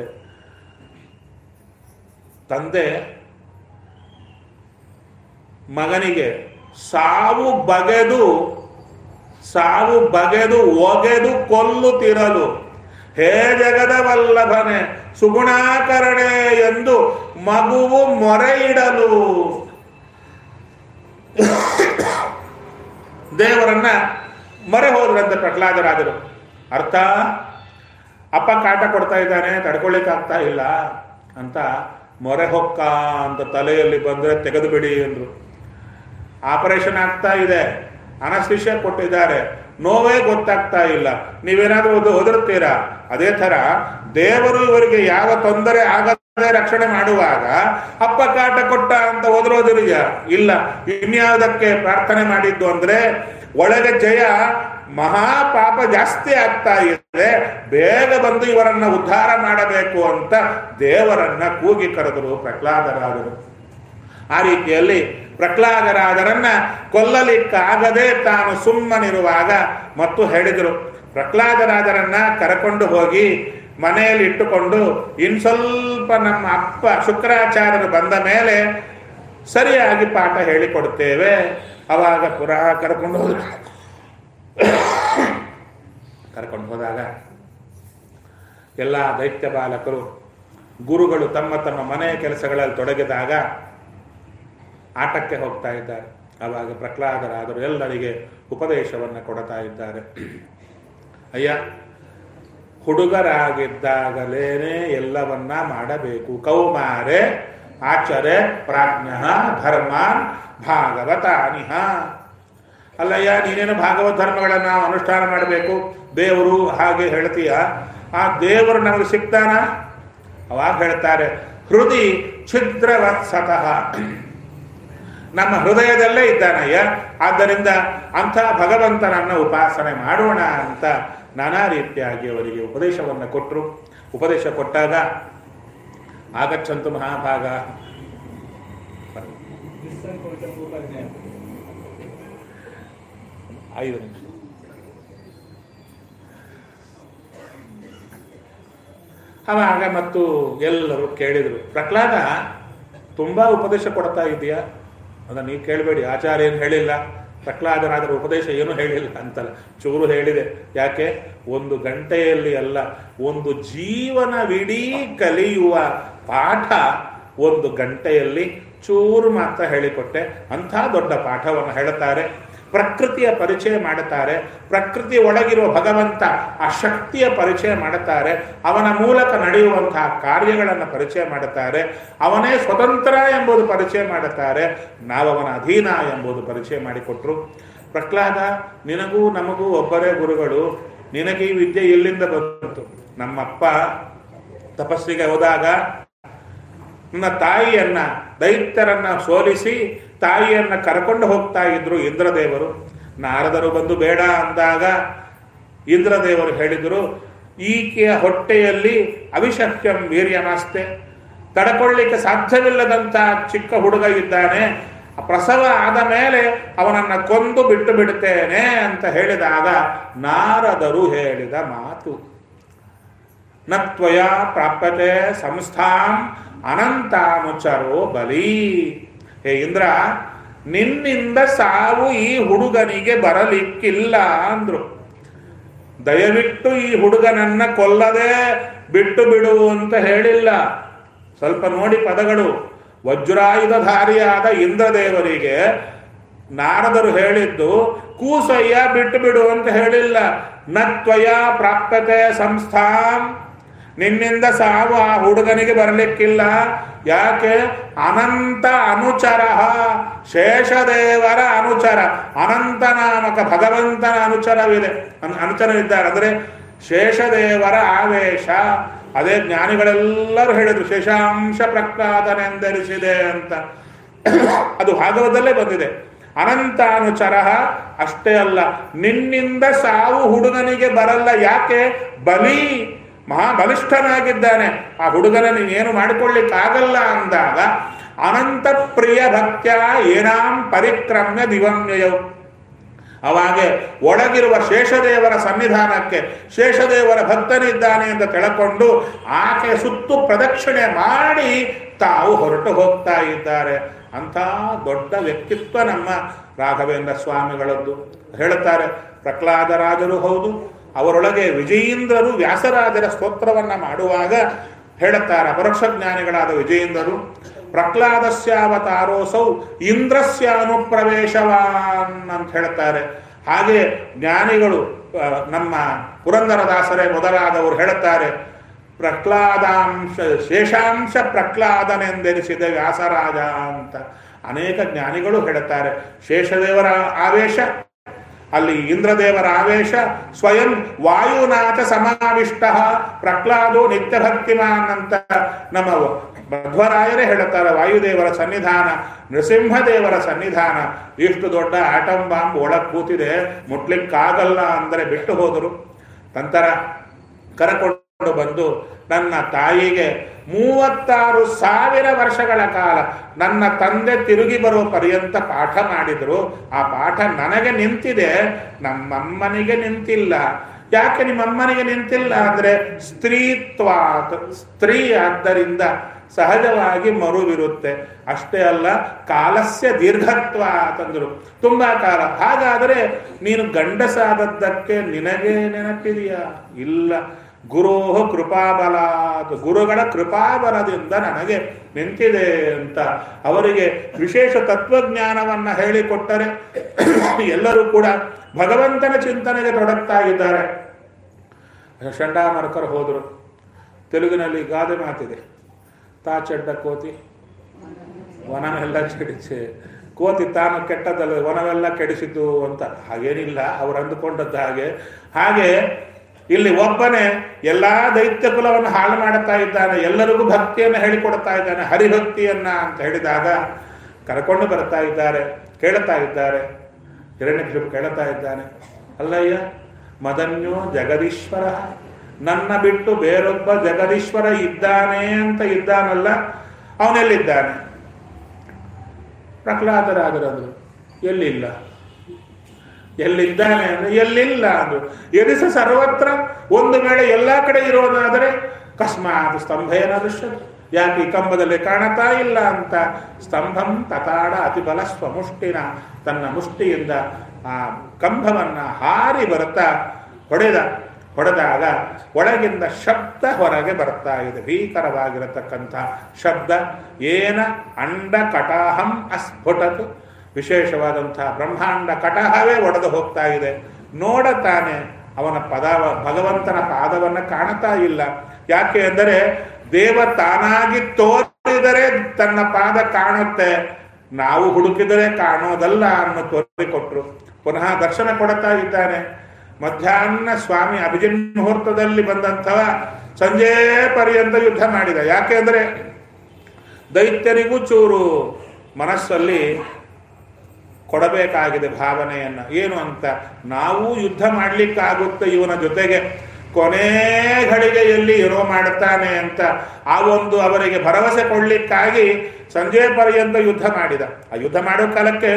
ತಂದೆ ಮಗನಿಗೆ ಸಾವು ಬಗೆದು ಸಾವು ಬಗೆದು ಒಗೆದು ಕೊಲ್ಲುತ್ತಿರಲು ಹೇ ಜಗದ ವಲ್ಲಭನೆ ಸುಗುಣಾಕರಣೆ ಎಂದು ಮಗುವು ಮೊರೆ ಇಡಲು ದೇವರನ್ನ ಮೊರೆ ಹೋದ್ರಂತೆ ಪ್ರಹ್ಲಾದರಾಜರು ಅರ್ಥ ಅಪ್ಪ ಕಾಟ ಕೊಡ್ತಾ ಇದ್ದಾನೆ ತಡ್ಕೊಳ್ಳಿಕ್ಕಾಗ್ತಾ ಇಲ್ಲ ಅಂತ ಮೊರೆ ಹೊಕ್ಕ ಅಂತ ತಲೆಯಲ್ಲಿ ಬಂದ್ರೆ ತೆಗೆದು ಬಿಡಿ ಅಂದ್ರು ಆಪರೇಷನ್ ಆಗ್ತಾ ಇದೆ ಅನಸ್ತಿಷ್ಯ ಕೊಟ್ಟಿದ್ದಾರೆ ನೋವೇ ಗೊತ್ತಾಗ್ತಾ ಇಲ್ಲ ನೀವೇನಾದ್ರೂ ಒಂದು ಒದರುತ್ತೀರಾ ಅದೇ ತರ ದೇವರು ಇವರಿಗೆ ಯಾವ ತೊಂದರೆ ಆಗದೆ ರಕ್ಷಣೆ ಮಾಡುವಾಗ ಅಪ್ಪ ಕಾಟ ಕೊಟ್ಟ ಅಂತ ಒದರೋದಿರಿಯ ಇಲ್ಲ ಇನ್ಯಾವುದಕ್ಕೆ ಪ್ರಾರ್ಥನೆ ಮಾಡಿದ್ದು ಅಂದ್ರೆ ಒಳಗೆ ಜಯ ಮಹಾಪಾಪ ಜಾಸ್ತಿ ಆಗ್ತಾ ಇದೆ ಬೇಗ ಬಂದು ಇವರನ್ನ ಉದ್ಧಾರ ಮಾಡಬೇಕು ಅಂತ ದೇವರನ್ನ ಕೂಗಿ ಕರೆದರು ಪ್ರಹ್ಲಾದರಾದರು ಆ ರೀತಿಯಲ್ಲಿ ಪ್ರಹ್ಲಾದರಾದರನ್ನ ಕೊಲ್ಲಲಿಕ್ಕಾಗದೆ ತಾನು ಸುಮ್ಮನಿರುವಾಗ ಮತ್ತು ಹೇಳಿದರು ಪ್ರಹ್ಲಾದರಾದರನ್ನ ಕರಕೊಂಡು ಹೋಗಿ ಮನೆಯಲ್ಲಿ ಇಟ್ಟುಕೊಂಡು ಇನ್ ಸ್ವಲ್ಪ ನಮ್ಮ ಅಪ್ಪ ಶುಕ್ರಾಚಾರ್ಯರು ಬಂದ ಮೇಲೆ ಸರಿಯಾಗಿ ಪಾಠ ಹೇಳಿಕೊಡ್ತೇವೆ ಅವಾಗ ಪುನಃ ಕರ್ಕೊಂಡು ಹೋದ್ರು ಕರ್ಕೊಂಡು ಹೋದಾಗ ಎಲ್ಲ ದೈತ್ಯ ಬಾಲಕರು ಗುರುಗಳು ತಮ್ಮ ತಮ್ಮ ಮನೆಯ ಕೆಲಸಗಳಲ್ಲಿ ತೊಡಗಿದಾಗ ಆಟಕ್ಕೆ ಹೋಗ್ತಾ ಇದ್ದಾರೆ ಆವಾಗ ಪ್ರಹ್ಲಾದರಾದರು ಎಲ್ಲರಿಗೆ ಉಪದೇಶವನ್ನು ಕೊಡ್ತಾ ಇದ್ದಾರೆ ಅಯ್ಯ ಹುಡುಗರಾಗಿದ್ದಾಗಲೇನೆ ಎಲ್ಲವನ್ನ ಮಾಡಬೇಕು ಕೌಮಾರೆ ಆಚರೆ ಪ್ರಾಜ್ಞ ಧರ್ಮಾನ್ ಭಾಗವತಾನಿಹ ಅಲ್ಲಯ್ಯ ನೀನೇನು ಭಾಗವತ ಧರ್ಮಗಳನ್ನ ಅನುಷ್ಠಾನ ಮಾಡಬೇಕು ದೇವರು ಹಾಗೆ ಹೇಳ್ತೀಯ ಆ ದೇವರು ನಮಗೆ ಸಿಗ್ತಾನ ಅವಾಗ ಹೇಳ್ತಾರೆ ಹೃದಯ ಛಿದ್ರವತ್ಸತಃ ನಮ್ಮ ಹೃದಯದಲ್ಲೇ ಇದ್ದಾನಯ್ಯ ಆದ್ದರಿಂದ ಅಂಥ ಭಗವಂತನನ್ನ ಉಪಾಸನೆ ಮಾಡೋಣ ಅಂತ ನಾನಾ ರೀತಿಯಾಗಿ ಅವರಿಗೆ ಉಪದೇಶವನ್ನು ಕೊಟ್ಟರು ಉಪದೇಶ ಕೊಟ್ಟಾಗ ಆಗಚ್ಚಂತು ಮಹಾಭಾಗ ಐದು ನಿಮಿಷ ಅವಾಗ ಮತ್ತು ಎಲ್ಲರೂ ಕೇಳಿದರು ಪ್ರಹ್ಲಾದ ತುಂಬಾ ಉಪದೇಶ ಕೊಡ್ತಾ ಇದೆಯಾ ಅದ ನೀವು ಕೇಳಬೇಡಿ ಆಚಾರ್ಯ ಏನು ಹೇಳಿಲ್ಲ ಪ್ರಹ್ಲಾದರಾದರ ಉಪದೇಶ ಏನು ಹೇಳಿಲ್ಲ ಅಂತಲ್ಲ ಚೂರು ಹೇಳಿದೆ ಯಾಕೆ ಒಂದು ಗಂಟೆಯಲ್ಲಿ ಅಲ್ಲ ಒಂದು ಜೀವನವಿಡೀ ಕಲಿಯುವ ಪಾಠ ಒಂದು ಗಂಟೆಯಲ್ಲಿ ಚೂರು ಮಾತ್ರ ಹೇಳಿಕೊಟ್ಟೆ ಅಂಥ ದೊಡ್ಡ ಪಾಠವನ್ನು ಹೇಳುತ್ತಾರೆ ಪ್ರಕೃತಿಯ ಪರಿಚಯ ಮಾಡುತ್ತಾರೆ ಪ್ರಕೃತಿ ಒಳಗಿರುವ ಭಗವಂತ ಆ ಶಕ್ತಿಯ ಪರಿಚಯ ಮಾಡುತ್ತಾರೆ ಅವನ ಮೂಲಕ ನಡೆಯುವಂತಹ ಕಾರ್ಯಗಳನ್ನು ಪರಿಚಯ ಮಾಡುತ್ತಾರೆ ಅವನೇ ಸ್ವತಂತ್ರ ಎಂಬುದು ಪರಿಚಯ ಮಾಡುತ್ತಾರೆ ನಾವು ಅವನ ಅಧೀನ ಎಂಬುದು ಪರಿಚಯ ಮಾಡಿಕೊಟ್ರು ಪ್ರಹ್ಲಾದ ನಿನಗೂ ನಮಗೂ ಒಬ್ಬರೇ ಗುರುಗಳು ನಿನಗೆ ಈ ವಿದ್ಯೆ ಎಲ್ಲಿಂದ ಬಂತು ನಮ್ಮಪ್ಪ ತಪಸ್ಸಿಗೆ ಹೋದಾಗ ನನ್ನ ತಾಯಿಯನ್ನ ದೈತ್ಯರನ್ನ ಸೋಲಿಸಿ ತಾಯಿಯನ್ನ ಕರ್ಕೊಂಡು ಹೋಗ್ತಾ ಇದ್ರು ಇಂದ್ರದೇವರು ನಾರದರು ಬಂದು ಬೇಡ ಅಂದಾಗ ಇಂದ್ರದೇವರು ಹೇಳಿದರು ಈಕೆಯ ಹೊಟ್ಟೆಯಲ್ಲಿ ಅವಿಶಕ್ಯಂ ವೀರ್ಯಮಾಸ್ತೆ ತಡ್ಕೊಳ್ಳಿಕ್ಕೆ ಸಾಧ್ಯವಿಲ್ಲದಂತ ಚಿಕ್ಕ ಹುಡುಗ ಇದ್ದಾನೆ ಆ ಪ್ರಸವ ಆದ ಮೇಲೆ ಅವನನ್ನ ಕೊಂದು ಬಿಟ್ಟು ಬಿಡುತ್ತೇನೆ ಅಂತ ಹೇಳಿದಾಗ ನಾರದರು ಹೇಳಿದ ಮಾತು ನತ್ವಯ ಪ್ರಾಪ್ಯತೆ ಸಂಸ್ಥಾಂ ಅನಂತಾನುಚರೋ ಬಲಿ ಹೇ ಇಂದ್ರ ನಿನ್ನಿಂದ ಸಾವು ಈ ಹುಡುಗನಿಗೆ ಬರಲಿಕ್ಕಿಲ್ಲ ಅಂದ್ರು ದಯವಿಟ್ಟು ಈ ಹುಡುಗನನ್ನ ಕೊಲ್ಲದೆ ಬಿಟ್ಟು ಬಿಡು ಅಂತ ಹೇಳಿಲ್ಲ ಸ್ವಲ್ಪ ನೋಡಿ ಪದಗಳು ವಜ್ರಾಯುಧಧಾರಿಯಾದ ಇಂದ್ರದೇವರಿಗೆ ನಾರದರು ಹೇಳಿದ್ದು ಕೂಸಯ್ಯ ಬಿಟ್ಟು ಬಿಡು ಅಂತ ಹೇಳಿಲ್ಲ ನತ್ವಯ ಪ್ರಾಪ್ಯತೆ ಸಂಸ್ಥಾಂ ನಿನ್ನಿಂದ ಸಾವು ಆ ಹುಡುಗನಿಗೆ ಬರಲಿಕ್ಕಿಲ್ಲ ಯಾಕೆ ಅನಂತ ಅನುಚರ ಶೇಷದೇವರ ಅನುಚರ ಅನಂತ ನಾಮಕ ಭಗವಂತನ ಅನುಚರವಿದೆ ಅನ್- ಅನುಚರವಿದ್ದಾರೆ ಅಂದರೆ ಶೇಷದೇವರ ಆವೇಶ ಅದೇ ಜ್ಞಾನಿಗಳೆಲ್ಲರೂ ಹೇಳಿದ್ರು ಶೇಷಾಂಶ ಪ್ರಖ್ಯಾತನೆಂದೆನಿಸಿದೆ ಅಂತ ಅದು ಭಾಗವತದಲ್ಲೇ ಬಂದಿದೆ ಅನಂತಾನುಚರ ಅಷ್ಟೇ ಅಲ್ಲ ನಿನ್ನಿಂದ ಸಾವು ಹುಡುಗನಿಗೆ ಬರಲ್ಲ ಯಾಕೆ ಬಲಿ ಮಹಾ ಬಲಿಷ್ಠನಾಗಿದ್ದಾನೆ ಆ ಹುಡುಗನ ನೀನೇನು ಮಾಡಿಕೊಳ್ಳಿಕ್ಕಾಗಲ್ಲ ಅಂದಾಗ ಅನಂತ ಪ್ರಿಯ ಭಕ್ತ್ಯ ಏನಾಂ ಪರಿಕ್ರಮ್ಯ ದಿವಂಯಯವು ಅವಾಗೆ ಒಳಗಿರುವ ಶೇಷದೇವರ ಸನ್ನಿಧಾನಕ್ಕೆ ಶೇಷದೇವರ ಭಕ್ತನಿದ್ದಾನೆ ಅಂತ ತಿಳ್ಕೊಂಡು ಆಕೆ ಸುತ್ತು ಪ್ರದಕ್ಷಿಣೆ ಮಾಡಿ ತಾವು ಹೊರಟು ಹೋಗ್ತಾ ಇದ್ದಾರೆ ಅಂಥ ದೊಡ್ಡ ವ್ಯಕ್ತಿತ್ವ ನಮ್ಮ ರಾಘವೇಂದ್ರ ಸ್ವಾಮಿಗಳದ್ದು ಹೇಳುತ್ತಾರೆ ಪ್ರಹ್ಲಾದರಾಜರು ಹೌದು ಅವರೊಳಗೆ ವಿಜಯೀಂದ್ರರು ವ್ಯಾಸರಾಜರ ಸ್ತೋತ್ರವನ್ನ ಮಾಡುವಾಗ ಹೇಳುತ್ತಾರೆ ಅಪರೋಕ್ಷ ಜ್ಞಾನಿಗಳಾದ ವಿಜಯೇಂದ್ರರು ಪ್ರಹ್ಲಾದಸ್ಯಾವತಾರೋಸೌ ಇಂದ್ರಸ್ಯಾನುಪ್ರವೇಶವಾನ್ ಅಂತ ಹೇಳ್ತಾರೆ ಹಾಗೆ ಜ್ಞಾನಿಗಳು ಆ, ನಮ್ಮ ಪುರಂದರದಾಸರೇ ಮೊದಲಾದವರು ಹೇಳುತ್ತಾರೆ ಪ್ರಹ್ಲಾದಾಂಶ ಶೇಷಾಂಶ ಪ್ರಹ್ಲಾದನೆಂದೆನಿಸಿದ ವ್ಯಾಸರಾಜ ಅಂತ ಅನೇಕ ಜ್ಞಾನಿಗಳು ಹೇಳುತ್ತಾರೆ ಶೇಷದೇವರ ಆವೇಶ ಅಲ್ಲಿ ಇಂದ್ರದೇವರ ಆವೇಶ ಸ್ವಯಂ ವಾಯುನಾಥ ಸಮಾವಿಷ್ಟ ಪ್ರಹ್ಲಾದೋ ನಿತ್ಯ ಭಕ್ತಿಮಾನ್ ಅಂತ ನಮ್ಮ ಮಧ್ವರಾಯರೇ ಹೇಳುತ್ತಾರೆ ವಾಯುದೇವರ ಸನ್ನಿಧಾನ ನೃಸಿಂಹದೇವರ ಸನ್ನಿಧಾನ ಇಷ್ಟು ದೊಡ್ಡ ಆಟಂ ಬಾಂಬ್ ಒಳಗ್ ಕೂತಿದೆ ಮುಟ್ಲಿಕ್ಕಾಗಲ್ಲ ಅಂದರೆ ಬಿಟ್ಟು ಹೋದರು ನಂತರ ಕರಕೊಂಡು ಬಂದು ನನ್ನ ತಾಯಿಗೆ ಮೂವತ್ತಾರು ಸಾವಿರ ವರ್ಷಗಳ ಕಾಲ ನನ್ನ ತಂದೆ ತಿರುಗಿ ಬರುವ ಪರ್ಯಂತ ಪಾಠ ಮಾಡಿದ್ರು ಆ ಪಾಠ ನನಗೆ ನಿಂತಿದೆ ನಮ್ಮಮ್ಮನಿಗೆ ನಿಂತಿಲ್ಲ ಯಾಕೆ ನಿಮ್ಮಮ್ಮನಿಗೆ ನಿಂತಿಲ್ಲ ಅಂದ್ರೆ ಸ್ತ್ರೀತ್ವ ಸ್ತ್ರೀ ಆದ್ದರಿಂದ ಸಹಜವಾಗಿ ಮರುವಿರುತ್ತೆ ಅಷ್ಟೇ ಅಲ್ಲ ಕಾಲಸ್ಯ ದೀರ್ಘತ್ವ ಅಂತಂದ್ರು ತುಂಬಾ ಕಾಲ ಹಾಗಾದರೆ ನೀನು ಗಂಡಸಾದದ್ದಕ್ಕೆ ನಿನಗೆ ನೆನಪಿದೆಯಾ ಇಲ್ಲ ಗುರೋಹ ಕೃಪಾಬಲ ಗುರುಗಳ ಕೃಪಾಬಲದಿಂದ ನನಗೆ ನಿಂತಿದೆ ಅಂತ ಅವರಿಗೆ ವಿಶೇಷ ತತ್ವಜ್ಞಾನವನ್ನ ಹೇಳಿಕೊಟ್ಟರೆ ಎಲ್ಲರೂ ಕೂಡ ಭಗವಂತನ ಚಿಂತನೆಗೆ ತೊಡಗ್ತಾ ಇದ್ದಾರೆ ಚಂಡಾಮರ್ಕರು ಹೋದರು ತೆಲುಗಿನಲ್ಲಿ ಗಾದೆ ಮಾತಿದೆ ತಾ ಚೆಡ್ಡ ಕೋತಿ ವನವೆಲ್ಲ ಕೆಡಿಸಿ ಕೋತಿ ತಾನು ಕೆಟ್ಟದಲ್ಲ ವನವೆಲ್ಲ ಕೆಡಿಸಿದ್ದು ಅಂತ ಹಾಗೇನಿಲ್ಲ ಅವರು ಅಂದುಕೊಂಡದ್ದು ಹಾಗೆ ಹಾಗೆ ಇಲ್ಲಿ ಒಬ್ಬನೇ ಎಲ್ಲಾ ದೈತ್ಯ ಕುಲವನ್ನು ಹಾಳು ಮಾಡುತ್ತಾ ಇದ್ದಾನೆ ಎಲ್ಲರಿಗೂ ಭಕ್ತಿಯನ್ನು ಹೇಳಿಕೊಡ್ತಾ ಇದ್ದಾನೆ ಹರಿಭಕ್ತಿಯನ್ನ ಅಂತ ಹೇಳಿದಾಗ ಕರ್ಕೊಂಡು ಬರ್ತಾ ಇದ್ದಾರೆ ಕೇಳುತ್ತಾ ಇದ್ದಾರೆ ಹಿರಣ್ಯಕೃಷ್ಣ ಕೇಳುತ್ತಾ ಇದ್ದಾನೆ ಅಲ್ಲಯ್ಯ ಮದನ್ಯೋ ಜಗದೀಶ್ವರ ನನ್ನ ಬಿಟ್ಟು ಬೇರೊಬ್ಬ ಜಗದೀಶ್ವರ ಇದ್ದಾನೆ ಅಂತ ಇದ್ದಾನಲ್ಲ ಅವನೆಲ್ಲಿದ್ದಾನೆ ಪ್ರಹ್ಲಾದರಾಜರಂದ್ರು ಎಲ್ಲಿಲ್ಲ ಎಲ್ಲಿದ್ದಾನೆ ಅಂದ್ರೆ ಎಲ್ಲಿಲ್ಲ ಅಂದ್ರು ಎನಿಸ ಸರ್ವತ್ರ ಒಂದು ವೇಳೆ ಎಲ್ಲಾ ಕಡೆ ಇರೋದಾದರೆ ಕಸ್ಮಾತ್ ಸ್ತಂಭೇನ ದೃಶ್ಯತೆ ಯಾಕೆ ಈ ಕಂಬದಲ್ಲಿ ಕಾಣತಾ ಇಲ್ಲ ಅಂತ ಸ್ತಂಭಂ ತತಾಡ ಅತಿಬಲ ಸ್ವಮುಷ್ಟಿನ ತನ್ನ ಮುಷ್ಟಿಯಿಂದ ಆ ಕಂಬವನ್ನ ಹಾರಿ ಬರುತ್ತಾ ಹೊಡೆದ ಹೊಡೆದಾಗ ಒಳಗಿಂದ ಶಬ್ದ ಹೊರಗೆ ಬರ್ತಾ ಇದೆ ಭೀಕರವಾಗಿರತಕ್ಕಂಥ ಶಬ್ದ ಏನ ಅಂಡ ಕಟಾಹಂ ಅಸ್ಫುಟತು ವಿಶೇಷವಾದಂತಹ ಬ್ರಹ್ಮಾಂಡ ಕಟಹವೇ ಒಡೆದು ಹೋಗ್ತಾ ಇದೆ ನೋಡತಾನೆ ಅವನ ಪದ ಭಗವಂತನ ಪಾದವನ್ನ ಕಾಣತಾ ಇಲ್ಲ ಯಾಕೆ ಅಂದರೆ ದೇವ ತಾನಾಗಿ ತೋರಿದರೆ ತನ್ನ ಪಾದ ಕಾಣುತ್ತೆ ನಾವು ಹುಡುಕಿದರೆ ಕಾಣೋದಲ್ಲ ಅನ್ನೋ ತೋರಿಕೊಟ್ರು ಪುನಃ ದರ್ಶನ ಕೊಡುತ್ತಾ ಇದ್ದಾನೆ ಮಧ್ಯಾಹ್ನ ಸ್ವಾಮಿ ಅಭಿಜಿನ್ ಮುಹೂರ್ತದಲ್ಲಿ ಬಂದಂಥವ ಸಂಜೆ ಪರ್ಯಂತ ಯುದ್ಧ ಮಾಡಿದ ಯಾಕೆ ಅಂದರೆ ದೈತ್ಯರಿಗೂ ಚೂರು ಮನಸ್ಸಲ್ಲಿ ಕೊಡಬೇಕಾಗಿದೆ ಭಾವನೆಯನ್ನ ಏನು ಅಂತ ನಾವು ಯುದ್ಧ ಮಾಡ್ಲಿಕ್ಕಾಗುತ್ತೆ ಇವನ ಜೊತೆಗೆ ಕೊನೆ ಘಳಿಗೆಯಲ್ಲಿ ಏನೋ ಮಾಡುತ್ತಾನೆ ಅಂತ ಆ ಒಂದು ಅವರಿಗೆ ಭರವಸೆ ಕೊಡ್ಲಿಕ್ಕಾಗಿ ಸಂಜೆ ಪರ್ಯಂತ ಯುದ್ಧ ಮಾಡಿದ ಆ ಯುದ್ಧ ಮಾಡೋ ಕಾಲಕ್ಕೆ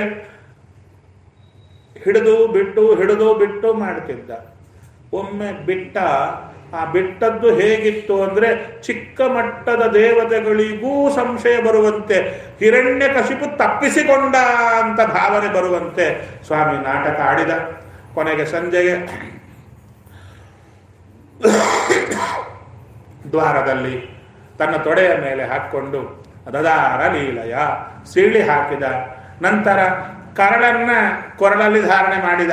ಹಿಡಿದು ಬಿಟ್ಟು ಹಿಡಿದು ಬಿಟ್ಟು ಮಾಡ್ತಿದ್ದ ಒಮ್ಮೆ ಬಿಟ್ಟ ಆ ಬಿಟ್ಟದ್ದು ಹೇಗಿತ್ತು ಅಂದ್ರೆ ಚಿಕ್ಕ ಮಟ್ಟದ ದೇವತೆಗಳಿಗೂ ಸಂಶಯ ಬರುವಂತೆ ಹಿರಣ್ಯ ಕಶಿಪು ತಪ್ಪಿಸಿಕೊಂಡ ಅಂತ ಭಾವನೆ ಬರುವಂತೆ ಸ್ವಾಮಿ ನಾಟಕ ಆಡಿದ ಕೊನೆಗೆ ಸಂಜೆಗೆ ದ್ವಾರದಲ್ಲಿ ತನ್ನ ತೊಡೆಯ ಮೇಲೆ ಹಾಕ್ಕೊಂಡು ದದಾರ ಲೀಲಯ ಸೀಳಿ ಹಾಕಿದ ನಂತರ ಕರಳನ್ನ ಕೊರಳಲ್ಲಿ ಧಾರಣೆ ಮಾಡಿದ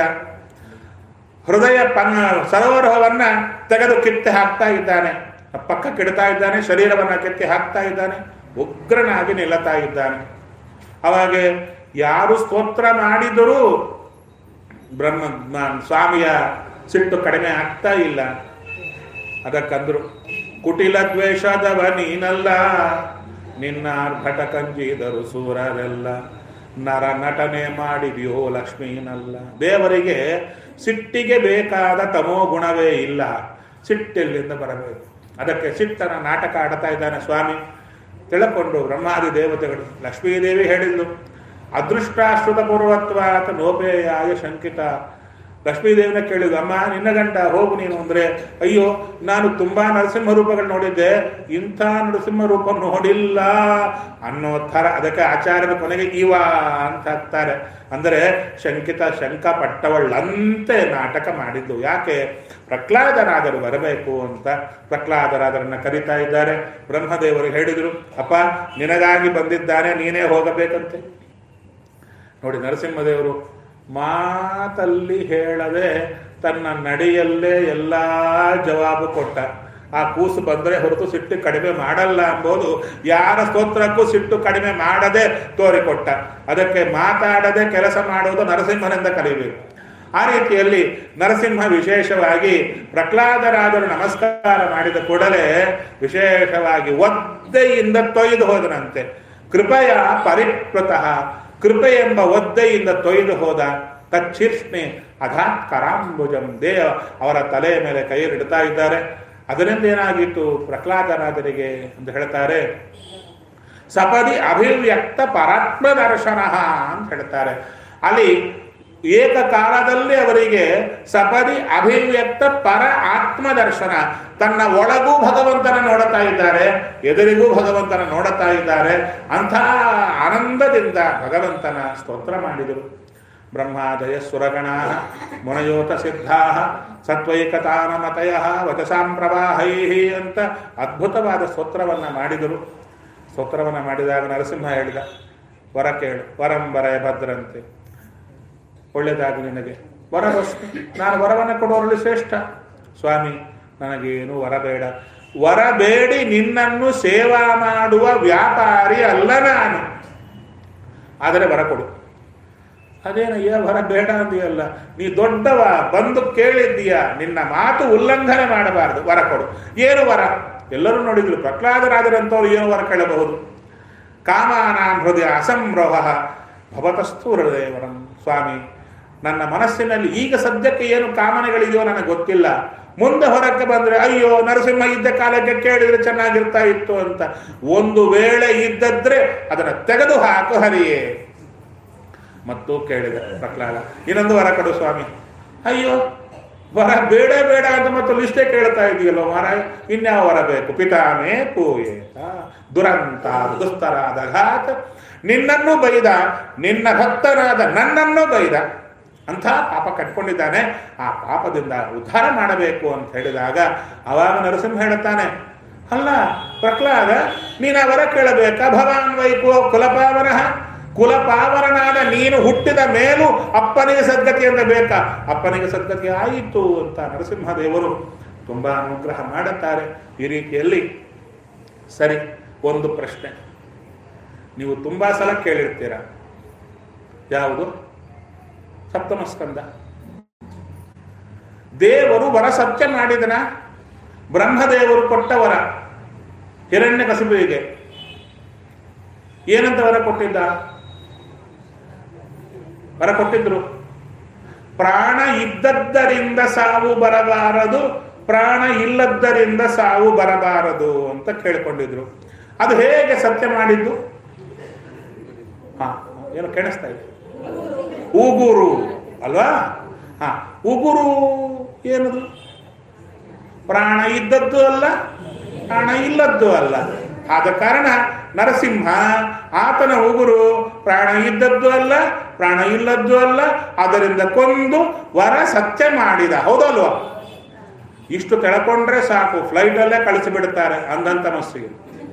ಹೃದಯ ಪನ್ ಸರೋವರವನ್ನ ತೆಗೆದು ಕಿತ್ತೆ ಹಾಕ್ತಾ ಇದ್ದಾನೆ ಪಕ್ಕ ಕೆಡ್ತಾ ಇದ್ದಾನೆ ಶರೀರವನ್ನ ಕಿತ್ತಿ ಹಾಕ್ತಾ ಇದ್ದಾನೆ ಉಗ್ರನಾಗಿ ನಿಲ್ಲತಾ ಇದ್ದಾನೆ ಅವಾಗೆ ಯಾರು ಸ್ತೋತ್ರ ಮಾಡಿದರೂ ಬ್ರಹ್ಮ ಮ- ಸ್ವಾಮಿಯ ಸಿಟ್ಟು ಕಡಿಮೆ ಆಗ್ತಾ ಇಲ್ಲ ಅದಕ್ಕಂದ್ರು ಕುಟಿಲ ದ್ವೇಷದವ ನೀನಲ್ಲ ನಿನ್ನ ಭಟ ಕಂಜಿದರು ಸೂರರೆಲ್ಲ ನರ ನಟನೆ ಮಾಡಿದ್ಯೋ ಲಕ್ಷ್ಮೀನಲ್ಲ ದೇವರಿಗೆ ಸಿಟ್ಟಿಗೆ ಬೇಕಾದ ತಮೋ ಗುಣವೇ ಇಲ್ಲ ಸಿಟ್ಟೆಲ್ಲಿಂದ ಬರಬೇಕು ಅದಕ್ಕೆ ಸಿಟ್ಟನ ನಾಟಕ ಆಡ್ತಾ ಇದ್ದಾನೆ ಸ್ವಾಮಿ ತಿಳ್ಕೊಂಡು ಬ್ರಹ್ಮಾದಿ ದೇವತೆಗಳು ಲಕ್ಷ್ಮೀದೇವಿ ಹೇಳಿದ್ಲು ಅದೃಷ್ಟಾಶ್ರುತ ಪೂರ್ವತ್ವ ಅಂತ ನೋಪೇಯಾಯ ಶಂಕಿತ ಲಕ್ಷ್ಮೀದೇವಿನ ಕೇಳಿದ್ಲು ಅಮ್ಮ ನಿನ್ನ ಗಂಡ ಹೋಗು ನೀನು ಅಂದ್ರೆ ಅಯ್ಯೋ ನಾನು ತುಂಬಾ ನರಸಿಂಹ ರೂಪಗಳು ನೋಡಿದ್ದೆ ಇಂಥ ನರಸಿಂಹ ರೂಪ ನೋಡಿಲ್ಲ ಅನ್ನೋ ಥರ ಅದಕ್ಕೆ ಆಚಾರ್ಯರ ಕೊನೆಗೆ ಇವ ಅಂತ ಹಾಕ್ತಾರೆ ಅಂದರೆ ಶಂಕಿತ ಶಂಕ ಪಟ್ಟವಳ್ಳಂತೆ ನಾಟಕ ಮಾಡಿದ್ದು ಯಾಕೆ ಪ್ರಹ್ಲಾದರಾದರು ಬರಬೇಕು ಅಂತ ಪ್ರಹ್ಲಾದರಾದರನ್ನ ಕರೀತಾ ಇದ್ದಾರೆ ಬ್ರಹ್ಮದೇವರು ಹೇಳಿದರು ಅಪ್ಪ ನಿನಗಾಗಿ ಬಂದಿದ್ದಾನೆ ನೀನೇ ಹೋಗಬೇಕಂತೆ ನೋಡಿ ನರಸಿಂಹದೇವರು ಮಾತಲ್ಲಿ ಹೇಳದೆ ತನ್ನ ನಡೆಯಲ್ಲೇ ಎಲ್ಲ ಜವಾಬು ಕೊಟ್ಟ ಆ ಕೂಸು ಬಂದರೆ ಹೊರತು ಸಿಟ್ಟು ಕಡಿಮೆ ಮಾಡಲ್ಲ ಎಂಬುದು ಯಾರ ಸ್ತೋತ್ರಕ್ಕೂ ಸಿಟ್ಟು ಕಡಿಮೆ ಮಾಡದೆ ತೋರಿಕೊಟ್ಟ ಅದಕ್ಕೆ ಮಾತಾಡದೆ ಕೆಲಸ ಮಾಡುವುದು ನರಸಿಂಹನಿಂದ ಕಲಿಬೇಕು ಆ ರೀತಿಯಲ್ಲಿ ನರಸಿಂಹ ವಿಶೇಷವಾಗಿ ಪ್ರಹ್ಲಾದರಾದರು ನಮಸ್ಕಾರ ಮಾಡಿದ ಕೂಡಲೇ ವಿಶೇಷವಾಗಿ ಒದ್ದೆಯಿಂದ ತೊಯ್ದು ಹೋದನಂತೆ ಕೃಪೆಯ ಪರಿಪ್ಲತಃ ಕೃಪೆ ಎಂಬ ಒದ್ದೆಯಿಂದ ತೊಯ್ದು ಹೋದ ತಚ್ಚಿರ್ಷ್ಣೆ ಅಧಾತ್ ಕರಾಂಬುಜಂ ದೇವ ಅವರ ತಲೆಯ ಮೇಲೆ ಕೈ ಇಡ್ತಾ ಇದ್ದಾರೆ ಅದರಿಂದ ಏನಾಗಿತ್ತು ಪ್ರಹ್ಲಾದರಾದರಿಗೆ ಅಂತ ಹೇಳ್ತಾರೆ ಸಪದಿ ಅಭಿವ್ಯಕ್ತ ಪರಾತ್ಮ ದರ್ಶನ ಅಂತ ಹೇಳ್ತಾರೆ ಅಲ್ಲಿ ಏಕಕಾಲದಲ್ಲಿ ಅವರಿಗೆ ಸಪದಿ ಅಭಿವ್ಯಕ್ತ ಪರ ಆತ್ಮ ದರ್ಶನ ತನ್ನ ಒಳಗೂ ಭಗವಂತನ ನೋಡುತ್ತಾ ಇದ್ದಾರೆ ಎದುರಿಗೂ ಭಗವಂತನ ನೋಡುತ್ತಾ ಇದ್ದಾರೆ ಅಂಥ ಆನಂದದಿಂದ ಭಗವಂತನ ಸ್ತೋತ್ರ ಮಾಡಿದರು ಬ್ರಹ್ಮಾದಯ ಸುರಗಣ ಮುನಯೋತ ಸಿದ್ಧಾ ಸತ್ವೈಕತಾನ ಮತಯ ವಚಸಾಂ ಪ್ರವಾಹೈ ಅಂತ ಅದ್ಭುತವಾದ ಸ್ತೋತ್ರವನ್ನು ಮಾಡಿದರು ಸ್ತೋತ್ರವನ್ನು ಮಾಡಿದಾಗ ನರಸಿಂಹ ಹೇಳಿದ ವರ ಕೇಳು ವರಂಬರಯ ಭದ್ರಂತೆ ಒಳ್ಳೆಯದಾಗಲಿ ನಿನಗೆ ವರ ಬಸ್ತು ನಾನು ವರವನ್ನು ಕೊಡೋರಲ್ಲಿ ಶ್ರೇಷ್ಠ ಸ್ವಾಮಿ ನನಗೇನು ವರ ಬೇಡ ವರ ಬೇಡಿ ನಿನ್ನನ್ನು ಸೇವಾ ಮಾಡುವ ವ್ಯಾಪಾರಿ ಅಲ್ಲ ನಾನು ಆದರೆ ವರ ಕೊಡು ಅದೇನಯ್ಯ ವರ ಬೇಡ ಅಂದಿಯಲ್ಲ ನೀ ದೊಡ್ಡವ ಬಂದು ಕೇಳಿದ್ದೀಯ ನಿನ್ನ ಮಾತು ಉಲ್ಲಂಘನೆ ಮಾಡಬಾರದು ವರ ಕೊಡು ಏನು ವರ ಎಲ್ಲರೂ ನೋಡಿದ್ರು ಪ್ರಹ್ಲಾದರಾದರಂತವ್ರು ಏನು ವರ ಕೇಳಬಹುದು ಕಾಮಾನಾಂ ಹೃದಯ ಅಸಂರೋಹ ಭವತಸ್ತು ಹೃದಯವರಂ ಸ್ವಾಮಿ ನನ್ನ ಮನಸ್ಸಿನಲ್ಲಿ ಈಗ ಸದ್ಯಕ್ಕೆ ಏನು ಕಾಮನೆಗಳಿದೆಯೋ ನನಗೆ ಗೊತ್ತಿಲ್ಲ ಮುಂದೆ ಹೊರಕ್ಕೆ ಬಂದ್ರೆ ಅಯ್ಯೋ ನರಸಿಂಹ ಇದ್ದ ಕಾಲಕ್ಕೆ ಕೇಳಿದ್ರೆ ಚೆನ್ನಾಗಿರ್ತಾ ಇತ್ತು ಅಂತ ಒಂದು ವೇಳೆ ಇದ್ದದ್ರೆ ಅದನ್ನು ತೆಗೆದು ಹಾಕು ಹರಿಯೇ ಮತ್ತು ಕೇಳಿದ ಪ್ರಹ್ಲಾದ ಇನ್ನೊಂದು ವರ ಕೊಡು ಸ್ವಾಮಿ ಅಯ್ಯೋ ವರ ಬೇಡ ಬೇಡ ಅಂತ ಮತ್ತು ಲಿಸ್ಟೇ ಕೇಳ್ತಾ ಇದೆಯಲ್ಲೋ ಮಹಾರಾಜ್ ಇನ್ಯಾವ ವರ ಬೇಕು ಪಿತಾಮೇ ಪೂಯೇತ ದುರಂತ ದುಸ್ತರಾದ ಘಾತ ನಿನ್ನನ್ನು ಬೈದ ನಿನ್ನ ಭಕ್ತನಾದ ನನ್ನನ್ನು ಬೈದ ಅಂಥ ಪಾಪ ಕಟ್ಕೊಂಡಿದ್ದಾನೆ ಆ ಪಾಪದಿಂದ ಉದ್ಧಾರ ಮಾಡಬೇಕು ಅಂತ ಹೇಳಿದಾಗ ಅವಾಗ ನರಸಿಂಹ ಹೇಳುತ್ತಾನೆ ಅಲ್ಲ ಪ್ರಹ್ಲಾದ ನೀನು ಅವರ ಕೇಳಬೇಕಾ ಭವಾನ್ ವೈಕೋ ಕುಲಪಾವನಃ ಕುಲಪಾವರನಾದ ನೀನು ಹುಟ್ಟಿದ ಮೇಲೂ ಅಪ್ಪನಿಗೆ ಸದ್ಗತಿ ಅಂತ ಬೇಕಾ ಅಪ್ಪನಿಗೆ ಸದ್ಗತಿ ಆಯಿತು ಅಂತ ನರಸಿಂಹದೇವರು ತುಂಬಾ ಅನುಗ್ರಹ ಮಾಡುತ್ತಾರೆ ಈ ರೀತಿಯಲ್ಲಿ ಸರಿ ಒಂದು ಪ್ರಶ್ನೆ ನೀವು ತುಂಬಾ ಸಲ ಕೇಳಿರ್ತೀರ ಯಾವುದು ಸಪ್ತಮ ಸ್ಕಂದ ದೇವರು ವರ ಸತ್ಯ ಮಾಡಿದನ ಬ್ರಹ್ಮದೇವರು ಕೊಟ್ಟ ವರ ಹಿರಣ್ಯ ಕಸುಬುವಿಗೆ ಏನಂತ ವರ ಕೊಟ್ಟಿದ್ದ ವರ ಕೊಟ್ಟಿದ್ರು ಪ್ರಾಣ ಇದ್ದದ್ದರಿಂದ ಸಾವು ಬರಬಾರದು ಪ್ರಾಣ ಇಲ್ಲದ್ದರಿಂದ ಸಾವು ಬರಬಾರದು ಅಂತ ಕೇಳಿಕೊಂಡಿದ್ರು ಅದು ಹೇಗೆ ಸತ್ಯ ಮಾಡಿದ್ದು ಹಾ ಏನೋ ಕೆಣಿಸ್ತಾ ಇದೆ ಉಗುರು ಅಲ್ವಾ ಹಾ ಉಗುರು ಏನದು ಪ್ರಾಣ ಇದ್ದದ್ದು ಅಲ್ಲ ಪ್ರಾಣ ಇಲ್ಲದ್ದು ಅಲ್ಲ ಆದ ಕಾರಣ ನರಸಿಂಹ ಆತನ ಉಗುರು ಪ್ರಾಣ ಇದ್ದದ್ದು ಅಲ್ಲ ಪ್ರಾಣ ಇಲ್ಲದ್ದು ಅಲ್ಲ ಅದರಿಂದ ಕೊಂದು ವರ ಸತ್ಯ ಮಾಡಿದ ಹೌದಲ್ವಾ ಇಷ್ಟು ತಿಳ್ಕೊಂಡ್ರೆ ಸಾಕು ಫ್ಲೈಟಲ್ಲೇ ಕಳಿಸಿಬಿಡ್ತಾರೆ ಅಂದಂತ ಮಸ್ಸಿಗೆ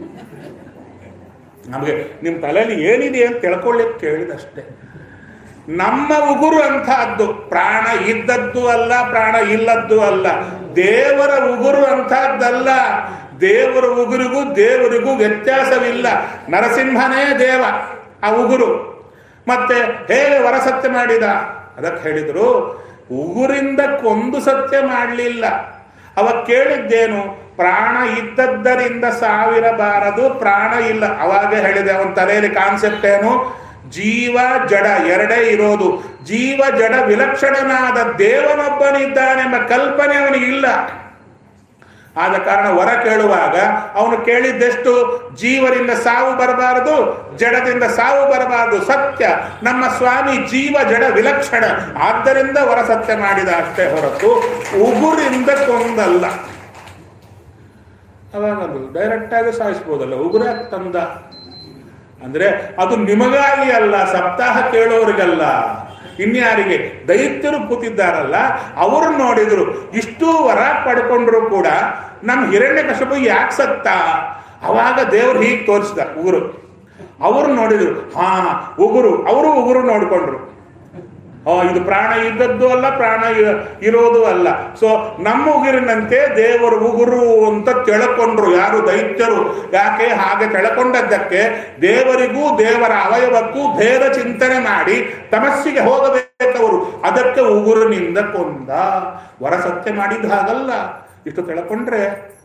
ನಮಗೆ ನಿಮ್ಮ ತಲೆಯಲ್ಲಿ ಏನಿದೆ ಅಂತ ತಿಳ್ಕೊಳ್ಳಿಕ್ಕೆ ಕೇಳಿದಷ್ಟೇ ನಮ್ಮ ಉಗುರು ಅಂತಹದ್ದು ಪ್ರಾಣ ಇದ್ದದ್ದು ಅಲ್ಲ ಪ್ರಾಣ ಇಲ್ಲದ್ದು ಅಲ್ಲ ದೇವರ ಉಗುರು ಅಂತಹದ್ದಲ್ಲ ದೇವರ ಉಗುರಿಗೂ ದೇವರಿಗೂ ವ್ಯತ್ಯಾಸವಿಲ್ಲ ನರಸಿಂಹನೇ ದೇವ ಆ ಉಗುರು ಮತ್ತೆ ಹೇಗೆ ವರ ಸತ್ಯ ಮಾಡಿದ ಅದಕ್ಕೆ ಹೇಳಿದ್ರು ಉಗುರಿಂದ ಕೊಂದು ಸತ್ಯ ಮಾಡಲಿಲ್ಲ ಅವ ಕೇಳಿದ್ದೇನು ಪ್ರಾಣ ಇದ್ದದ್ದರಿಂದ ಸಾವಿರಬಾರದು ಪ್ರಾಣ ಇಲ್ಲ ಅವಾಗ ಹೇಳಿದೆ ಅವನ ತಲೆಯಲ್ಲಿ ಕಾನ್ಸೆಪ್ಟ್ ಏನು ಜೀವ ಜಡ ಎರಡೇ ಇರೋದು ಜೀವ ಜಡ ವಿಲಕ್ಷಣನಾದ ದೇವನೊಬ್ಬನಿದ್ದಾನೆಂಬ ಕಲ್ಪನೆ ಅವನಿಗೆ ಇಲ್ಲ ಆದ ಕಾರಣ ವರ ಕೇಳುವಾಗ ಅವನು ಕೇಳಿದ್ದೆಷ್ಟು ಜೀವರಿಂದ ಸಾವು ಬರಬಾರದು ಜಡದಿಂದ ಸಾವು ಬರಬಾರದು ಸತ್ಯ ನಮ್ಮ ಸ್ವಾಮಿ ಜೀವ ಜಡ ವಿಲಕ್ಷಣ ಆದ್ದರಿಂದ ವರ ಸತ್ಯ ಮಾಡಿದ ಅಷ್ಟೇ ಹೊರತು ಉಗುರಿಂದ ಕೊಂದಲ್ಲ ಅವಾಗದು ಡೈರೆಕ್ಟ್ ಆಗಿ ಸಾಯಿಸ್ಬೋದಲ್ಲ ಉಗುರ ತಂದ ಅಂದ್ರೆ ಅದು ನಿಮಗಾಗಿ ಅಲ್ಲ ಸಪ್ತಾಹ ಕೇಳೋರಿಗಲ್ಲ ಇನ್ಯಾರಿಗೆ ದೈತ್ಯರು ಕೂತಿದ್ದಾರಲ್ಲ ಅವರು ನೋಡಿದ್ರು ಇಷ್ಟೂ ವರ ಪಡ್ಕೊಂಡ್ರು ಕೂಡ ನಮ್ಮ ಹಿರಣ್ಯ ಕಶಪು ಯಾಕೆ ಸತ್ತ ಅವಾಗ ದೇವ್ರು ಹೀಗೆ ತೋರಿಸ್ದ ಉಗುರು ಅವರು ನೋಡಿದ್ರು ಹಾ ಉಗುರು ಅವರು ಉಗುರು ನೋಡ್ಕೊಂಡ್ರು ಆ, ಇದು ಪ್ರಾಣ ಇದ್ದದ್ದು ಅಲ್ಲ ಪ್ರಾಣ ಇ- ಇರೋದು ಅಲ್ಲ ಸೊ ನಮ್ಮ ಉಗುರಿನಂತೆ ದೇವರು ಉಗುರು ಅಂತ ತಿಳ್ಕೊಂಡ್ರು ಯಾರು ದೈತ್ಯರು ಯಾಕೆ ಹಾಗೆ ತಿಳ್ಕೊಂಡದ್ದಕ್ಕೆ ದೇವರಿಗೂ ದೇವರ ಅವಯವಕ್ಕೂ ಭೇದ ಚಿಂತನೆ ಮಾಡಿ ತಮಸ್ಸಿಗೆ ಹೋಗಬೇಕವರು ಅದಕ್ಕೆ ಉಗುರಿನಿಂದ ಕೊಂದ ವರ ಸತ್ಯ ಮಾಡಿದ ಹಾಗಲ್ಲ ಇಷ್ಟು ತಿಳ್ಕೊಂಡ್ರೆ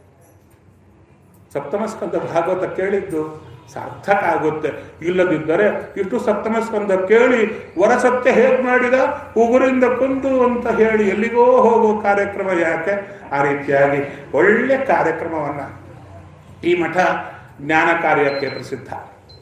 ಸಪ್ತಮ ಸ್ಕಂದ ಭಾಗವತ ಕೇಳಿದ್ದು ಸಾರ್ಥಕ ಆಗುತ್ತೆ ಇಲ್ಲದಿದ್ದರೆ ಇಷ್ಟು ಸಪ್ತಮ ಸ್ಕಂದ ಕೇಳಿ ವರಸತ್ಯ ಹೇಗೆ ಮಾಡಿದ ಉಗುರಿಂದ ಕೊಂದು ಅಂತ ಹೇಳಿ ಎಲ್ಲಿಗೋ ಹೋಗೋ ಕಾರ್ಯಕ್ರಮ ಯಾಕೆ ಆ ರೀತಿಯಾಗಿ ಒಳ್ಳೆ ಕಾರ್ಯಕ್ರಮವನ್ನ ಈ ಮಠ ಜ್ಞಾನ ಕಾರ್ಯಕ್ಕೆ ಪ್ರಸಿದ್ಧ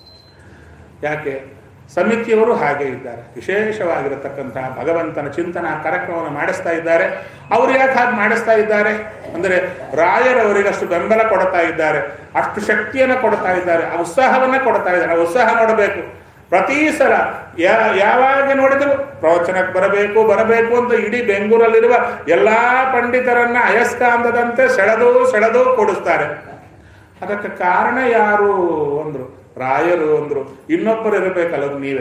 ಯಾಕೆ ಸಮಿತಿಯವರು ಹಾಗೆ ಇದ್ದಾರೆ ವಿಶೇಷವಾಗಿರತಕ್ಕಂತಹ ಭಗವಂತನ ಚಿಂತನಾ ಕಾರ್ಯಕ್ರಮವನ್ನು ಮಾಡಿಸ್ತಾ ಇದ್ದಾರೆ ಅವರು ಯಾಕೆ ಹಾಗೆ ಮಾಡಿಸ್ತಾ ಇದ್ದಾರೆ ಅಂದರೆ ರಾಯರವರಿಗೆ ಅಷ್ಟು ಬೆಂಬಲ ಕೊಡ್ತಾ ಇದ್ದಾರೆ ಅಷ್ಟು ಶಕ್ತಿಯನ್ನು ಕೊಡ್ತಾ ಇದ್ದಾರೆ ಆ ಉತ್ಸಾಹವನ್ನ ಕೊಡ್ತಾ ಇದ್ದಾರೆ ಆ ಉತ್ಸಾಹ ನೋಡಬೇಕು ಪ್ರತಿ ಸಲ ಯಾ- ಯಾವಾಗ ನೋಡಿದ್ರು ಪ್ರವಚನಕ್ಕೆ ಬರಬೇಕು ಬರಬೇಕು ಅಂತ ಇಡೀ ಬೆಂಗಳೂರಲ್ಲಿರುವ ಎಲ್ಲಾ ಪಂಡಿತರನ್ನ ಅಯಸ್ಕಾಂತದಂತೆ ಸೆಳೆದು ಸೆಳೆದು ಕೊಡಿಸ್ತಾರೆ ಅದಕ್ಕೆ ಕಾರಣ ಯಾರು ಅಂದ್ರು ರಾಯರು ಅಂದ್ರು ಇನ್ನೊಬ್ಬರು ಇರಬೇಕಲ್ಲ ಅದು ನೀವೇ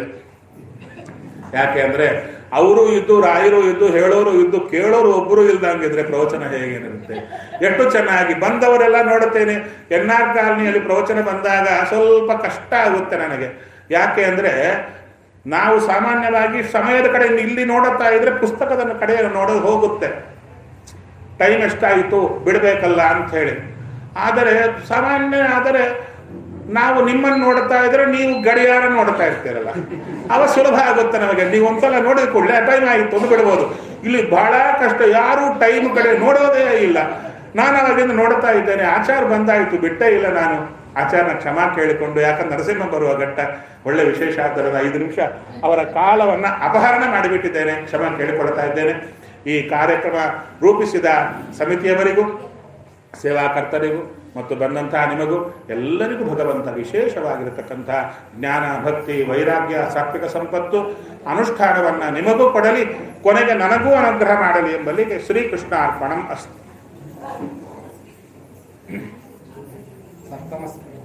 ಯಾಕೆ ಅಂದ್ರೆ ಅವರು ಇದ್ದು ರಾಯರು ಇದ್ದು ಹೇಳೋರು ಇದ್ದು ಕೇಳೋರು ಒಬ್ಬರು ಇಲ್ದಂಗಿದ್ರೆ ಪ್ರವಚನ ಹೇಗೇನಿರುತ್ತೆ ಎಷ್ಟು ಚೆನ್ನಾಗಿ ಬಂದವರೆಲ್ಲ ನೋಡುತ್ತೇನೆ ಎನ್ ಆರ್ ಕಾಲನಿಯಲ್ಲಿ ಪ್ರವಚನ ಬಂದಾಗ ಸ್ವಲ್ಪ ಕಷ್ಟ ಆಗುತ್ತೆ ನನಗೆ ಯಾಕೆ ಅಂದ್ರೆ ನಾವು ಸಾಮಾನ್ಯವಾಗಿ ಸಮಯದ ಕಡೆ ಇಲ್ಲಿ ನೋಡುತ್ತಾ ಇದ್ರೆ ಪುಸ್ತಕದ ಕಡೆ ನೋಡೋದು ಹೋಗುತ್ತೆ ಟೈಮ್ ಎಷ್ಟಾಯಿತು ಬಿಡಬೇಕಲ್ಲ ಅಂತ ಹೇಳಿ ಆದರೆ ಸಾಮಾನ್ಯ ಆದರೆ ನಾವು ನಿಮ್ಮನ್ನು ನೋಡ್ತಾ ಇದ್ರೆ ನೀವು ಗಡಿಯಾರ ನೋಡ್ತಾ ಇರ್ತೀರಲ್ಲ ಅವ ಸುಲಭ ಆಗುತ್ತೆ ನಮಗೆ ನೀವು ಒಂದ್ಸಲ ನೋಡಿದ ಕೂಡಲೇ ಟೈಮ್ ಆಯಿತು ಒಂದು ಬಿಡ್ಬೋದು ಇಲ್ಲಿ ಬಹಳ ಕಷ್ಟ ಯಾರು ಟೈಮ್ ಕಡೆ ನೋಡೋದೇ ಇಲ್ಲ ನಾನು ಅವಾಗಿಂದ ನೋಡ್ತಾ ಇದ್ದೇನೆ ಆಚಾರ ಬಂದಾಯಿತು ಬಿಟ್ಟೇ ಇಲ್ಲ ನಾನು ಆಚಾರನ ಕ್ಷಮಾ ಕೇಳಿಕೊಂಡು ಯಾಕಂದ್ರೆ ನರಸಿಂಹ ಬರುವ ಘಟ್ಟ ಒಳ್ಳೆ ವಿಶೇಷ ಆದ್ದರಿಂದ ಐದು ನಿಮಿಷ ಅವರ ಕಾಲವನ್ನ ಅಪಹರಣ ಮಾಡಿಬಿಟ್ಟಿದ್ದೇನೆ ಕ್ಷಮಾ ಕೇಳಿಕೊಳ್ತಾ ಇದ್ದೇನೆ ಈ ಕಾರ್ಯಕ್ರಮ ರೂಪಿಸಿದ ಸಮಿತಿಯವರಿಗೂ ಸೇವಾಕರ್ತರಿಗೂ ಮತ್ತು ಬಂದಂತಹ ನಿಮಗೂ ಎಲ್ಲರಿಗೂ ಭಗವಂತ ವಿಶೇಷವಾಗಿರತಕ್ಕಂತಹ ಜ್ಞಾನ ಭಕ್ತಿ ವೈರಾಗ್ಯ ಸಾತ್ವಿಕ ಸಂಪತ್ತು ಅನುಷ್ಠಾನವನ್ನ ನಿಮಗೂ ಕೊಡಲಿ ಕೊನೆಗೆ ನನಗೂ ಅನುಗ್ರಹ ಮಾಡಲಿ ಎಂಬಲ್ಲಿಗೆ ಶ್ರೀಕೃಷ್ಣ ಅರ್ಪಣಂ ಅಸ್ತು ಸಪ್ತಮ